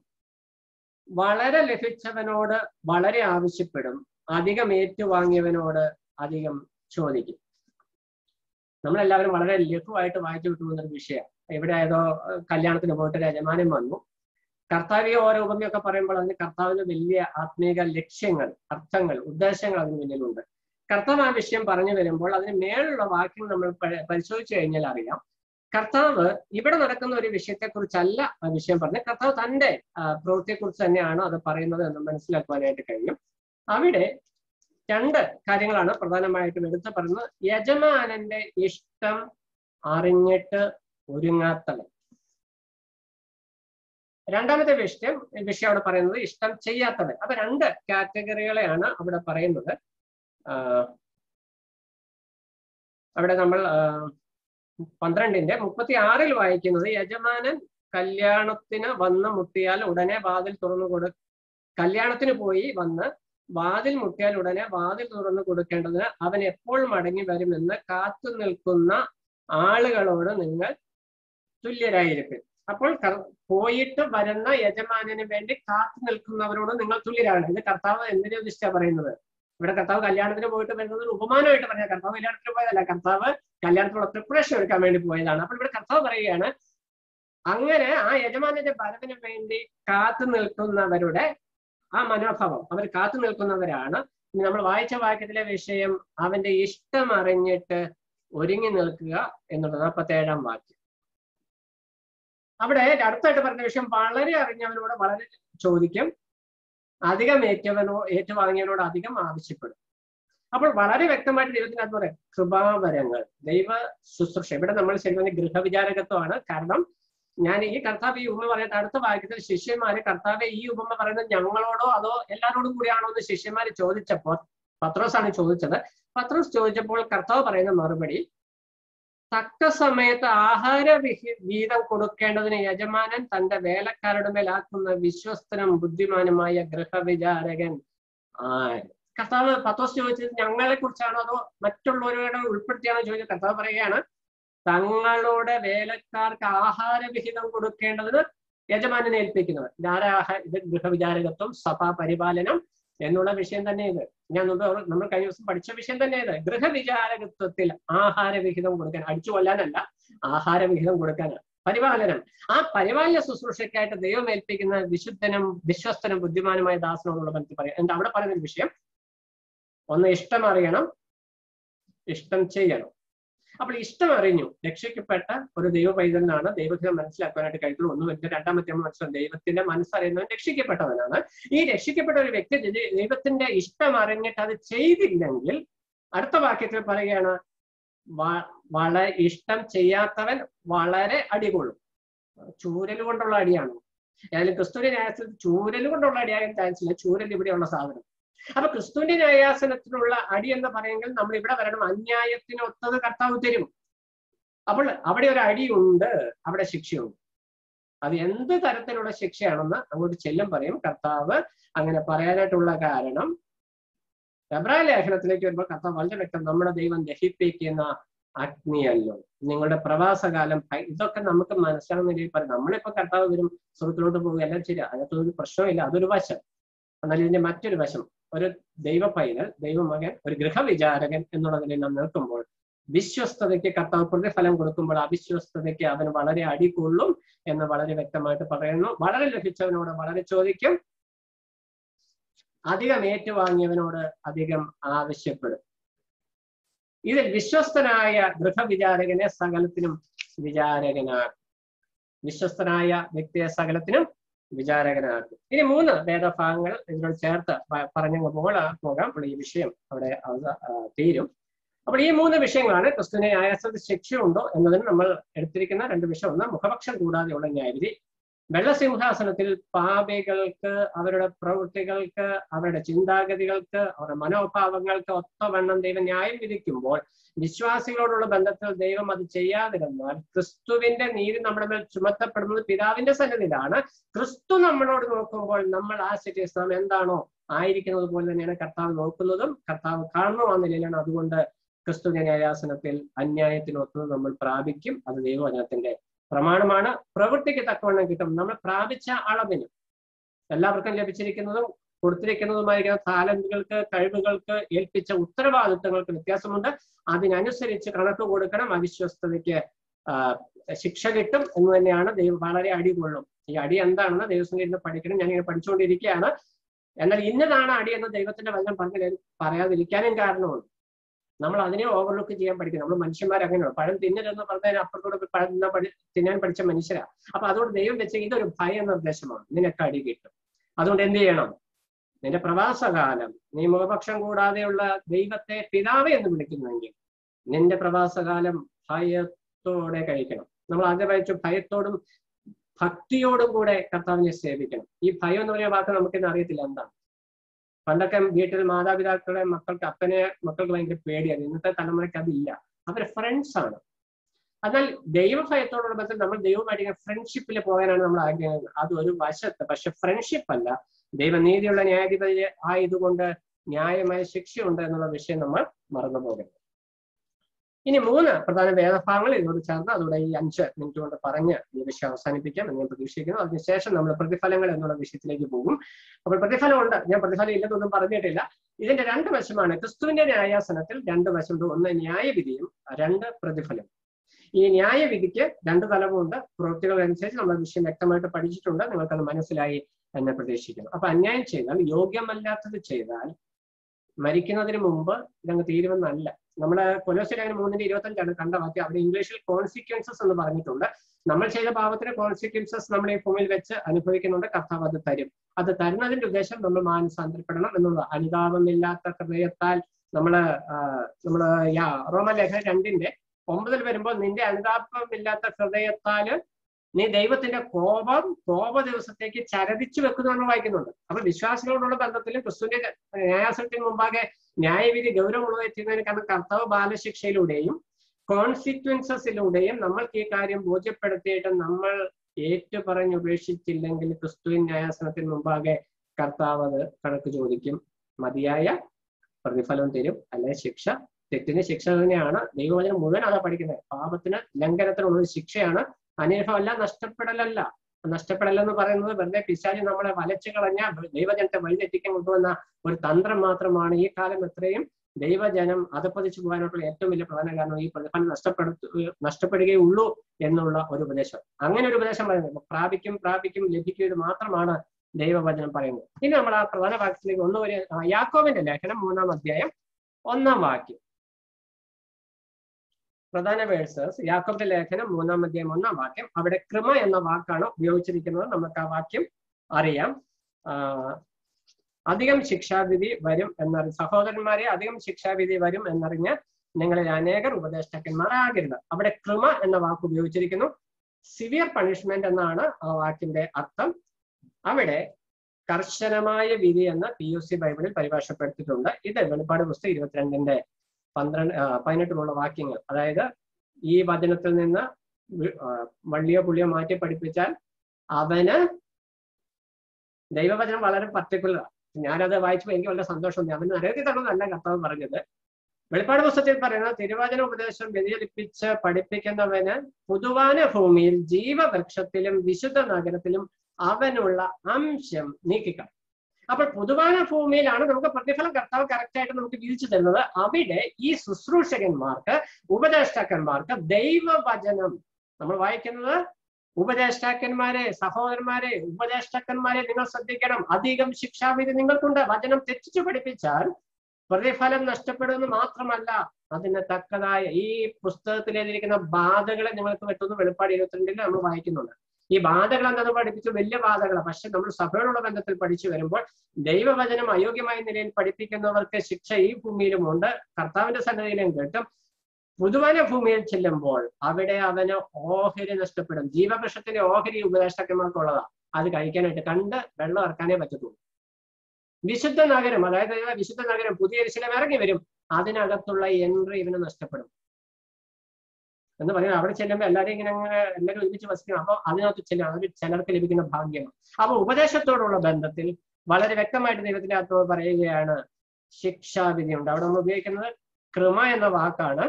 വളരെ ലഭിച്ചവനോട് വളരെ ആവശ്യപ്പെടും അധികം ഏറ്റുവാങ്ങിയവനോട് അധികം ചോദിക്കും നമ്മളെല്ലാവരും വളരെ ലഘുവായിട്ട് വായിച്ചു വിട്ടുപോകുന്ന ഒരു വിഷയമാണ് ഇവിടെ ഏതോ കല്യാണത്തിന് പോയിട്ട് യജമാനൻ വന്നു കർത്താവിയ ഓരോ ഉപമയൊക്കെ പറയുമ്പോൾ അതിന് കർത്താവിന് വലിയ ആത്മീക ലക്ഷ്യങ്ങൾ അർത്ഥങ്ങൾ ഉദ്ദേശങ്ങൾ അതിന് പിന്നിലുണ്ട് കർത്താവ് ആ വിഷയം പറഞ്ഞു വരുമ്പോൾ അതിന് മേലുള്ള വാക്യം നമ്മൾ പരിശോധിച്ചു കഴിഞ്ഞാൽ അറിയാം കർത്താവ് ഇവിടെ നടക്കുന്ന ഒരു വിഷയത്തെക്കുറിച്ചല്ല ആ വിഷയം പറഞ്ഞത് കർത്താവ് തന്റെ പ്രവൃത്തിയെക്കുറിച്ച് തന്നെയാണ് അത് പറയുന്നത് എന്ന് മനസ്സിലാക്കുവാനായിട്ട് കഴിയും അവിടെ രണ്ട് കാര്യങ്ങളാണ് പ്രധാനമായിട്ടും എടുത്തു പറയുന്നത് യജമാനന്റെ ഇഷ്ടം അറിഞ്ഞിട്ട് ഒരുങ്ങാത്തവൻ രണ്ടാമത്തെ വിഷയം വിഷയം അവിടെ പറയുന്നത് ഇഷ്ടം ചെയ്യാത്തവൻ അപ്പൊ രണ്ട് കാറ്റഗറികളെയാണ് അവിടെ പറയുന്നത് അവിടെ നമ്മൾ പന്ത്രണ്ടിന്റെ മുപ്പത്തി ആറിൽ വായിക്കുന്നത് യജമാനൻ കല്യാണത്തിന് വന്ന് മുട്ടിയാൽ ഉടനെ വാതിൽ തുറന്നു കൊടു കല്യാണത്തിന് പോയി വന്ന് വാതിൽ മുട്ടിയാൽ ഉടനെ വാതിൽ തുറന്നു കൊടുക്കേണ്ടതിന് അവൻ എപ്പോൾ മടങ്ങി വരുമെന്ന് കാത്തു നിൽക്കുന്ന ആളുകളോട് നിങ്ങൾ തുല്യരായിരിക്കും അപ്പോൾ പോയിട്ട് വരുന്ന യജമാനന് വേണ്ടി കാത്തു നിൽക്കുന്നവരോട് നിങ്ങൾ തുല്യരാണ് ഇത് കർത്താവ് എന്തിനെ ഉദ്ദേശിച്ചാ പറയുന്നത് ഇവിടെ കർത്താവ് കല്യാണത്തിന് പോയിട്ട് വരുന്നത് ഒരു ഉപമാനമായിട്ട് പറഞ്ഞ കർത്താവ് കല്യാണത്തിന് പോയതല്ല കർത്താവ് കല്യാണത്തിനുള്ള പ്രിപ്പറേഷൻ എടുക്കാൻ വേണ്ടി പോയതാണ് അപ്പോൾ ഇവിടെ കർത്താവ് പറയുകയാണ് അങ്ങനെ ആ യജമാനന്റെ വരവിന് വേണ്ടി കാത്തു നിൽക്കുന്നവരുടെ ആ മനോഭാവം അവർ കാത്തു നിൽക്കുന്നവരാണ് നമ്മൾ വായിച്ച വാക്യത്തിലെ വിഷയം അവന്റെ ഇഷ്ടം അറിഞ്ഞിട്ട് ഒരുങ്ങി നിൽക്കുക എന്നുള്ളത് നാൽപ്പത്തി ഏഴാം വാക്യം അവിടെ അടുത്തായിട്ട് പറഞ്ഞ വിഷയം വളരെ അറിഞ്ഞവനോട് വളരെ ചോദിക്കും അധികം ഏറ്റവനോ ഏറ്റുവാങ്ങിയവനോട് അധികം ആവശ്യപ്പെടും അപ്പോൾ വളരെ വ്യക്തമായിട്ട് ദൈവത്തിനകത്ത് പറയാം കൃപാവരങ്ങൾ ദൈവ ശുശ്രൂഷ ഇവിടെ നമ്മൾ ശരിക്കും ഗൃഹവിചാരകത്വമാണ് കാരണം ഞാൻ ഈ കർത്താവ് ഈ ഉപമ പറയുന്നത് അടുത്ത വാക്യത്തിൽ ശിഷ്യന്മാര് കർത്താവ് ഈ ഉപമ പറയുന്നത് ഞങ്ങളോടോ അതോ എല്ലാവരോടും കൂടിയാണോ എന്ന് ശിഷ്യന്മാര് ചോദിച്ചപ്പോൾ പത്രോസ് ആണ് ചോദിച്ചത് പത്രോസ് ചോദിച്ചപ്പോൾ കർത്താവ് പറയുന്ന മറുപടി തക്ക സമയത്ത് ആഹാര വിഹി വീതം കൊടുക്കേണ്ടതിന് യജമാനൻ തന്റെ വേലക്കാരുടെ മേലാക്കുന്ന വിശ്വസ്തനും ബുദ്ധിമാനുമായ ഗൃഹവിചാരകൻ ആര് കർത്താവ് പത്രോസ് ചോദിച്ചത് ഞങ്ങളെ കുറിച്ചാണോ അതോ മറ്റുള്ളവരുടെ ഉൾപ്പെടുത്തിയാണോ ചോദിച്ചത് കർത്താവ് പറയുകയാണ് തങ്ങളുടെ വേലക്കാർക്ക് ആഹാര വിഹിതം കൊടുക്കേണ്ടതിന് യജമാനനെ ഏൽപ്പിക്കുന്നത് ധാരാഹ ഇത് ഗൃഹവിചാരകത്വം സഭാ പരിപാലനം എന്നുള്ള വിഷയം തന്നെ ഇത് ഞാൻ മുമ്പ് നമ്മൾ കഴിഞ്ഞ ദിവസം പഠിച്ച വിഷയം തന്നെ ഇത് ഗൃഹവിചാരകത്വത്തിൽ ആഹാര വിഹിതം കൊടുക്കാൻ അടിച്ചു കൊല്ലാനല്ല ആഹാര വിഹിതം കൊടുക്കാനാണ് പരിപാലനം ആ പരിപാലന ശുശ്രൂഷയ്ക്കായിട്ട് ദൈവം ഏൽപ്പിക്കുന്ന വിശുദ്ധനും വിശ്വസ്തനും ബുദ്ധിമാനുമായ ദാസനോടുള്ള ബന്ധത്തിൽ പറയാം എന്താ അവിടെ പറയുന്ന വിഷയം ഒന്ന് ഇഷ്ടം അറിയണം ഇഷ്ടം ചെയ്യണം അപ്പോൾ ഇഷ്ടം അറിഞ്ഞു രക്ഷിക്കപ്പെട്ട ഒരു ദൈവ പൈതലിനാണ് ദൈവത്തിനെ മനസ്സിലാക്കാനായിട്ട് കഴിയുള്ളൂ ഒന്ന് വലിയ രണ്ടാമത്തെ മനസ്സിലാവും ദൈവത്തിന്റെ മനസ്സറിയുന്നവൻ രക്ഷിക്കപ്പെട്ടവനാണ് ഈ രക്ഷിക്കപ്പെട്ട ഒരു വ്യക്തി ദൈവത്തിന്റെ ഇഷ്ടം അറിഞ്ഞിട്ട് അത് ചെയ്തില്ലെങ്കിൽ അടുത്ത വാക്യത്തിൽ പറയുകയാണ് വളരെ ഇഷ്ടം ചെയ്യാത്തവൻ വളരെ അടികൊള്ളും ചൂരൽ കൊണ്ടുള്ള അടിയാണ് ഏതായാലും ക്രിസ്തുവിന്റെ ന്യായത്തിൽ ചൂരൽ കൊണ്ടുള്ള അടിയാകാൻ ചാൻസ് ഇല്ല ചൂരൽ ഇവിടെയുള്ള സാധനം അപ്പൊ ക്രിസ്തുവിന്റെ ന്യായാസനത്തിനുള്ള അടി എന്ന് പറയുമെങ്കിൽ നമ്മൾ ഇവിടെ വരണം അന്യായത്തിന് ഒത്തത് കർത്താവ് തരും അപ്പോൾ അവിടെ ഒരു അടിയുണ്ട് അവിടെ ശിക്ഷയുണ്ട് അത് എന്ത് തരത്തിലുള്ള ശിക്ഷയാണെന്ന് അങ്ങോട്ട് ചെല്ലും പറയും കർത്താവ് അങ്ങനെ പറയാനായിട്ടുള്ള കാരണം എബ്രായ ലേഖനത്തിലേക്ക് വരുമ്പോൾ കർത്താവ് വളരെ വ്യക്തം നമ്മുടെ ദൈവം ദഹിപ്പിക്കുന്ന അഗ്നിയല്ലോ നിങ്ങളുടെ പ്രവാസകാലം ഇതൊക്കെ നമുക്ക് മനസ്സിലാവുന്ന രീതിയിൽ പറയും നമ്മളിപ്പോ കർത്താവ് വരും സ്വർഗത്തിലോട്ട് പോകുക എല്ലാം ശരി അതിനകത്തൊരു പ്രശ്നമില്ല അതൊരു വശം എന്നാൽ ഇതിന്റെ മറ്റൊരു വശം ഒരു ദൈവ പൈതൽ ദൈവമകൻ ഒരു ഗൃഹവിചാരകൻ എന്നുള്ള നിലയിൽ നാം നിൽക്കുമ്പോൾ വിശ്വസ്തതയ്ക്ക് കർത്താവ് പ്രതിഫലം കൊടുക്കുമ്പോൾ അവിശ്വസ്തതയ്ക്ക് അവൻ വളരെ അടികൊള്ളും എന്ന് വളരെ വ്യക്തമായിട്ട് പറയുന്നു വളരെ ലഭിച്ചവനോട് വളരെ ചോദിക്കും അധികം ഏറ്റുവാങ്ങിയവനോട് അധികം ആവശ്യപ്പെടും ഇതിൽ വിശ്വസ്തനായ ഗൃഹവിചാരകനെ സകലത്തിനും വിചാരകനാകും വിശ്വസ്തനായ വ്യക്തിയെ സകലത്തിനും വിചാരകനാക്കും ഇനി മൂന്ന് വേദഭാഗങ്ങൾ ഇതിനോട് ചേർത്ത് പറഞ്ഞു പോകാം പോകാം അപ്പോൾ ഈ വിഷയം അവിടെ തീരും അപ്പോൾ ഈ മൂന്ന് വിഷയങ്ങളാണ് ക്രിസ്തുവിനെ ആയാസത്തിൽ ശിക്ഷയുണ്ടോ എന്നതിന് നമ്മൾ എടുത്തിരിക്കുന്ന രണ്ട് വിഷയം ഒന്ന് മുഖപക്ഷം കൂടാതെയുള്ള ന്യായവിധി വെള്ളസിംഹാസനത്തിൽ പാപികൾക്ക് അവരുടെ പ്രവൃത്തികൾക്ക് അവരുടെ ചിന്താഗതികൾക്ക് അവരുടെ മനോഭാവങ്ങൾക്ക് ഒത്തവണ്ണം ദൈവം ന്യായം വിധിക്കുമ്പോൾ വിശ്വാസികളോടുള്ള ബന്ധത്തിൽ ദൈവം അത് ചെയ്യാതിരുന്നാൽ ക്രിസ്തുവിന്റെ നീതി നമ്മുടെ മേൽ ചുമത്തപ്പെടുന്നത് പിതാവിന്റെ സന്നിധിയിലാണ് ക്രിസ്തു നമ്മളോട് നോക്കുമ്പോൾ നമ്മൾ ആ സിറ്റുവേഷൻ നാം എന്താണോ ആയിരിക്കുന്നത് പോലെ തന്നെയാണ് കർത്താവ് നോക്കുന്നതും കർത്താവ് കാണുന്നു ആ നിലയിലാണ് അതുകൊണ്ട് ക്രിസ്തു ന്യായാസനത്തിൽ അന്യായത്തിനൊത്ത് നമ്മൾ പ്രാപിക്കും അത് ദൈവവചനത്തിന്റെ പ്രമാണമാണ് പ്രവൃത്തിക്ക് തക്കവണ്ണം കിട്ടും നമ്മൾ പ്രാപിച്ച അളവിന് എല്ലാവർക്കും ലഭിച്ചിരിക്കുന്നതും കൊടുത്തിരിക്കുന്നതുമായിരിക്കുന്ന താലന്റുകൾക്ക് കഴിവുകൾക്ക് ഏൽപ്പിച്ച ഉത്തരവാദിത്തങ്ങൾക്ക് വ്യത്യാസമുണ്ട് അതിനനുസരിച്ച് കണക്ക് കൊടുക്കണം അവിശ്വസ്തതയ്ക്ക് ശിക്ഷ കിട്ടും എന്ന് തന്നെയാണ് ദൈവം വളരെ അടി കൊള്ളും ഈ അടി എന്താണെന്ന് ദൈവസം ഇരുന്ന് പഠിക്കണം ഞാനിങ്ങനെ പഠിച്ചുകൊണ്ടിരിക്കുകയാണ് എന്നാൽ ഇന്നതാണ് അടി എന്ന് ദൈവത്തിന്റെ വചനം പറഞ്ഞ പറയാതിരിക്കാനും കാരണമുണ്ട് നമ്മൾ അതിനെ ഓവർലുക്ക് ചെയ്യാൻ പഠിക്കും നമ്മൾ മനുഷ്യന്മാർ അങ്ങനെയാണ് പഴം തിന്നരുതെന്ന് പറഞ്ഞതിന് അപ്പുറത്തോട് പഴം തിന്നാൻ പഠി തിന്നാൻ പഠിച്ച മനുഷ്യരാ അപ്പൊ അതുകൊണ്ട് ദൈവം വെച്ച ഇതൊരു ഭയ നിർദ്ദേശമാണ് നിനക്ക് അടി കിട്ടും അതുകൊണ്ട് എന്ത് ചെയ്യണം നിന്റെ പ്രവാസകാലം നീ മുഖപക്ഷം കൂടാതെയുള്ള ദൈവത്തെ പിതാവ് എന്ന് വിളിക്കുന്നുവെങ്കിൽ നിന്റെ പ്രവാസകാലം ഭയത്തോടെ കഴിക്കണം നമ്മൾ ആദ്യം വായിച്ചു ഭയത്തോടും ഭക്തിയോടും കൂടെ കർത്താവിനെ സേവിക്കണം ഈ ഭയം എന്ന് പറയുന്ന വാക്ക് നമുക്കിന്ന് അറിയത്തില്ല എന്താണ് പണ്ടൊക്കെ വീട്ടിൽ മാതാപിതാക്കളെ മക്കൾക്ക് അപ്പനെ മക്കൾക്ക് ഭയങ്കര പേടിയാണ് ഇന്നത്തെ തലമുറയ്ക്ക് അതില്ല അവർ ഫ്രണ്ട്സ് ആണ് എന്നാൽ ദൈവഭയത്തോടുള്ള ബന്ധം നമ്മൾ ദൈവമായിട്ട് ഫ്രണ്ട്ഷിപ്പിൽ പോകാനാണ് നമ്മൾ ആഗ്രഹിക്കുന്നത് അത് ഒരു വശത്ത് പക്ഷെ ഫ്രണ്ട്ഷിപ്പ് അല്ല ദൈവനീതിയുള്ള ന്യായാധിപതി ആയതുകൊണ്ട് ന്യായമായ ശിക്ഷയുണ്ട് എന്നുള്ള വിഷയം നമ്മൾ മറന്നു പോകരുത് ഇനി മൂന്ന് പ്രധാന വേദഭാഗങ്ങൾ ഇതിനോട് ചേർന്ന് അതോടെ ഈ അഞ്ച് മിനിറ്റ് കൊണ്ട് പറഞ്ഞ് ഈ വിഷയം അവസാനിപ്പിക്കാം എന്ന് ഞാൻ പ്രതീക്ഷിക്കുന്നു അതിനുശേഷം നമ്മൾ പ്രതിഫലങ്ങൾ എന്നുള്ള വിഷയത്തിലേക്ക് പോകും അപ്പോൾ പ്രതിഫലം ഉണ്ട് ഞാൻ പ്രതിഫലം ഇല്ലെന്നൊന്നും പറഞ്ഞിട്ടില്ല ഇതിന്റെ രണ്ട് വശമാണ് ക്രിസ്തുവിന്റെ ന്യായാസനത്തിൽ രണ്ട് വശമുണ്ട് ഒന്ന് ന്യായവിധിയും രണ്ട് പ്രതിഫലം ഈ ന്യായവിധിക്ക് രണ്ട് തലമുണ്ട് പ്രവൃത്തികൾ അനുസരിച്ച് നമ്മൾ വിഷയം വ്യക്തമായിട്ട് പഠിച്ചിട്ടുണ്ട് നിങ്ങൾക്കത് മനസ്സിലായി എന്ന് പ്രതീക്ഷിക്കുന്നു അപ്പൊ അന്യായം ചെയ്താൽ യോഗ്യമല്ലാത്തത് ചെയ്താൽ മരിക്കുന്നതിന് മുമ്പ് ഇതങ്ങ് തീരുമെന്നല്ല നമ്മുടെ കൊലോസിലേഖനം മൂന്നിന്റെ ഇരുപത്തഞ്ചാണ് കണ്ട വാക്യം അവിടെ ഇംഗ്ലീഷിൽ കോൺസിക്വൻസസ് എന്ന് പറഞ്ഞിട്ടുണ്ട് നമ്മൾ ചെയ്ത പാപത്തിന് കോൺസിക്വൻസസ് നമ്മൾ ഈ ഭൂമിയിൽ വെച്ച് അനുഭവിക്കുന്നുണ്ട് കർത്താവ് അത് തരും അത് തരുന്നതിന്റെ ഉദ്ദേശം നമ്മൾ മാനസാന്തരപ്പെടണം എന്നുള്ളത് അനുതാപമില്ലാത്ത ഹൃദയത്താൽ നമ്മള് നമ്മള് യാ റോമലേഖനം രണ്ടിന്റെ ഒമ്പതിൽ വരുമ്പോൾ നിന്റെ അനുതാപമില്ലാത്ത ഹൃദയത്താല് നീ ദൈവത്തിന്റെ കോപം കോപ ദിവസത്തേക്ക് ചരതിച്ചു വെക്കുന്നു എന്ന് വായിക്കുന്നുണ്ട് അപ്പൊ വിശ്വാസികളോടുള്ള ബന്ധത്തിൽ ക്രിസ്തുവിന്റെ ന്യായാസനത്തിന് മുമ്പാകെ ന്യായവിധി ഗൗരവമുള്ളതായി ചെയ്യുന്നതിന് കാരണം കർത്താവ് ബാലശിക്ഷയിലൂടെയും കോൺസിക്വൻസസിലൂടെയും നമ്മൾക്ക് ഈ കാര്യം ബോധ്യപ്പെടുത്തിയിട്ട് നമ്മൾ ഏറ്റു പറഞ്ഞ് ഉപേക്ഷിച്ചില്ലെങ്കിൽ ക്രിസ്തുവിൻ ന്യായാസനത്തിന് മുമ്പാകെ കർത്താവ് അത് കണക്ക് ചോദിക്കും മതിയായ പ്രതിഫലം തരും അല്ലെ ശിക്ഷ തെറ്റിന് ശിക്ഷ തന്നെയാണ് ദൈവവചനം മുഴുവൻ അതാ പഠിക്കുന്നത് പാപത്തിന് ലംഘനത്തിനുള്ള ഒരു ശിക്ഷയാണ് അനേഫമല്ല നഷ്ടപ്പെടലല്ല നഷ്ടപ്പെടലെന്ന് പറയുന്നത് വെറുതെ പിശാചി നമ്മളെ വലച്ചു കളഞ്ഞ ദൈവജനത്തെ വഴിതെറ്റിക്കാൻ കൊണ്ടുവന്ന ഒരു തന്ത്രം മാത്രമാണ് ഈ കാലം എത്രയും ദൈവജനം അധപ്പതിച്ചു പോകാനായിട്ടുള്ള ഏറ്റവും വലിയ പ്രധാന കാരണം ഈ പ്രതിഫലം നഷ്ടപ്പെടുത്തു നഷ്ടപ്പെടുകയുള്ളൂ എന്നുള്ള ഒരു ഉപദേശം അങ്ങനെ ഒരു ഉപദേശം പറയുന്നത് പ്രാപിക്കും പ്രാപിക്കും ലഭിക്കും ഇത് മാത്രമാണ് ദൈവവചനം പറയുന്നത് ഇനി നമ്മൾ ആ പ്രധാന വാക്യത്തിലേക്ക് ഒന്ന് വരെ യാക്കോവിന്റെ ലേഖനം മൂന്നാം അധ്യായം ഒന്നാം വാക്യം പ്രധാന വേഴ്സസ് യാക്കോബിന്റെ ലേഖനം മൂന്നാം അധ്യായം ഒന്നാം വാക്യം അവിടെ കൃമ എന്ന വാക്കാണ് ഉപയോഗിച്ചിരിക്കുന്നത് നമുക്ക് ആ വാക്യം അറിയാം അധികം ശിക്ഷാവിധി വരും എന്നറിഞ്ഞ സഹോദരന്മാരെ അധികം ശിക്ഷാവിധി വരും എന്നറിഞ്ഞ് നിങ്ങളിൽ അനേകർ ഉപദേഷ്ടാക്കന്മാരാകരുത് അവിടെ കൃമ എന്ന വാക്ക് ഉപയോഗിച്ചിരിക്കുന്നു സിവിയർ പണിഷ്മെന്റ് എന്നാണ് ആ വാക്കിന്റെ അർത്ഥം അവിടെ കർശനമായ വിധി എന്ന് പി യു സി ബൈബിളിൽ പരിഭാഷപ്പെടുത്തിയിട്ടുണ്ട് ഇത് വെളിപ്പാട് പുസ്തകം ഇരുപത്തിരണ്ടിന്റെ പന്ത്രണ്ട് പതിനെട്ടിലുള്ള വാക്യങ്ങൾ അതായത് ഈ വചനത്തിൽ നിന്ന് വള്ളിയോ പുള്ളിയോ മാറ്റി പഠിപ്പിച്ചാൽ അവന് ദൈവവചനം വളരെ പർട്ടിക്കുലർ ഞാനത് വായിച്ചപ്പോൾ എനിക്ക് വളരെ സന്തോഷം അവന് നരകത്തിൽ തന്നതല്ല കർത്താവ് പറഞ്ഞത് വെളിപ്പാട് പുസ്തകത്തിൽ പറയുന്ന തിരുവചന ഉപദേശം വ്യതിചലിപ്പിച്ച് പഠിപ്പിക്കുന്നവന് പുതുവാന ഭൂമിയിൽ ജീവവൃക്ഷത്തിലും വിശുദ്ധ നഗരത്തിലും അവനുള്ള അംശം നീക്കിക്കളയും അപ്പോൾ പൊതുവാന ഭൂമിയിലാണ് നമുക്ക് പ്രതിഫലം കർത്താവ് കറക്റ്റ് ആയിട്ട് നമുക്ക് വിധിച്ചു തരുന്നത് അവിടെ ഈ ശുശ്രൂഷകന്മാർക്ക് ഉപദേഷ്ടാക്കന്മാർക്ക് ദൈവവചനം നമ്മൾ വായിക്കുന്നത് ഉപദേഷ്ടാക്കന്മാരെ സഹോദരന്മാരെ ഉപദേഷ്ടാക്കന്മാരെ നിങ്ങൾ ശ്രദ്ധിക്കണം അധികം ശിക്ഷാവിധി നിങ്ങൾക്കുണ്ട് വചനം തെറ്റിച്ചു പഠിപ്പിച്ചാൽ പ്രതിഫലം നഷ്ടപ്പെടുമെന്ന് മാത്രമല്ല അതിന് തക്കതായ ഈ പുസ്തകത്തിൽ എഴുതിയിരിക്കുന്ന ബാധകളെ നിങ്ങൾക്ക് പറ്റുന്ന വെളിപ്പാട് ഇരുപത്തിരണ്ടിൽ നമ്മൾ വായിക്കുന്നുണ്ട് ഈ ബാധകൾ എന്താണെന്ന് പഠിപ്പിച്ചു വലിയ ബാധകളാണ് പക്ഷെ നമ്മൾ സഭയോടുള്ള ബന്ധത്തിൽ പഠിച്ചു വരുമ്പോൾ ദൈവവചനം അയോഗ്യമായ നിലയിൽ പഠിപ്പിക്കുന്നവർക്ക് ശിക്ഷ ഈ ഭൂമിയിലുമുണ്ട് കർത്താവിന്റെ സന്നദ്ധയിലും കേട്ടും പുതുവന ഭൂമിയിൽ ചെല്ലുമ്പോൾ അവിടെ അവന് ഓഹരി നഷ്ടപ്പെടും ജീവവൃക്ഷത്തിന്റെ ഓഹരി ഉപദേഷ്ടാക്കന്മാർക്കുള്ളതാ അത് കഴിക്കാനായിട്ട് കണ്ട് വെള്ളം ഇറക്കാനേ പറ്റത്തുള്ളൂ വിശുദ്ധ നഗരം അതായത് വിശുദ്ധ നഗരം പുതിയ വിശലം ഇറങ്ങി വരും അതിനകത്തുള്ള എൻട്രി ഇവന് നഷ്ടപ്പെടും എന്ന് പറയുന്നത് അവിടെ ചെല്ലുമ്പോൾ എല്ലാവരും ഇങ്ങനെ അങ്ങനെ എല്ലാവരും ഒരുമിച്ച് വസിക്കണം അപ്പൊ അതിനകത്ത് ചെല്ലും അതൊരു ചിലർക്ക് ലഭിക്കുന്ന ഭാഗ്യമാണ് അപ്പൊ ഉപദേശത്തോടുള്ള ബന്ധത്തിൽ വളരെ വ്യക്തമായിട്ട് ദൈവത്തിന്റെ ആത്മാവ് പറയുകയാണ് ശിക്ഷാവിധി ഉണ്ട് അവിടെ നമ്മൾ ഉപയോഗിക്കുന്നത് കൃമ എന്ന വാക്കാണ്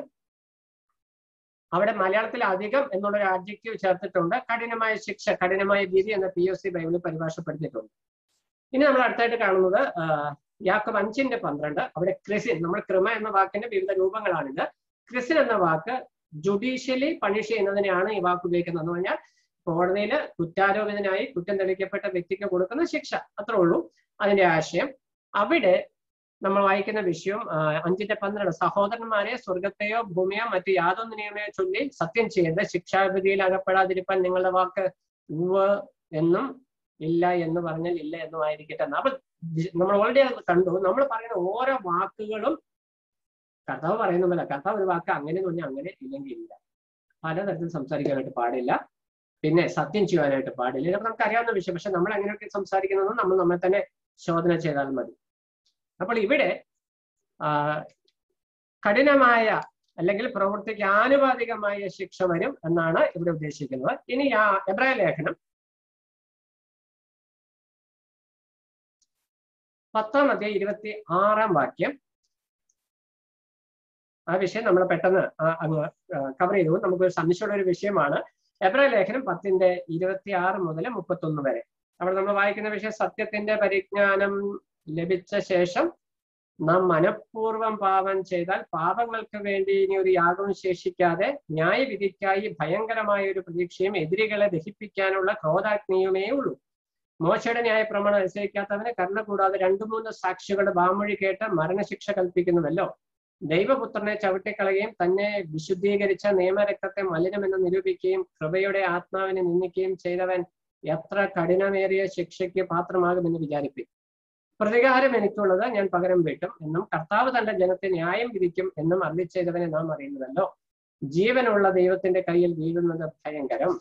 അവിടെ മലയാളത്തിൽ അധികം എന്നുള്ള ഒരു ആഡ്ജക്റ്റീവ് ചേർത്തിട്ടുണ്ട് കഠിനമായ ശിക്ഷ കഠിനമായ വിധി എന്ന പി എസ് സി ബൈബിളിൽ പരിഭാഷപ്പെടുത്തിയിട്ടുണ്ട് ഇനി നമ്മൾ അടുത്തായിട്ട് കാണുന്നത് യാക്കോബ് അഞ്ചിന്റെ പന്ത്രണ്ട് അവിടെ ക്രിസിൻ നമ്മൾ കൃമ എന്ന വാക്കിന്റെ വിവിധ രൂപങ്ങളാണിത് ക്രിസിൻ എന്ന വാക്ക് ജുഡീഷ്യലി പണിഷ് ചെയ്യുന്നതിനെയാണ് ഈ വാക്ക് ഉപയോഗിക്കുന്നത് എന്ന് പറഞ്ഞാൽ കോടതിയിൽ കുറ്റാരോപിതനായി കുറ്റം തെളിയിക്കപ്പെട്ട വ്യക്തിക്ക് കൊടുക്കുന്ന ശിക്ഷ അത്രേ ഉള്ളൂ അതിന്റെ ആശയം അവിടെ നമ്മൾ വായിക്കുന്ന വിഷയം അഞ്ചിന്റെ പന്ത്രണ്ട് സഹോദരന്മാരെ സ്വർഗത്തെയോ ഭൂമിയോ മറ്റു യാതൊന്നിനെയോ ചൊല്ലി സത്യം ചെയ്ത് ശിക്ഷാവിധിയിൽ അകപ്പെടാതിരിക്കാൻ നിങ്ങളുടെ വാക്ക് ഉവ് എന്നും ഇല്ല എന്ന് പറഞ്ഞാൽ ഇല്ല എന്നും ആയിരിക്കട്ടെ എന്ന്. അപ്പൊ ജി- നമ്മൾ ഓൾറെഡി കണ്ടു നമ്മൾ പറയുന്ന ഓരോ വാക്കുകളും കർത്താവ് പറയുന്ന പോലെ കർത്താവ് ഒരു വാക്ക് അങ്ങനെ എന്ന് പറഞ്ഞാൽ അങ്ങനെ ഇല്ലെങ്കിൽ ഇല്ല പലതരത്തിൽ സംസാരിക്കാനായിട്ട് പാടില്ല പിന്നെ സത്യം ചെയ്യാനായിട്ട് പാടില്ല ഇതൊക്കെ നമുക്ക് അറിയാവുന്ന വിഷയം പക്ഷെ നമ്മൾ എങ്ങനെയൊക്കെ സംസാരിക്കുന്നത് നമ്മൾ നമ്മെ തന്നെ ശോധന ചെയ്താൽ മതി അപ്പോൾ ഇവിടെ ആ, കഠിനമായ അല്ലെങ്കിൽ പ്രവൃത്തിക്ക് ആനുപാതികമായ ശിക്ഷ വരും എന്നാണ് ഇവിടെ ഉദ്ദേശിക്കുന്നത് ഇനി ആ എബ്രായ ലേഖനം പത്താം അധ്യായം ഇരുപത്തി ആറാം വാക്യം ആ വിഷയം നമ്മൾ പെട്ടെന്ന് ആ അങ്ങ് കവർ ചെയ്തു നമുക്ക് ഒരു സംശയമുള്ള ഒരു വിഷയമാണ് എബ്രായ ലേഖനം പത്തിന്റെ ഇരുപത്തി ആറ് മുതൽ മുപ്പത്തൊന്ന് വരെ അവിടെ നമ്മൾ വായിക്കുന്ന വിഷയം സത്യത്തിന്റെ പരിജ്ഞാനം ലഭിച്ച ശേഷം നാം മനഃപൂർവ്വം പാപം ചെയ്താൽ പാപങ്ങൾക്ക് വേണ്ടി ഇനി ഒരു യാഗവും ശേഷിക്കാതെ ന്യായവിധിക്കായി ഭയങ്കരമായ ഒരു പ്രതീക്ഷയും എതിരികളെ ദഹിപ്പിക്കാനുള്ള ക്രോധാഗ്നിയുമേ ഉള്ളൂ മോശയുടെ ന്യായ പ്രമാണം അനുസരിക്കാത്തവന് കരുണ കൂടാതെ രണ്ടു മൂന്ന് സാക്ഷികളുടെ വാമൊഴി കേട്ട് മരണശിക്ഷ കൽപ്പിക്കുന്നുവല്ലോ ദൈവപുത്രനെ ചവിട്ടിക്കളയുകയും തന്നെ വിശുദ്ധീകരിച്ച നിയമരക്തത്തെ മലിനമെന്ന് നിരൂപിക്കുകയും കൃപയുടെ ആത്മാവിനെ നിന്ദിക്കുകയും ചെയ്തവൻ എത്ര കഠിനമേറിയ ശിക്ഷയ്ക്ക് പാത്രമാകുമെന്ന് വിചാരിപ്പി പ്രതികാരം എനിക്കുള്ളത് ഞാൻ പകരം വീട്ടും എന്നും കർത്താവ് തന്റെ ജനത്തെ ന്യായം വിധിക്കും എന്നും അരുളി ചെയ്തവനെ നാം അറിയുന്നതല്ലോ ജീവനുള്ള ദൈവത്തിന്റെ കയ്യിൽ വീഴുന്നത് ഭയങ്കരം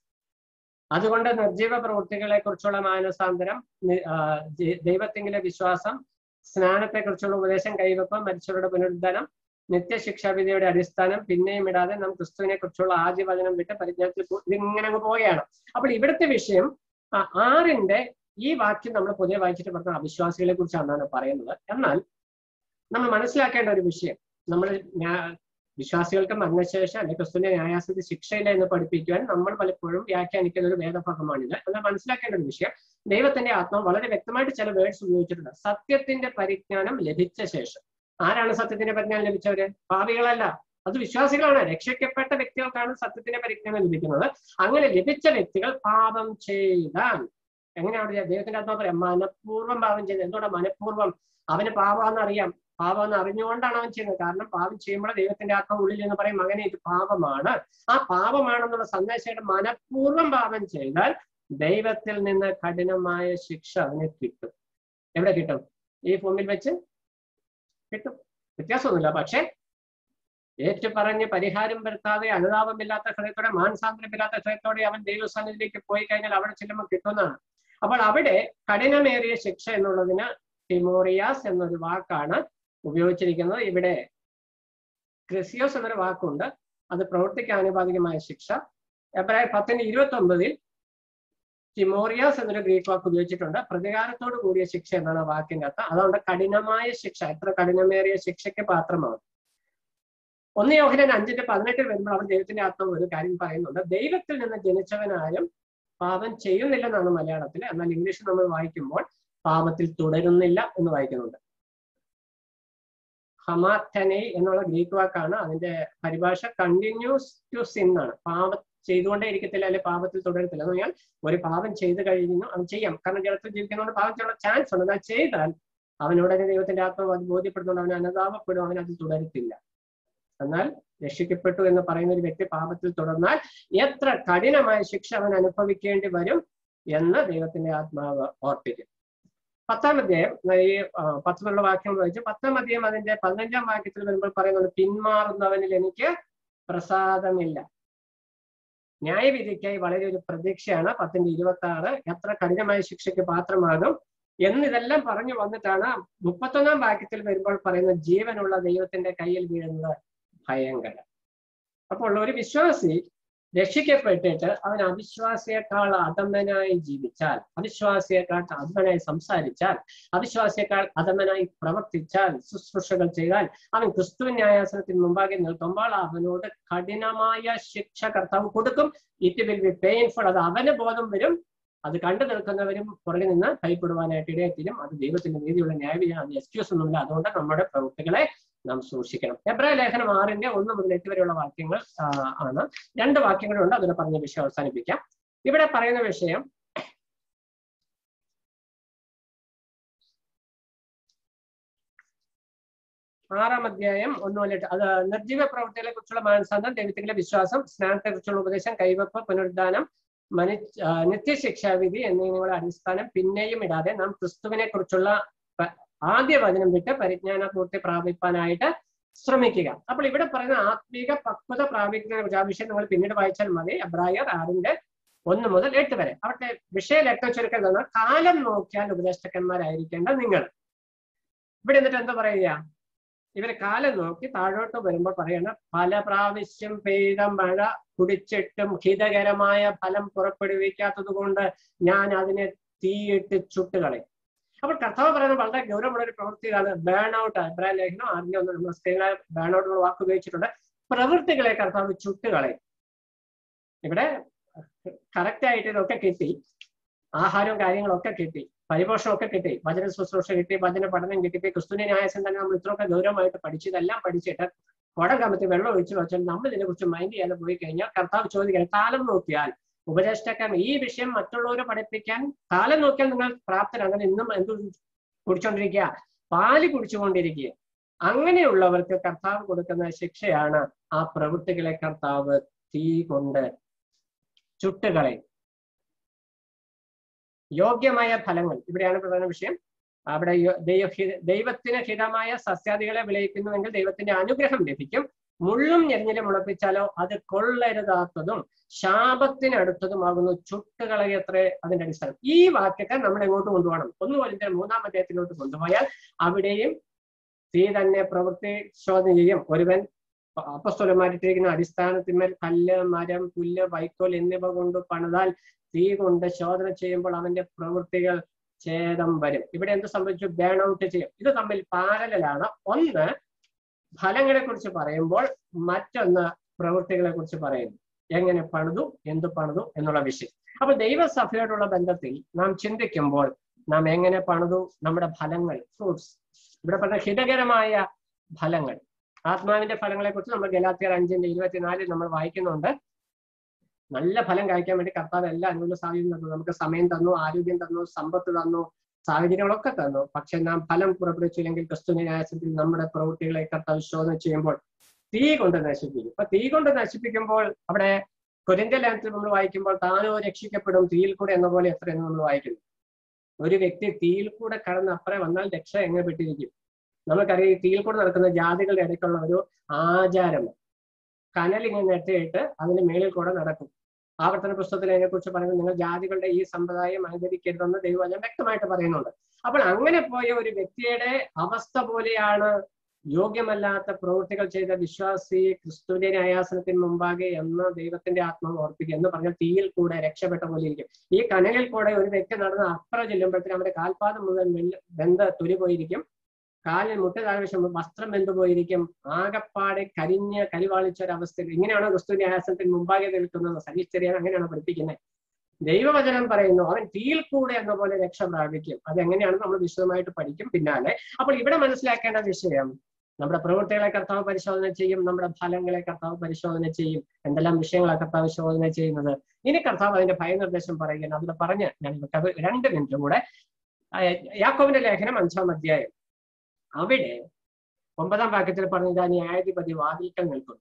അതുകൊണ്ട് നിർജീവ പ്രവൃത്തികളെ കുറിച്ചുള്ള മാനസാന്തരം നി- ആ, ജെ- ദൈവത്തിങ്കിലെ വിശ്വാസം സ്നാനത്തെ കുറിച്ചുള്ള ഉപദേശം കൈവപ്പം മരിച്ചവരുടെ പുനരുദ്ധാനം നിത്യശിക്ഷാവിധിയുടെ അടിസ്ഥാനം പിന്നെയും ഇടാതെ നാം ക്രിസ്തുവിനെ കുറിച്ചുള്ള ആദ്യ വചനം വിട്ട് പരിജ്ഞാനത്തിൽ പോ- ഇതിങ്ങനെ അങ്ങ് പോവുകയാണ് അപ്പോൾ ഇവിടുത്തെ വിഷയം ആ, ആറിന്റെ ഈ വാക്യം നമ്മൾ പൊതുവെ വായിച്ചിട്ട് പറഞ്ഞ അവിശ്വാസികളെ കുറിച്ചാണ് പറയുന്നത് എന്നാൽ നമ്മൾ മനസ്സിലാക്കേണ്ട ഒരു വിഷയം നമ്മൾ ഞാ- വിശ്വാസികൾക്ക് മരണശേഷം അല്ലെങ്കിൽ ക്രിസ്തുവിന്റെ ന്യായാസത്തിൽ ശിക്ഷയില്ല എന്ന് പഠിപ്പിക്കുവാൻ നമ്മൾ പലപ്പോഴും വ്യാഖ്യാനിക്കുന്ന ഒരു വേദഭാഗമാണിത് എന്നാൽ മനസ്സിലാക്കേണ്ട ഒരു വിഷയം ദൈവത്തിന്റെ ആത്മാവ് വളരെ വ്യക്തമായിട്ട് ചില വേർഡ്സ് ഉപയോഗിച്ചിട്ടുണ്ട് സത്യത്തിന്റെ പരിജ്ഞാനം ലഭിച്ച ശേഷം ആരാണ് സത്യത്തിന്റെ പരിജ്ഞാനം ലഭിച്ചവര് പാപികളല്ല അത് വിശ്വാസികളാണ് രക്ഷിക്കപ്പെട്ട വ്യക്തികൾക്കാണ് സത്യത്തിന്റെ പരിജ്ഞാനം ലഭിക്കുന്നത് അങ്ങനെ ലഭിച്ച വ്യക്തികൾ പാപം ചെയ്താൽ എങ്ങനെയാണ് ദൈവത്തിന്റെ ആത്മാവ് പറയാം മനഃപൂർവ്വം പാപം ചെയ്തത് എന്തുകൊണ്ടാണ് മനഃപൂർവ്വം അവന് പാപമാണെന്ന് അറിയാം പാപമെന്ന് അറിഞ്ഞുകൊണ്ടാണ് അവൻ ചെയ്യുന്നത് കാരണം പാപം ചെയ്യുമ്പോൾ ദൈവത്തിന്റെ ആത്മാവ് ഉള്ളിൽ എന്ന് പറയും അങ്ങനെ ഇത് പാപമാണ് ആ പാപമാണെന്നുള്ള സന്ദേശമായിട്ട് മനഃപൂർവ്വം പാപം ചെയ്താൽ ദൈവത്തിൽ നിന്ന് കഠിനമായ ശിക്ഷ അവന് കിട്ടും എവിടെ കിട്ടും ഈ ഭൂമിയിൽ വെച്ച് കിട്ടും വ്യത്യാസമൊന്നുമില്ല പക്ഷെ ഏറ്റു പറഞ്ഞ് പരിഹാരം വരുത്താതെ അനുതാപമില്ലാത്ത ഹൃദയത്തോടെ മാനസാന്തരമില്ലാത്ത ഹൃദയത്തോടെ അവൻ ദൈവസ്ഥാനത്തിലേക്ക് പോയി കഴിഞ്ഞാൽ അവിടെ ചെല്ലുമ്പോൾ കിട്ടുന്നതാണ് അപ്പോൾ അവിടെ കഠിനമേറിയ ശിക്ഷ എന്നുള്ളതിന് ടിമോറിയാസ് എന്നൊരു വാക്കാണ് ഉപയോഗിച്ചിരിക്കുന്നത് ഇവിടെ ക്രിസിയോസ് എന്നൊരു വാക്കുണ്ട് അത് പ്രവൃത്തിക്ക് ആനുപാതികമായ ശിക്ഷ എബ്രായ പത്തിന്റെ ഇരുപത്തി ഒമ്പതിൽ ടിമോറിയാസ് എന്നൊരു ഗ്രീക്ക് വാക്ക് ഉപയോഗിച്ചിട്ടുണ്ട് പ്രതികാരത്തോട് കൂടിയ ശിക്ഷ എന്നാണ് ആ വാക്കിന്റെ അർത്ഥം അതുകൊണ്ട് കഠിനമായ ശിക്ഷ എത്ര കഠിനമേറിയ ശിക്ഷയ്ക്ക് പാത്രമാണ് ഒന്ന് യോഹനൻ അഞ്ചിന്റെ പതിനെട്ടിൽ വരുമ്പോൾ അവൻ ദൈവത്തിന്റെ ആത്മാവ് ഒരു കാര്യം പറയുന്നുണ്ട് ദൈവത്തിൽ നിന്ന് ജനിച്ചവനാരും പാപം ചെയ്യുന്നില്ലെന്നാണ് മലയാളത്തിൽ എന്നാൽ ഇംഗ്ലീഷിൽ നമ്മൾ വായിക്കുമ്പോൾ പാപത്തിൽ തുടരുന്നില്ല എന്ന് വായിക്കുന്നുണ്ട് ഹമാത്തനെ എന്നുള്ള ഗ്രീക്ക് വാക്കാണ് അതിന്റെ പരിഭാഷ കണ്ടിന്യൂസ് ടു സിൻ ആണ് പാപം ചെയ്തുകൊണ്ടേ ഇരിക്കത്തില്ല അല്ലെ പാപത്തിൽ തുടരത്തില്ല എന്ന് പറഞ്ഞാൽ ഒരു പാപം ചെയ്തു കഴിഞ്ഞു അത് ചെയ്യാം കാരണം ജലത്തിൽ ജീവിക്കുന്നതുകൊണ്ട് പാപം ചെയ്യാനുള്ള ചാൻസ് ഉണ്ട് എന്നാൽ ചെയ്താൽ അവനോടനെ ദൈവത്തിന്റെ ആത്മാവ് അത് ബോധ്യപ്പെടുന്നുണ്ട് അവൻ അനുതാപപ്പെടും അവൻ അത് തുടരത്തില്ല എന്നാൽ രക്ഷിക്കപ്പെട്ടു എന്ന് പറയുന്ന ഒരു വ്യക്തി പാപത്തിൽ തുടർന്നാൽ എത്ര കഠിനമായ ശിക്ഷ അവൻ അനുഭവിക്കേണ്ടി വരും എന്ന് ദൈവത്തിന്റെ ആത്മാവ് ഓർപ്പിക്കും പത്താം അധ്യായം ഈ ആ, പത്തിലുള്ള വാക്യം വായിച്ചു പത്താം അധ്യായം അതിന്റെ പതിനഞ്ചാം വാക്യത്തിൽ വരുമ്പോൾ പറയുന്നത് പിന്മാറുന്നവനിൽ എനിക്ക് പ്രസാദമില്ല ന്യായവിധിക്കായി വളരെ ഒരു പ്രതീക്ഷയാണ് പത്തിന്റെ ഇരുപത്തി ആറ് എത്ര കഠിനമായ ശിക്ഷയ്ക്ക് പാത്രമാകും എന്നിതെല്ലാം പറഞ്ഞു വന്നിട്ടാണ് മുപ്പത്തൊന്നാം വാക്യത്തിൽ വരുമ്പോൾ പറയുന്ന ജീവനുള്ള ദൈവത്തിന്റെ കയ്യിൽ വീഴുന്നത് ഭയങ്കരം അപ്പോൾ ഒരു വിശ്വാസി രക്ഷിക്കപ്പെട്ടിട്ട് അവൻ അവിശ്വാസിയേക്കാൾ അധമനായി ജീവിച്ചാൽ അവിശ്വാസിയേക്കാൾ അധമനായി സംസാരിച്ചാൽ അവിശ്വാസിയേക്കാൾ അധമനായി പ്രവർത്തിച്ചാൽ ശുശ്രൂഷകൾ ചെയ്താൽ അവൻ ക്രിസ്തു ന്യായാസനത്തിന് മുമ്പാകെ നിൽക്കുമ്പോൾ അവനോട് കഠിനമായ ശിക്ഷ കർത്താവ് കൊടുക്കും ഇറ്റ് വിൽ ബി പെയിൻഫുൾ അത് അവന് ബോധം വരും അത് കണ്ടു നിൽക്കുന്നവരും പുറകിൽ നിന്ന് കൈപ്പെടുവാനായിട്ട് ഇടയെത്തിരും അത് ദൈവത്തിന്റെ നീതിയുള്ള ന്യായവിധിയാണ് അത് എക്സ്ക്യൂസ് ഒന്നുമില്ല അതുകൊണ്ട് നമ്മുടെ പ്രവൃത്തികളെ നാം സൂക്ഷിക്കണം എബ്രായ ലേഖനം ആറിന്റെ ഒന്ന് മുതൽ എട്ട് വരെയുള്ള വാക്യങ്ങൾ ആ, ആണ് രണ്ട് വാക്യങ്ങളുണ്ട് അതിനെ പറഞ്ഞ വിഷയം അവസാനിപ്പിക്കാം ഇവിടെ പറയുന്ന വിഷയം ആറാം അധ്യായം ഒന്ന് മുതൽ എട്ട് അത് നിർജീവ പ്രവൃത്തികളെ കുറിച്ചുള്ള മാനസാന്തരം ദൈവത്തിലെ വിശ്വാസം സ്നാനത്തെ കുറിച്ചുള്ള ഉപദേശം കൈവപ്പ് പുനരുദ്ധാനം മനു ആ, നിത്യശിക്ഷാവിധി എന്നിവയുടെ അടിസ്ഥാനം പിന്നെയും ഇടാതെ നാം ക്രിസ്തുവിനെ കുറിച്ചുള്ള പ- ആദ്യ വചനം വിട്ട് പരിജ്ഞാന പൂർത്തി പ്രാപിപ്പാനായിട്ട് ശ്രമിക്കുക അപ്പോൾ ഇവിടെ പറയുന്ന ആത്മീക പക്വത പ്രാപിക്കുന്നതിനെ കുറിച്ച് ആ വിഷയം നിങ്ങൾ പിന്നീട് വായിച്ചാൽ മതി അബ്രായർ ആറിന്റെ ഒന്ന് മുതൽ എട്ട് വരെ അവിടുത്തെ വിഷയം ലക്കം ചുരുക്കം തന്നാൽ കാലം നോക്കിയാൽ ഉപദേഷ്ടക്കന്മാരായിരിക്കേണ്ട നിങ്ങൾ ഇവിടെ എന്നിട്ട് എന്താ പറയുക ഇവര് കാലം നോക്കി താഴോട്ട് വരുമ്പോൾ പറയണ പല പ്രാവശ്യം പെയ്ത മഴ കുടിച്ചിട്ടും ഹിതകരമായ ഫലം പുറപ്പെടുവിക്കാത്തത് കൊണ്ട് ഞാൻ അതിനെ തീയിട്ട് ചുട്ടുകളയും അപ്പോൾ കർത്താവ് പറയുന്നത് വളരെ ഗൗരവമുള്ള ഒരു പ്രവൃത്തിയാണ് ബേൺ ഔട്ട് അഭിപ്രായ ലേഖനം ആദ്യം ഒന്ന് നമ്മൾ സ്ത്രീകളെ ബേൺ ഔട്ട് എന്നുള്ള വാക്ക് ഉപയോഗിച്ചിട്ടുണ്ട് പ്രവൃത്തികളെ കർത്താവ് ചുട്ടുകളയും ഇവിടെ കറക്റ്റ് ആയിട്ട് ഇതൊക്കെ കിട്ടി ആഹാരവും കാര്യങ്ങളൊക്കെ കിട്ടി പരിപോഷണമൊക്കെ കിട്ടി വചന ശുശ്രൂഷ കിട്ടി വചന പഠനം കിട്ടി ഇപ്പൊ ക്രിസ്തുവിന്റെ ന്യായസം തന്നെ നമ്മൾ ഇത്രയൊക്കെ ഗൗരവമായിട്ട് പഠിച്ചു ഇതെല്ലാം പഠിച്ചിട്ട് കുടം കമത്തി വെള്ളം ഒഴിച്ചു വെച്ചാൽ നമ്മൾ ഇതിനെ കുറിച്ച് മൈൻഡ് ചെയ്യാതെ പോയി കഴിഞ്ഞാൽ കർത്താവ് ചോദിക്കാൻ കാലം നോക്കിയാൽ ഉപദേഷ്ടക്കാൻ ഈ വിഷയം മറ്റുള്ളവരെ പഠിപ്പിക്കാൻ കാലം നോക്കിയാൽ നിങ്ങൾ പ്രാപ്തരാണ് അങ്ങനെ ഇന്നും എന്ത് കുടിച്ചോണ്ടിരിക്കുക പാല് കുടിച്ചുകൊണ്ടിരിക്കുക അങ്ങനെയുള്ളവർക്ക് കർത്താവ് കൊടുക്കുന്ന ശിക്ഷയാണ് ആ പ്രവൃത്തികളെ കർത്താവ് തീ കൊണ്ട് ചുട്ടുകളെ യോഗ്യമായ ഫലങ്ങൾ ഇവിടെയാണ് പ്രധാന വിഷയം അവിടെ യോ- ദൈവ ദൈവത്തിന് ഹിതമായ സസ്യാദികളെ വിളയിക്കുന്നുവെങ്കിൽ ദൈവത്തിന്റെ അനുഗ്രഹം ലഭിക്കും മുള്ളും ഞെരിഞ്ഞിലും മുളപ്പിച്ചാലോ അത് കൊള്ളരുതാത്തതും ശാപത്തിനടുത്തതുമാകുന്നു ചുട്ടുകളയത്രേ അതിന്റെ അടിസ്ഥാനം ഈ വാക്യൊക്കെ നമ്മൾ എങ്ങോട്ട് കൊണ്ടുപോകണം ഒന്ന് പോലിന്റെ മൂന്നാം അധ്യായത്തിലോട്ട് കൊണ്ടുപോയാൽ അവിടെയും തീ തന്നെ പ്രവൃത്തി ശോധന ചെയ്യും ഒരുവൻ അപ്പസ്തോലന്മാരിട്ടിരിക്കുന്ന അടിസ്ഥാനത്തിന്മേൽ കല്ല് മരം പുല്ല് വൈക്കോൽ എന്നിവ കൊണ്ട് പണിതാൽ തീ കൊണ്ട് ശോധന ചെയ്യുമ്പോൾ അവന്റെ പ്രവൃത്തികൾ ഛേദം വരും ഇവിടെ എന്ത് സംഭവിച്ചു ബേൺ ഔട്ട് ചെയ്യും ഇത് തമ്മിൽ പാരലാണ് ഒന്ന് ഫലങ്ങളെ കുറിച്ച് പറയുമ്പോൾ മറ്റൊന്ന് പ്രവൃത്തികളെ കുറിച്ച് പറയുന്നു എങ്ങനെ പണിതു എന്ത് പണിതു എന്നുള്ള വിഷയം അപ്പൊ ദൈവസഭയോടുള്ള ബന്ധത്തിൽ നാം ചിന്തിക്കുമ്പോൾ നാം എങ്ങനെ പണിതു നമ്മുടെ ഫലങ്ങൾ ഫ്രൂട്ട്സ് ഇവിടെ പറഞ്ഞ ഹിതകരമായ ഫലങ്ങൾ ആത്മാവിന്റെ ഫലങ്ങളെ കുറിച്ച് നമ്മൾ ഗലാത്തിയർ അഞ്ചിന്റെ ഇരുപത്തിനാലിൽ നമ്മൾ വായിക്കുന്നുണ്ട് നല്ല ഫലം കഴിക്കാൻ വേണ്ടി കർത്താവ് എല്ലാ അനുകൂല സാഹചര്യം തന്നു നമുക്ക് സമയം തന്നു ആരോഗ്യം തന്നു സമ്പത്ത് തന്നു സാഹചര്യങ്ങളൊക്കെ തന്നു പക്ഷെ നാം ഫലം പുറപ്പെടുവിച്ചില്ലെങ്കിൽ ക്രിസ്തുവിന്റെ ന്യായത്തിൽ നമ്മുടെ പ്രവൃത്തികളെ കർത്താവ് ശോധന ചെയ്യുമ്പോൾ തീ കൊണ്ട് നശിപ്പിക്കും അപ്പൊ തീ കൊണ്ട് നശിപ്പിക്കുമ്പോൾ അവിടെ കൊരിന്ത്യ ലേഖനത്തിൽ നമ്മൾ വായിക്കുമ്പോൾ താനോ രക്ഷിക്കപ്പെടും തീയിൽ കൂടെ എന്ന പോലെ എത്രയെന്ന് നമ്മൾ വായിക്കുന്നു ഒരു വ്യക്തി തീയിൽ കൂടെ കടന്ന് അപ്പുറം വന്നാൽ രക്ഷ എങ്ങനെ പെട്ടിരിക്കും നമുക്കറിയാം ഈ തീയിൽ കൂടെ നടക്കുന്ന ജാതികളുടെ ഇടയ്ക്കുള്ള ഒരു ആചാരം കനൽ ഇങ്ങനെ നെട്ടിയിട്ട് അതിന് മേളിൽ കൂടെ നടക്കും ആവർത്തന പുസ്തകത്തിൽ അതിനെ കുറിച്ച് പറയുന്നത് നിങ്ങൾ ജാതികളുടെ ഈ സമ്പ്രദായം അനുകരിക്കരുതെന്ന് ദൈവവചനം വ്യക്തമായിട്ട് പറയുന്നുണ്ട് അപ്പോൾ അങ്ങനെ പോയ ഒരു വ്യക്തിയുടെ അവസ്ഥ പോലെയാണ് യോഗ്യമല്ലാത്ത പ്രവൃത്തികൾ ചെയ്ത വിശ്വാസി ക്രിസ്തുവിന്റെ ന്യായാസനത്തിന് മുമ്പാകെ എന്ന് ദൈവത്തിന്റെ ആത്മാവ് ഓർപ്പിക്കുക എന്ന് പറഞ്ഞാൽ തീയിൽ കൂടെ രക്ഷപ്പെട്ട പോലെ ഇരിക്കും ഈ കനലിൽ കൂടെ ഒരു വ്യക്തി നടന്ന് അപ്പുറം ചെല്ലുമ്പോഴത്തേനും അവന്റെ കാൽപാദം മുഴുവൻ വെള്ള- വെന്ത് തുരി പോയിരിക്കും കാലിൽ മുട്ട താഴ്വശം വസ്ത്രം വെന്തുപോയിരിക്കും ആകപ്പാടെ കരിഞ്ഞ് കരിവാളിച്ച ഒരു അവസ്ഥയിൽ ഇങ്ങനെയാണ് ക്രിസ്തുവിന്റെ ആസനത്തിന് മുമ്പാകെ നിൽക്കുന്നത് സഹിച്ചറിയാൻ അങ്ങനെയാണ് പഠിപ്പിക്കുന്നത് ദൈവവചനം പറയുന്നു അവൻ തീയിൽ കൂടെ എന്ന പോലെ രക്ഷ പ്രാപിക്കും അതെങ്ങനെയാണെന്ന് നമ്മൾ വിശദമായിട്ട് പഠിക്കും പിന്നാലെ അപ്പോൾ ഇവിടെ മനസ്സിലാക്കേണ്ട വിഷയം നമ്മുടെ പ്രവൃത്തികളെ കർത്താവ് പരിശോധന ചെയ്യും നമ്മുടെ ഫലങ്ങളെ കർത്താവ് പരിശോധന ചെയ്യും എന്തെല്ലാം വിഷയങ്ങളാണ് കർത്താവ് ശോധന ചെയ്യുന്നത് ഇനി കർത്താവ് അതിന്റെ ഭയനിർദ്ദേശം പറയുകയാണ് അതിൽ പറഞ്ഞ് ഞാൻ കവി രണ്ട് മിനിറ്റും കൂടെ ആ, യാക്കോബിന്റെ ലേഖനം അഞ്ചാം അധ്യായം അവിടെ ഒമ്പതാം വാക്യത്തിൽ പറഞ്ഞു ഇതാ ന്യായാധിപതി വാതിൽക്കൽ നിൽക്കുന്നു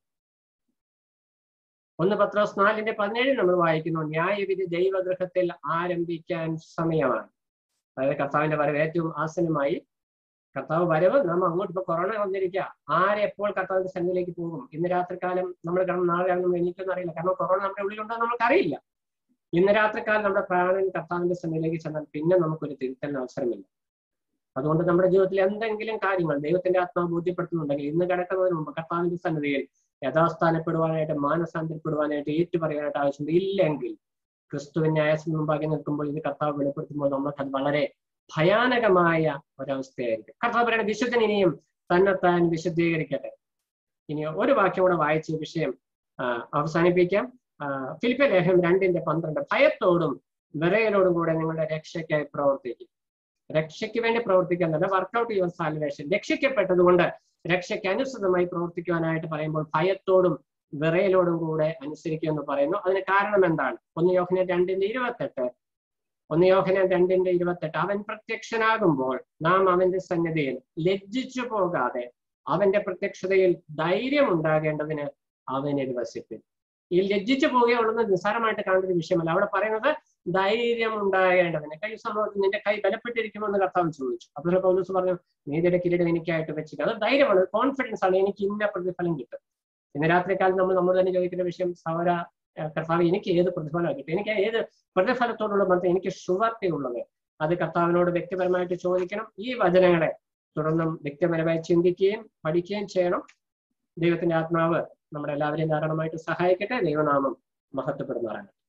ഒന്ന് പത്രോസ് നാലിന്റെ പതിനേഴിൽ നമ്മൾ വായിക്കുന്നു ന്യായവിധി ദൈവഗൃഹത്തിൽ ആരംഭിക്കാൻ സമയമാണ് അതായത് കർത്താവിന്റെ വരവ് ഏറ്റവും ആസനമായി കർത്താവ് വരവ് നാം അങ്ങോട്ട് ഇപ്പൊ കൊറോണ വന്നിരിക്കുക ആരെപ്പോൾ കർത്താവിന്റെ സന്നിധിയിലേക്ക് പോകും ഇന്ന് രാത്രികാലം നമ്മൾ കാരണം നാളെ നമ്മൾ എനിക്കൊന്നും അറിയില്ല കാരണം കൊറോണ നമ്മുടെ ഉള്ളിലുണ്ടോ എന്ന് നമുക്കറിയില്ല ഇന്ന് രാത്രികാലം നമ്മുടെ പ്രാണൻ കർത്താവിന്റെ സന്നിധിയിലേക്ക് ചെന്നാൽ പിന്നെ നമുക്കൊരു തിരുത്തലിന് അവസരമില്ല അതുകൊണ്ട് നമ്മുടെ ജീവിതത്തിൽ എന്തെങ്കിലും കാര്യങ്ങൾ ദൈവത്തിന്റെ ആത്മാവ് ബോധ്യപ്പെടുത്തുന്നുണ്ടെങ്കിൽ ഇന്ന് കിടക്കുന്നതിന് മുമ്പ് കർത്താവിന്റെ സന്നിധിയിൽ യഥാസ്ഥാനപ്പെടുവാനായിട്ട് മാനസാന്തരപ്പെടുവാനായിട്ട് ഏറ്റുപറയാനായിട്ട് ആവശ്യമുണ്ട് ഇല്ലെങ്കിൽ ക്രിസ്തുവിന്റെ ന്യായത്തിന് മുമ്പാകെ നിൽക്കുമ്പോൾ ഇത് കർത്താവ് വെളിപ്പെടുത്തുമ്പോൾ നമുക്കത് വളരെ ഭയാനകമായ ഒരവസ്ഥയായിരിക്കും കർത്താവ് പറയുന്ന വിശുദ്ധൻ ഇനിയും തന്നെത്താൻ വിശുദ്ധീകരിക്കട്ടെ ഇനി ഒരു വാക്യം കൂടെ വായിച്ച് ഈ വിഷയം ആ, അവസാനിപ്പിക്കാം ആ, ഫിലിപ്പിയ ലേഖനം രണ്ടിന്റെ പന്ത്രണ്ട് ഭയത്തോടും വിറയലോടും കൂടെ നിങ്ങളുടെ രക്ഷയ്ക്കായി പ്രവർത്തിക്കും രക്ഷയ്ക്ക് വേണ്ടി പ്രവർത്തിക്കുന്നല്ല വർക്കൗട്ട് യുവർ സാൽവേഷൻ രക്ഷിക്കപ്പെട്ടതുകൊണ്ട് രക്ഷയ്ക്ക് അനുസൃതമായി പ്രവർത്തിക്കുവാനായിട്ട് പറയുമ്പോൾ ഭയത്തോടും വിറയലോടും കൂടെ അനുസരിക്കുക എന്ന് പറയുന്നു അതിന് കാരണം എന്താണ് ഒന്ന് യോഹന രണ്ടിന്റെ ഇരുപത്തെട്ട് ഒന്ന് യോഹന രണ്ടിന്റെ ഇരുപത്തെട്ട് അവൻ പ്രത്യക്ഷനാകുമ്പോൾ നാം അവന്റെ സന്നിധിയിൽ ലജ്ജിച്ചു പോകാതെ അവന്റെ പ്രത്യക്ഷതയിൽ ധൈര്യം ഉണ്ടാകേണ്ടതിന് അവനിൽ വസിപ്പിൻ ഈ ലജ്ജിച്ചു പോവുകയുള്ളത് നിസ്സാരമായിട്ട് കാണേണ്ട ഒരു വിഷയമല്ല അവിടെ പറയുന്നത് ധൈര്യം ഉണ്ടാകേണ്ടതിന് കൈ സംഭവത്തിൽ നിന്റെ കൈ ബലപ്പെട്ടിരിക്കുമെന്ന് കർത്താവ് ചോദിച്ചു അപ്പോൾ പൗലൂസ് പറഞ്ഞു നീതിയുടെ കിരീടം എനിക്കായിട്ട് വെച്ചിട്ട് അത് ധൈര്യമാണ് കോൺഫിഡൻസ് ആണ് എനിക്ക് ഇന്ന പ്രതിഫലം കിട്ടും ഇന്ന് രാത്രിക്കാലം നമ്മൾ നമ്മൾ തന്നെ ചോദിക്കുന്ന വിഷയം സൗര കർത്താവ് എനിക്ക് ഏത് പ്രതിഫലം കിട്ടും എനിക്ക് ഏത് പ്രതിഫലത്തോടുള്ള ബന്ധം എനിക്ക് ഷുവർട്ടി ഉള്ളത് അത് കർത്താവിനോട് വ്യക്തിപരമായിട്ട് ചോദിക്കണം ഈ വചനങ്ങളെ തുടർന്നും വ്യക്തിപരമായി ചിന്തിക്കുകയും പഠിക്കുകയും ചെയ്യണം ദൈവത്തിന്റെ ആത്മാവ് നമ്മുടെ എല്ലാവരെയും ധാരാളമായിട്ട് സഹായിക്കട്ടെ ദൈവനാമം മഹത്വപ്പെടുമാറാണ്